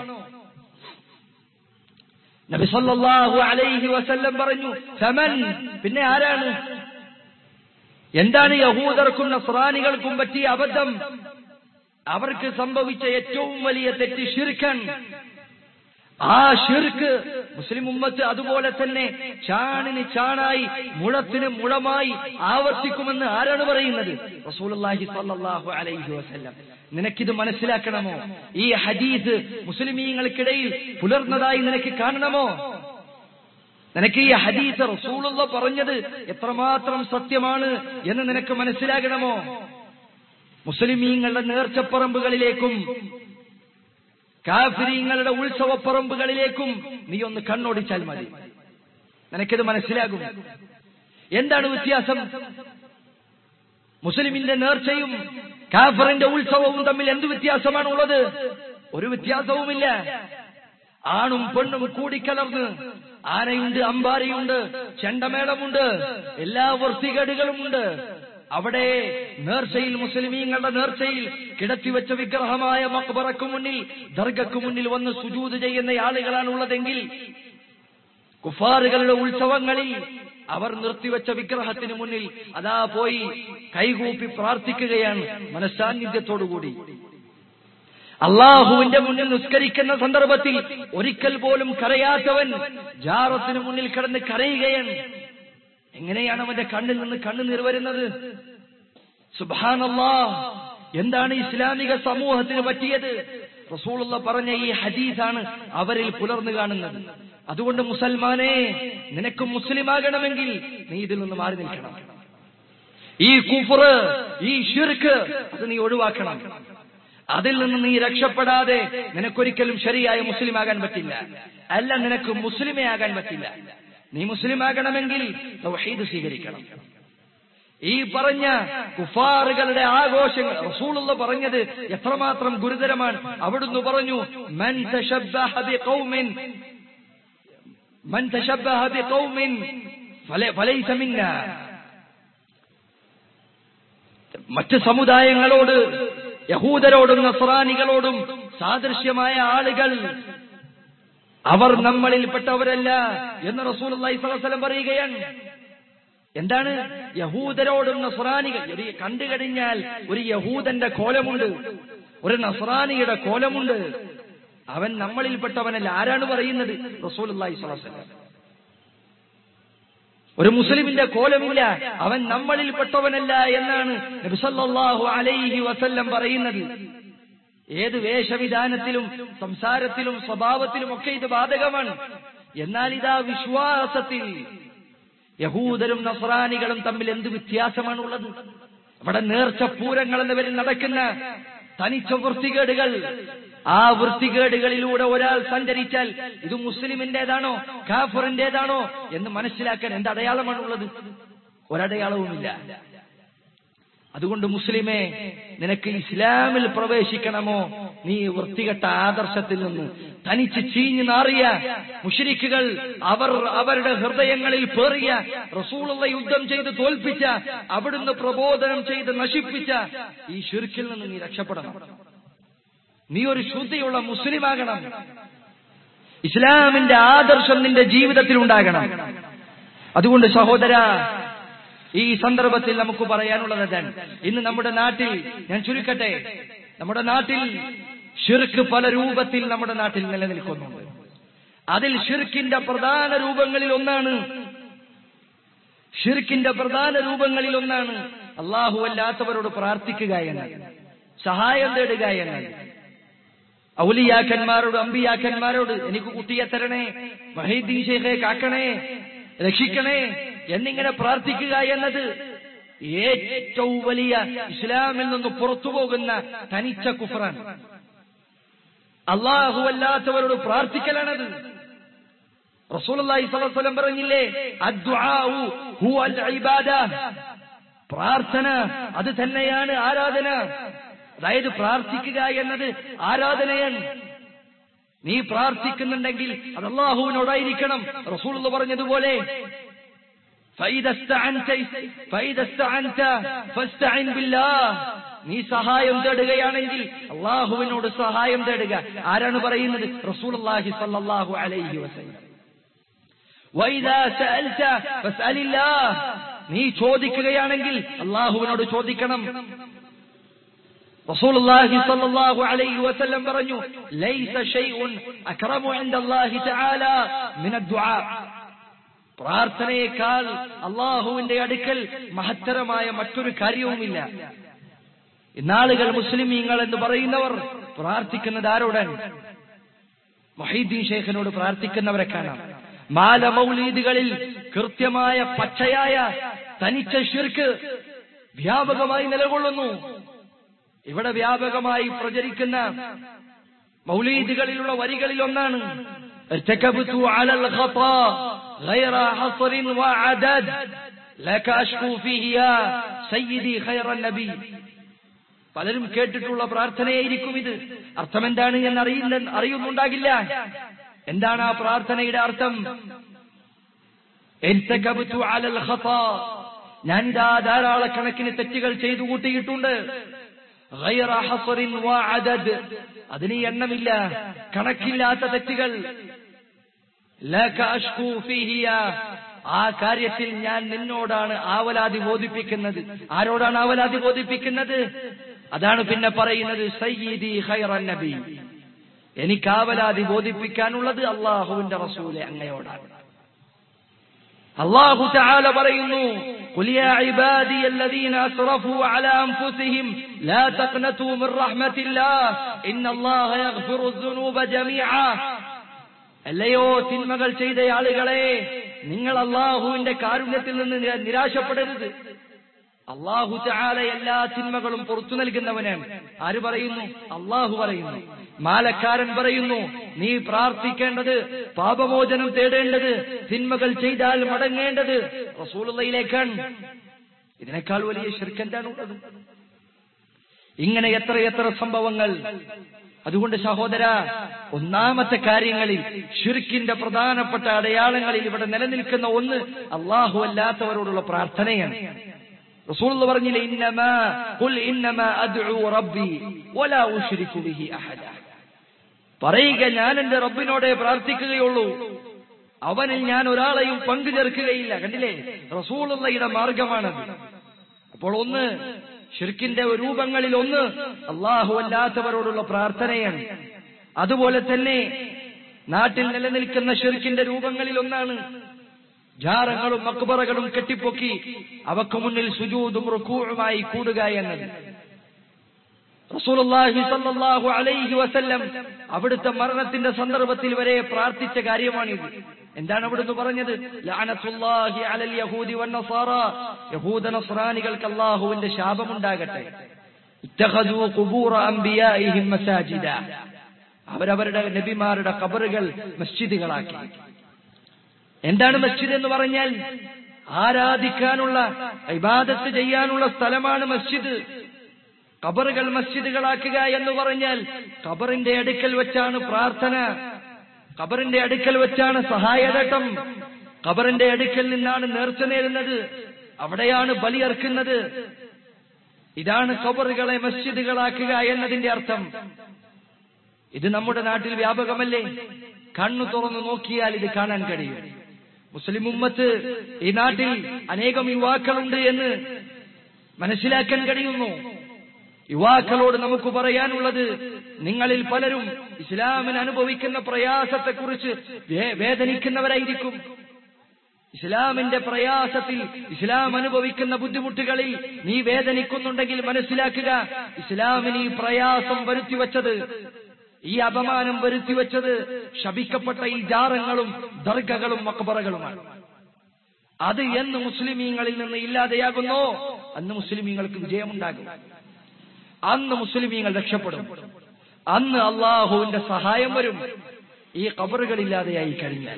നബി സല്ലല്ലാഹു അലൈഹി വസല്ലം പറഞ്ഞു ഫമൻ പിന്നെ ആരാണ് എന്താണ് യഹൂദർക്കും നസ്രാനികൾക്കും പറ്റിയ അബദ്ധം അവർക്ക് സംഭവിച്ച ഏറ്റവും വലിയ തെറ്റ് ഷിർക്കൻ ആ ഷിർക്ക് മുസ്ലിം ഉമ്മത്ത് അതുപോലെ തന്നെ ചാണിന് ചാണായി മുഴത്തിന് മുഴമായി ആവർത്തിക്കുമെന്ന് ആരാണ് പറയുന്നത് റസൂലുള്ളാഹി സ്വല്ലല്ലാഹു അലൈഹി വസല്ലം നിനക്കിത് മനസ്സിലാക്കണമോ ഈ ഹദീസ് മുസ്ലിമീങ്ങൾക്കിടയിൽ പുലർന്നതായി നിനക്ക് കാണണമോ നിനക്ക് ഈ ഹദീസ് റസൂലുള്ള പറഞ്ഞത് എത്രമാത്രം സത്യമാണ് എന്ന് നിനക്ക് മനസ്സിലാകണമോ മുസ്ലിമീങ്ങളുടെ നേർച്ചപ്പറമ്പുകളിലേക്കും കാഫിരീങ്ങളുടെ ഉത്സവപ്പറമ്പുകളിലേക്കും നീ ഒന്ന് കണ്ണോടിച്ചാൽ മതി നിനക്കിത് മനസ്സിലാകും എന്താണ് വ്യത്യാസം മുസ്ലിമിന്റെ നേർച്ചയും കാഫറിന്റെ ഉത്സവവും തമ്മിൽ എന്ത് വ്യത്യാസമാണ് ഉള്ളത് ഒരു വ്യത്യാസവുമില്ല ആണും പെണ്ണും കൂടിക്കലർന്ന് ആനയുണ്ട് അമ്പാരിയുണ്ട് ചെണ്ടമേളമുണ്ട് എല്ലാ വൃത്തികേടുകളുമുണ്ട് അവിടെ നേർച്ചയിൽ മുസ്ലിമീങ്ങളുടെ നേർച്ചയിൽ കിടത്തിവെച്ച വിഗ്രഹമായ മക്ബറക്ക് മുന്നിൽ ദർഗക്ക് മുന്നിൽ വന്ന് സുജൂത് ചെയ്യുന്ന ആളുകളാണ് ഉള്ളതെങ്കിൽ കുഫാറുകളുടെ ഉത്സവങ്ങളിൽ അവർ നിർത്തിവെച്ച വിഗ്രഹത്തിന് മുന്നിൽ അതാ പോയി കൈകൂപ്പി പ്രാർത്ഥിക്കുകയാണ് മനസ്സാന്നിധ്യത്തോടുകൂടി അള്ളാഹുവിന്റെ മുന്നിൽ നിസ്കരിക്കുന്ന സന്ദർഭത്തിൽ ഒരിക്കൽ പോലും കരയാത്തവൻ ജാറത്തിന് മുന്നിൽ കിടന്ന് കരയുകയാണ് എങ്ങനെയാണ് അവന്റെ കണ്ണിൽ നിന്ന് കണ്ണുനീർ വരുന്നത് സുബാനല്ലാ എന്താണ് ഇസ്ലാമിക സമൂഹത്തിന് പറ്റിയത് റസൂലുള്ള പറഞ്ഞ ഈ ഹദീസാണ് അവരിൽ പുലർന്നു കാണുന്നത് അതുകൊണ്ട് മുസൽമാനെ നിനക്ക് മുസ്ലിമാകണമെങ്കിൽ നീ ഇതിൽ നിന്ന് മാറി നിൽക്കണം ഈ കുഫറ് ഈ ഷിർക്ക് അത് നീ ഒഴിവാക്കണം അതിൽ നിന്ന് നീ രക്ഷപ്പെടാതെ നിനക്കൊരിക്കലും ശരിയായ മുസ്ലിം ആകാൻ പറ്റില്ല അല്ല നിനക്ക് മുസ്ലിമേ ആകാൻ പറ്റില്ല നീ മുസ്ലിം ആകണമെങ്കിൽ തൗഹീദ് സ്വീകരിക്കണം ഈ പറഞ്ഞ കുഫാറുകളുടെ ആഘോഷങ്ങൾ റസൂലുള്ള പറഞ്ഞത് എത്രമാത്രം ഗുരുതരമാണ് അവിടുന്ന് പറഞ്ഞു മൻ തശബ്ബഹ ബിഖൗമിൻ മൻ തശബ്ബഹ ബിഖൗമിൻ ഫല- ഫലൈസ മിന്നാ മറ്റ് സമുദായങ്ങളോട് യഹൂദരോടും നസ്രാനികളോടും സാദൃശ്യമായ ആളുകൾ അവർ നമ്മളിൽപ്പെട്ടവരല്ല എന്ന് റസൂൽ വസല്ലം പറയുകയാണ് എന്താണ് യഹൂദരോടും നസ്രാനികൾ ഒരു കണ്ടു കഴിഞ്ഞാൽ ഒരു യഹൂദന്റെ കോലമുണ്ട് ഒരു നസ്രാനിയുടെ കോലമുണ്ട് അവൻ നമ്മളിൽപ്പെട്ടവനല്ല ആരാണ് പറയുന്നത് റസൂൽ വസല്ലം ഒരു മുസ്ലിമിന്റെ കോലമില്ല അവൻ നമ്മളിൽപ്പെട്ടവനല്ല എന്നാണ് നബിസല്ലാഹു അലൈഹി വസല്ലം പറയുന്നത് ഏത് വേഷവിധാനത്തിലും സംസാരത്തിലും സ്വഭാവത്തിലും ഒക്കെ ഇത് ബാധകമാണ് എന്നാൽ ഇതാ വിശ്വാസത്തിൽ യഹൂദരും നസ്രാനികളും തമ്മിൽ എന്ത് വ്യത്യാസമാണുള്ളത് അവിടെ നേർച്ച പൂരങ്ങൾ എന്ന പേരിൽ നടക്കുന്ന തനിച്ച വൃത്തികേടുകൾ ആ വൃത്തികേടുകളിലൂടെ ഒരാൾ സഞ്ചരിച്ചാൽ ഇത് മുസ്ലിമിന്റേതാണോ കാഫറിന്റേതാണോ എന്ന് മനസ്സിലാക്കാൻ എന്ത് അടയാളമാണുള്ളത് ഒരടയാളവുമില്ല അതുകൊണ്ട് മുസ്ലിമേ നിനക്ക് ഇസ്ലാമിൽ പ്രവേശിക്കണമോ നീ വൃത്തികെട്ട ആദർശത്തിൽ നിന്ന് തനിച്ച് ചീഞ്ഞു നാറിയ മുഷരിക്കുകൾ അവർ അവരുടെ ഹൃദയങ്ങളിൽ പേറിയ റസൂളുള്ള യുദ്ധം ചെയ്ത് തോൽപ്പിച്ച അവിടുന്ന് പ്രബോധനം ചെയ്ത് നശിപ്പിച്ച ഈ ഷിർക്കിൽ നിന്ന് നീ രക്ഷപ്പെടണം നീ ഒരു ശുദ്ധിയുള്ള മുസ്ലിമാകണം ഇസ്ലാമിന്റെ ആദർശം നിന്റെ ജീവിതത്തിൽ ഉണ്ടാകണം അതുകൊണ്ട് സഹോദര ഈ സന്ദർഭത്തിൽ നമുക്ക് പറയാനുള്ളത് എന്താണ് ഇന്ന് നമ്മുടെ നാട്ടിൽ ഞാൻ ചുരുക്കട്ടെ നമ്മുടെ നാട്ടിൽ ഷിർക്ക് പല രൂപത്തിൽ നമ്മുടെ നാട്ടിൽ നിലനിൽക്കുന്നുണ്ട് അതിൽ ഷിർക്കിന്റെ പ്രധാന രൂപങ്ങളിൽ ഒന്നാണ് ഷിർക്കിന്റെ പ്രധാന രൂപങ്ങളിൽ ഒന്നാണ് അള്ളാഹു അല്ലാത്തവരോട് പ്രാർത്ഥിക്കുക എന്നത് സഹായം തേടുക എന്നത് ഔലിയാക്കന്മാരോട് അമ്പിയാക്കന്മാരോട് എനിക്ക് കുട്ടിയെ തരണേ മഹീദ്ദീൻ ഷേഖെ കാക്കണേ രക്ഷിക്കണേ എന്നിങ്ങനെ പ്രാർത്ഥിക്കുക എന്നത് ഏറ്റവും വലിയ ഇസ്ലാമിൽ നിന്ന് പുറത്തു പോകുന്ന തനിച്ച കുഫറാണ് അള്ളാഹു അല്ലാത്തവരോട് പ്രാർത്ഥിക്കലാണത് റസൂലുള്ളാഹി സ്വല്ലല്ലാഹു അലൈഹി വസല്ലം പറഞ്ഞില്ലേ അദ്ദുആഉ ഹുവൽ ഇബാദ പ്രാർത്ഥന അത് തന്നെയാണ് ആരാധന അതായത് പ്രാർത്ഥിക്കുക എന്നത് ആരാധനയാണ് നീ പ്രാർത്ഥിക്കുന്നുണ്ടെങ്കിൽ അത് അള്ളാഹുവിനോടായിരിക്കണം റസൂൽ പറഞ്ഞതുപോലെ فإذا استعنت فإذا استعنت فاستعن بالله നീ സഹായം തേടുകയാണെങ്കിൽ അള്ളാഹുവിനോട് സഹായം തേടുക ആരാണ് പറയുന്നത് റസൂലുള്ളാഹി സ്വല്ലല്ലാഹു അലൈഹി വസല്ലം وإذا سألت فاسأل الله നീ ചോദിക്കുകയാണെങ്കിൽ അള്ളാഹുവിനോട് ചോദിക്കണം رسول الله صلى الله عليه وسلم പറഞ്ഞു ليس شيء أكرم عند الله تعالى من الدعاء പ്രാർത്ഥനയേക്കാൾ അള്ളാഹുവിന്റെ അടുക്കൽ മഹത്തരമായ മറ്റൊരു കാര്യവുമില്ല ഇന്നാളുകൾ മുസ്ലിമീങ്ങൾ എന്ന് പറയുന്നവർ പ്രാർത്ഥിക്കുന്നത് ആരോടാണ് മൊഹീദ്ദീൻ ഷേഖിനോട് പ്രാർത്ഥിക്കുന്നവരെ കാണാം മാല മൗലീദുകളിൽ കൃത്യമായ പച്ചയായ തനിച്ച ഷിർക്ക് വ്യാപകമായി നിലകൊള്ളുന്നു ഇവിടെ വ്യാപകമായി പ്രചരിക്കുന്ന മൗലീദുകളിലുള്ള വരികളിൽ ഒന്നാണ് ارتكبت على الخطا غير حصر وعدد لك أشكو فيه يا سيدي خير النبي പലരും കേട്ടിട്ടുള്ള പ്രാർത്ഥനയായിരിക്കും ഇത് അർത്ഥം എന്താണ് എന്ന് അറിയില്ല അറിയുന്നുണ്ടാകില്ല എന്താണ് ആ പ്രാർത്ഥനയുടെ അർത്ഥം ارتكبت على الخطا ഞാനിതാ ധാരാളക്കണക്കിന് തെറ്റുകൾ ചെയ്തു കൂട്ടിയിട്ടുണ്ട് غير حصر وعدد അതിന് എണ്ണമില്ല കണക്കില്ലാത്ത തെറ്റുകൾ ലക അഷ്കൂ ഫീഹിയ ആ കാര്യത്തിൽ ഞാൻ നിന്നോടാണ് ആവലാതി ബോധിപ്പിക്കുന്നത് ആരോടാണ് ആവലാതി ബോധിപ്പിക്കുന്നത് അതാണ് പിന്നെ പറയുന്നത് സയ്യിദി ഖൈറൻ നബി എനിക്ക് ആവലാതി ബോധിപ്പിക്കാനുള്ളത് അള്ളാഹുവിന്റെ റസൂലെ അങ്ങയോടാണ് അള്ളാഹു തആല പറയുന്നു قل يا عبادي الذين أسرفوا على أنفسهم لا تقنطوا من رحمة الله إن الله يغفر الذنوب جميعا അല്ലയോ തിന്മകൾ ചെയ്ത ആളുകളെ നിങ്ങൾ അള്ളാഹുവിന്റെ കാരുണ്യത്തിൽ നിന്ന് നിരാ- നിരാശപ്പെടരുത് അള്ളാഹു ചാല എല്ലാ തിന്മകളും പുറത്തു നൽകുന്നവനാണ് ആര് പറയുന്നു അള്ളാഹു പറയുന്നു മാലക്കാരൻ പറയുന്നു നീ പ്രാർത്ഥിക്കേണ്ടത് പാപമോചനം തേടേണ്ടത് തിന്മകൾ ചെയ്താൽ മടങ്ങേണ്ടത് റസൂലുള്ളയിലേക്കാണ് ഇതിനേക്കാൾ വലിയ ശിർക്കെന്താണുള്ളത് ഇങ്ങനെ എത്രയെത്ര സംഭവങ്ങൾ അതുകൊണ്ട് സഹോദര ഒന്നാമത്തെ കാര്യങ്ങളിൽ ഷിർക്കിന്റെ പ്രധാനപ്പെട്ട അടയാളങ്ങളിൽ ഇവിടെ നിലനിൽക്കുന്ന ഒന്ന് അള്ളാഹു അല്ലാത്തവരോടുള്ള പ്രാർത്ഥനയാണ് റസൂൽ പറഞ്ഞില്ലേ ഇന്നമാ ഖുൽ ഇന്നമാ അദ്ഉ റബ്ബി വലാ ഉശ്രികു ബിഹി അഹദ പറയുക ഞാൻ എന്റെ റബ്ബിനോടെ പ്രാർത്ഥിക്കുകയുള്ളൂ അവനിൽ ഞാൻ ഒരാളെയും പങ്കു ചേർക്കുകയില്ല കണ്ടില്ലേ റസൂലുള്ളയുടെ മാർഗമാണത് അപ്പോൾ ഒന്ന് ഷിർക്കിന്റെ രൂപങ്ങളിൽ ഒന്ന് അള്ളാഹു അല്ലാത്തവരോടുള്ള പ്രാർത്ഥനയാണ് അതുപോലെ തന്നെ നാട്ടിൽ നിലനിൽക്കുന്ന ഷിർക്കിന്റെ രൂപങ്ങളിൽ ഒന്നാണ് ജാറങ്ങളും മക്ബറകളും കെട്ടിപ്പൊക്കി അവക്ക് മുന്നിൽ സുജൂതും റുക്കൂഴുമായി കൂടുക എന്നത് റസൂലുള്ളാഹി സ്വല്ലല്ലാഹു അലൈഹി വസല്ലം അവിടുത്തെ മരണത്തിന്റെ സന്ദർഭത്തിൽ വരെ പ്രാർത്ഥിച്ച കാര്യമാണിത് എന്താണ് അവിടുന്ന് പറഞ്ഞത് ലഅനത്തുല്ലാഹി അലൽ യഹൂദി വന്നസാറ യഹൂദ നസ്രാനികൾക്ക് അല്ലാഹുവിന്റെ ശാപമുണ്ടാകട്ടെ ഇത്തഖദു ഖുബൂറ അംബിയാഇഹിം മസാജിദ അവരവരുടെ നബിമാരുടെ ഖബറുകൾ മസ്ജിദുകളാക്കി എന്താണ് മസ്ജിദ് എന്ന് പറഞ്ഞാൽ ആരാധിക്കാനുള്ള ഇബാദത്ത് ചെയ്യാനുള്ള സ്ഥലമാണ് മസ്ജിദ് ഖബറുകൾ മസ്ജിദുകളാക്കുക എന്ന് പറഞ്ഞാൽ ഖബറിന്റെ അടുക്കൽ വെച്ചാണ് പ്രാർത്ഥന ഖബറിന്റെ അടുക്കൽ വെച്ചാണ് സഹായതട്ടം ഖബറിന്റെ അടുക്കൽ നിന്നാണ് നേർച്ച നേരുന്നത് അവിടെയാണ് ബലിയർക്കുന്നത് ഇതാണ് ഖബറുകളെ മസ്ജിദുകളാക്കുക എന്നതിന്റെ അർത്ഥം ഇത് നമ്മുടെ നാട്ടിൽ വ്യാപകമല്ലേ കണ്ണു തുറന്നു നോക്കിയാൽ ഇത് കാണാൻ കഴിയും മുസ്ലിം ഉമ്മത്ത് ഈ നാട്ടിൽ അനേകം യുവാക്കളുണ്ട് എന്ന് മനസ്സിലാക്കാൻ കഴിയുന്നു യുവാക്കളോട് നമുക്ക് പറയാനുള്ളത് നിങ്ങളിൽ പലരും ഇസ്ലാമിന് അനുഭവിക്കുന്ന പ്രയാസത്തെക്കുറിച്ച് വേ- വേദനിക്കുന്നവരായിരിക്കും ഇസ്ലാമിന്റെ പ്രയാസത്തിൽ ഇസ്ലാം അനുഭവിക്കുന്ന ബുദ്ധിമുട്ടുകളിൽ നീ വേദനിക്കുന്നുണ്ടെങ്കിൽ മനസ്സിലാക്കുക ഇസ്ലാമിന് ഈ പ്രയാസം വരുത്തിവെച്ചത് ഈ അപമാനം വരുത്തിവെച്ചത് ശപിക്കപ്പെട്ട ഈ ജാറങ്ങളും ദർഗകളും മക്ബറകളുമാണ് അത് എന്ന് മുസ്ലിമീങ്ങളിൽ നിന്ന് ഇല്ലാതെയാകുന്നോ അന്ന് മുസ്ലിമീങ്ങൾക്ക് വിജയമുണ്ടാകും അന്ന് മുസ്ലിമീങ്ങൾ രക്ഷപ്പെടും അന്ന് അള്ളാഹുവിന്റെ സഹായം വരും ഈ കബറുകളില്ലാതെയായി കഴിഞ്ഞാൽ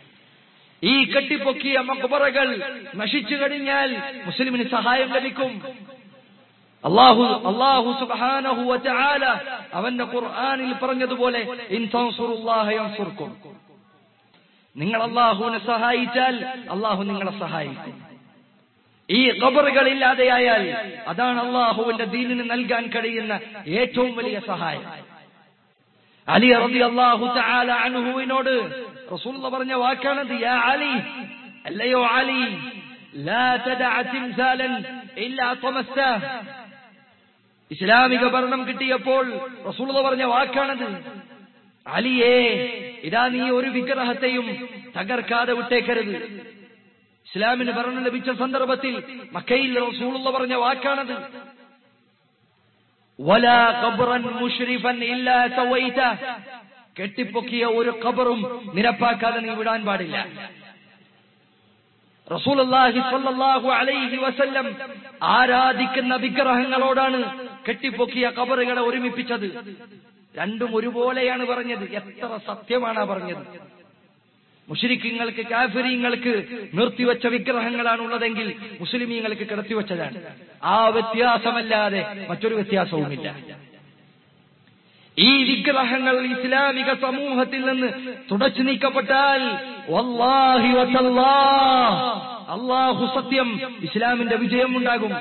ഈ കെട്ടിപ്പൊക്കിയ മക്ബറകൾ നശിച്ചു കഴിഞ്ഞാൽ മുസ്ലിമിന് സഹായം ലഭിക്കും അള്ളാഹു അള്ളാഹു സുബ്ഹാനഹു വതആല അവന്റെ ഖുർആനിൽ പറഞ്ഞതുപോലെ ഇൻ തൻസുറുല്ലാഹ യൻസുർക്കും നിങ്ങൾ അള്ളാഹുവിനെ സഹായിച്ചാൽ അള്ളാഹു നിങ്ങളെ സഹായിക്കും ഈ ഖബറുകൾ ഇല്ലാതെയായാൽ അതാണ് അള്ളാഹുവിന്റെ ദീനിന് നൽകാൻ കഴിയുന്ന ഏറ്റവും വലിയ സഹായം അലി റബി അള്ളാഹു തആല അൻഹുവിനോട് റസൂൽ പറഞ്ഞ വാക്കാണത് യാ അലി അല്ലയോ അലി لا تدع تمثالا إلا طمسته ഇസ്ലാമിക ഭരണം കിട്ടിയപ്പോൾ റസൂൽ പറഞ്ഞ വാക്കാണത് അലിയേ ഇതാ നീ ഒരു വിഗ്രഹത്തെയും തകർക്കാതെ വിട്ടേക്കരുത് ഇസ്ലാമിന് ഭരണം ലഭിച്ച സന്ദർഭത്തിൽ മക്കയിൽ റസൂലുള്ള പറഞ്ഞ വാക്കാണത് വലാ ഖബ്റൻ മുഷ്രിഫൻ ഇല്ലാ സവൈത കെട്ടിപ്പൊക്കിയ ഒരു ഖബറും നിരപ്പാക്കാതെ നീ വിടാൻ പാടില്ല റസൂലുള്ളാഹി സ്വല്ലല്ലാഹു അലൈഹി വസല്ലം ആരാധിക്കുന്ന വിഗ്രഹങ്ങളോടാണ് കെട്ടിപ്പൊക്കിയ ഖബറുകളെ ഒരുമിപ്പിച്ചത് രണ്ടും ഒരുപോലെയാണ് പറഞ്ഞത് എത്ര സത്യമാണ് ആ പറഞ്ഞത് മുഷരിക്കങ്ങൾക്ക് കാഫിരീങ്ങൾക്ക് നിർത്തിവെച്ച വിഗ്രഹങ്ങളാണ് ഉള്ളതെങ്കിൽ മുസ്ലിമീങ്ങൾക്ക് കിടത്തിവെച്ചതാണ് ആ വ്യത്യാസമല്ലാതെ മറ്റൊരു വ്യത്യാസവുമില്ല ഈ വിഗ്രഹങ്ങൾ ഇസ്ലാമിക സമൂഹത്തിൽ നിന്ന് തുടച്ചു നീക്കപ്പെട്ടാൽ വല്ലാഹി വതല്ലാഹ് അള്ളാഹു സത്യം ഇസ്ലാമിന്റെ വിജയമുണ്ടാകും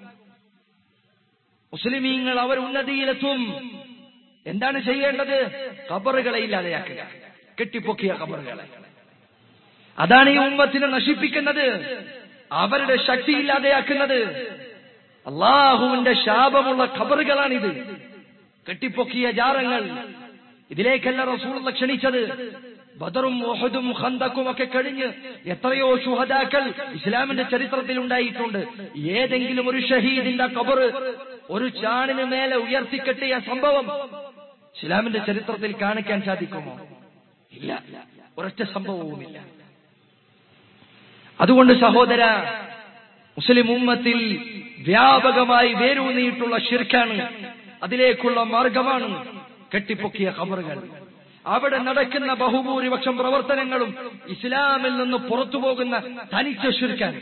മുസ്ലിമീങ്ങൾ അവർ ഉന്നതിയിലെത്തും എന്താണ് ചെയ്യേണ്ടത് കബറുകളെ ഇല്ലാതെയാക്കുക കെട്ടിപ്പൊക്കിയ കബറുകളെ അതാണ് ഈ ഉമ്മത്തിനെ നശിപ്പിക്കുന്നത് അവരുടെ ശക്തി ഇല്ലാതെയാക്കുന്നത് അള്ളാഹുവിന്റെ ശാപമുള്ള ഖബറുകളാണിത് കെട്ടിപ്പൊക്കിയ ജാറങ്ങൾ ഇതിലേക്കല്ല റസൂൾ ക്ഷണിച്ചത് ബദറും ഒഹദും ഖന്തക്കും ഒക്കെ കഴിഞ്ഞ് എത്രയോ ശുഹദാക്കൾ ഇസ്ലാമിന്റെ ചരിത്രത്തിൽ ഉണ്ടായിട്ടുണ്ട് ഏതെങ്കിലും ഒരു ഷഹീദിന്റെ കബർ ഒരു ചാണിന് മേലെ ഉയർത്തിക്കെട്ടിയ സംഭവം ഇസ്ലാമിന്റെ ചരിത്രത്തിൽ കാണിക്കാൻ സാധിക്കുമോ ഇല്ല ഒരൊറ്റ സംഭവവുമില്ല അതുകൊണ്ട് സഹോദര മുസ്ലിം ഉമ്മത്തിൽ വ്യാപകമായി വേരൂന്നിയിട്ടുള്ള ഷിർക്കാണ് അതിലേക്കുള്ള മാർഗമാണ് കെട്ടിപ്പൊക്കിയ ഖബറുകൾ അവിടെ നടക്കുന്ന ബഹുഭൂരിപക്ഷം പ്രവർത്തനങ്ങളും ഇസ്ലാമിൽ നിന്ന് പുറത്തു പോകുന്ന തനിച്ച ഷിർക്കാണ്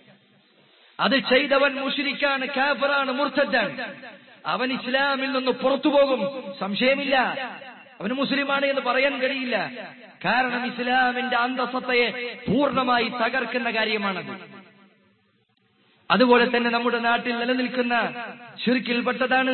അത് ചെയ്തവൻ മുഷിരിക്കാണ് കാഫറാണ് മുർത്തദ്ദാണ് അവൻ ഇസ്ലാമിൽ നിന്ന് പുറത്തു പോകും സംശയമില്ല അവന് മുസ്ലിമാണ് എന്ന് പറയാൻ കഴിയില്ല കാരണം ഇസ്ലാമിന്റെ അന്തസത്തയെ പൂർണ്ണമായി തകർക്കുന്ന കാര്യമാണത് അതുപോലെ തന്നെ നമ്മുടെ നാട്ടിൽ നിലനിൽക്കുന്ന ചുരുക്കിൽപ്പെട്ടതാണ്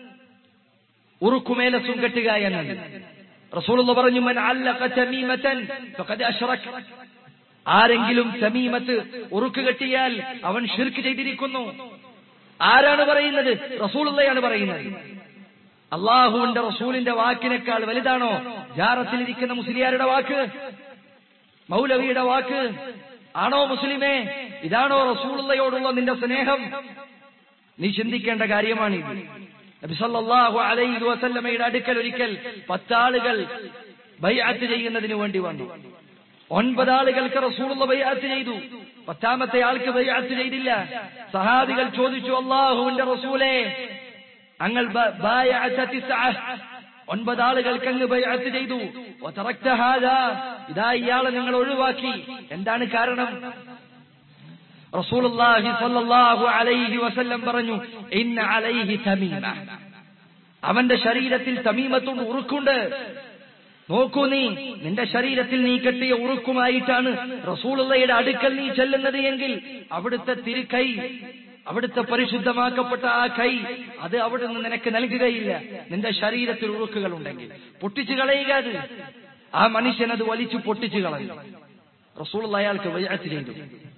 ഉറുക്കുമേലസും കെട്ടുക എന്നത് റസൂലുള്ള പറഞ്ഞു മൻ അല്ലഖ തമീമതൻ ഫഖദ് അശ്റക് ആരെങ്കിലും തമീമത്ത് ഉറുക്ക് കെട്ടിയാൽ അവൻ ഷിർക്ക് ചെയ്തിരിക്കുന്നു ആരാണ് പറയുന്നത് റസൂലുള്ളയാണ് പറയുന്നത് അള്ളാഹുവിന്റെ റസൂലിന്റെ വാക്കിനേക്കാൾ വലുതാണോ ജാറത്തിലിരിക്കുന്ന മുസ്ലിയാരുടെ വാക്ക് മൗലവിയുടെ വാക്ക് ആണോ മുസ്ലിമേ ഇതാണോ റസൂലുള്ളയോടുള്ള നിന്റെ സ്നേഹം നീ ചിന്തിക്കേണ്ട കാര്യമാണിത് നബിസല്ലാഹു അലൈഹി വസല്ലമയുടെ അടുക്കൽ ഒരിക്കൽ പത്താളുകൾ ബൈഅത്ത് ചെയ്യുന്നതിന് വേണ്ടി വന്നു ഒൻപത് ആളുകൾക്ക് റസൂലുള്ള ബൈഅത്ത് ചെയ്തു പത്താമത്തെ ആൾക്ക് ബൈഅത്ത് ചെയ്തില്ല സഹാബികൾ ചോദിച്ചു അള്ളാഹുവിന്റെ റസൂലേ അങ്ങൾ ബ- ബായഅത തിസ്അ. ഒൻപത് ആളുകൾക്ക് അങ്ങ് ബൈഅത്ത് ചെയ്തു വതറക്ത ഹാദാ. ഇതാ ഇയാളെ നിങ്ങൾ ഒഴിവാക്കി എന്താണ് കാരണം റസൂലുള്ളാഹി സ്വല്ലല്ലാഹു അലൈഹി വസല്ലം പറഞ്ഞു ഇന്ന അലൈഹി തമീമ അവന്റെ ശരീരത്തിൽ തമീമത്തുണ്ട് ഉറുക്കുണ്ട് നോക്കൂ നീ നിന്റെ ശരീരത്തിൽ നീ കെട്ടിയ ഉറുക്കുമായിട്ടാണ് റസൂലുള്ളയുടെ അടുക്കൽ നീ ചെല്ലുന്നത് എങ്കിൽ അവിടുത്തെ തിരുക്കൈ അവിടുത്തെ പരിശുദ്ധമാക്കപ്പെട്ട ആ കൈ അത് അവിടുന്ന് നിനക്ക് നൽകുകയില്ല നിന്റെ ശരീരത്തിൽ ഉറുക്കുകൾ ഉണ്ടെങ്കിൽ പൊട്ടിച്ചു കളയുക അത് ആ മനുഷ്യൻ അത് വലിച്ചു പൊട്ടിച്ചു കളഞ്ഞു റസൂൾ അയാൾക്ക് വയ്യാറ്റ് ചെയ്തു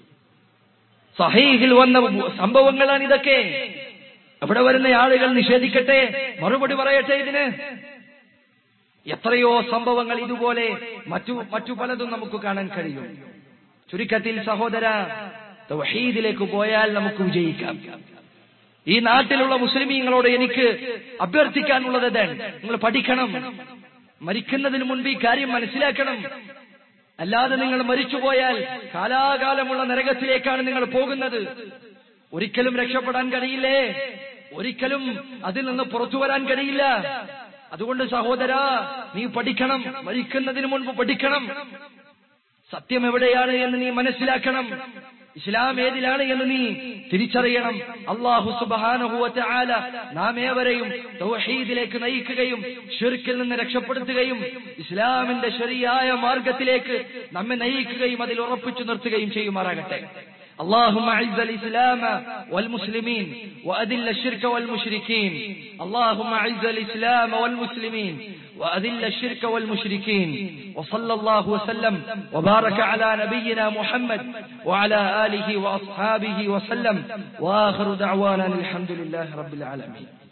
സഹീഹിൽ വന്ന സംഭവങ്ങളാണ് ഇതൊക്കെ അവിടെ വരുന്ന ആളുകൾ നിഷേധിക്കട്ടെ മറുപടി പറയട്ടെ ഇതിന് എത്രയോ സംഭവങ്ങൾ ഇതുപോലെ മറ്റു മറ്റു പലതും നമുക്ക് കാണാൻ കഴിയും ചുരുക്കത്തിൽ സഹോദര തൗഹീദിലേക്ക് പോയാൽ നമുക്ക് വിജയിക്കാം ഈ നാട്ടിലുള്ള മുസ്ലിമീങ്ങളോട് എനിക്ക് അഭ്യർത്ഥിക്കാനുള്ളത് ഇതാണ് നിങ്ങൾ പഠിക്കണം മരിക്കുന്നതിന് മുൻപ് ഈ കാര്യം മനസ്സിലാക്കണം അല്ലാതെ നിങ്ങൾ മരിച്ചുപോയാൽ കാലാകാലമുള്ള നരകത്തിലേക്കാണ് നിങ്ങൾ പോകുന്നത് ഒരിക്കലും രക്ഷപ്പെടാൻ കഴിയില്ലേ ഒരിക്കലും അതിൽ നിന്ന് പുറത്തു വരാൻ കഴിയില്ല അതുകൊണ്ട് സഹോദര നീ പഠിക്കണം മരിക്കുന്നതിന് മുൻപ് പഠിക്കണം സത്യം എവിടെയാണ് എന്ന് നീ മനസ്സിലാക്കണം ഇസ്ലാം ഏതിലാണ് എന്ന് നീ തിരിച്ചറിയണം അള്ളാഹു സുബാനഹുവറ്റ ആല നാം ഏവരെയും തൗഹീദിലേക്ക് നയിക്കുകയും ഷിർക്കിൽ നിന്ന് രക്ഷപ്പെടുത്തുകയും ഇസ്ലാമിന്റെ ശരിയായ മാർഗത്തിലേക്ക് നമ്മെ നയിക്കുകയും അതിൽ ഉറപ്പിച്ചു നിർത്തുകയും ചെയ്യുമാറാകട്ടെ اللهم اعز الاسلام والمسلمين واذل الشرك والمشركين اللهم اعز الاسلام والمسلمين واذل الشرك والمشركين وصلى الله وسلم وبارك على نبينا محمد وعلى اله واصحابه وسلم واخر دعوانا الحمد لله رب العالمين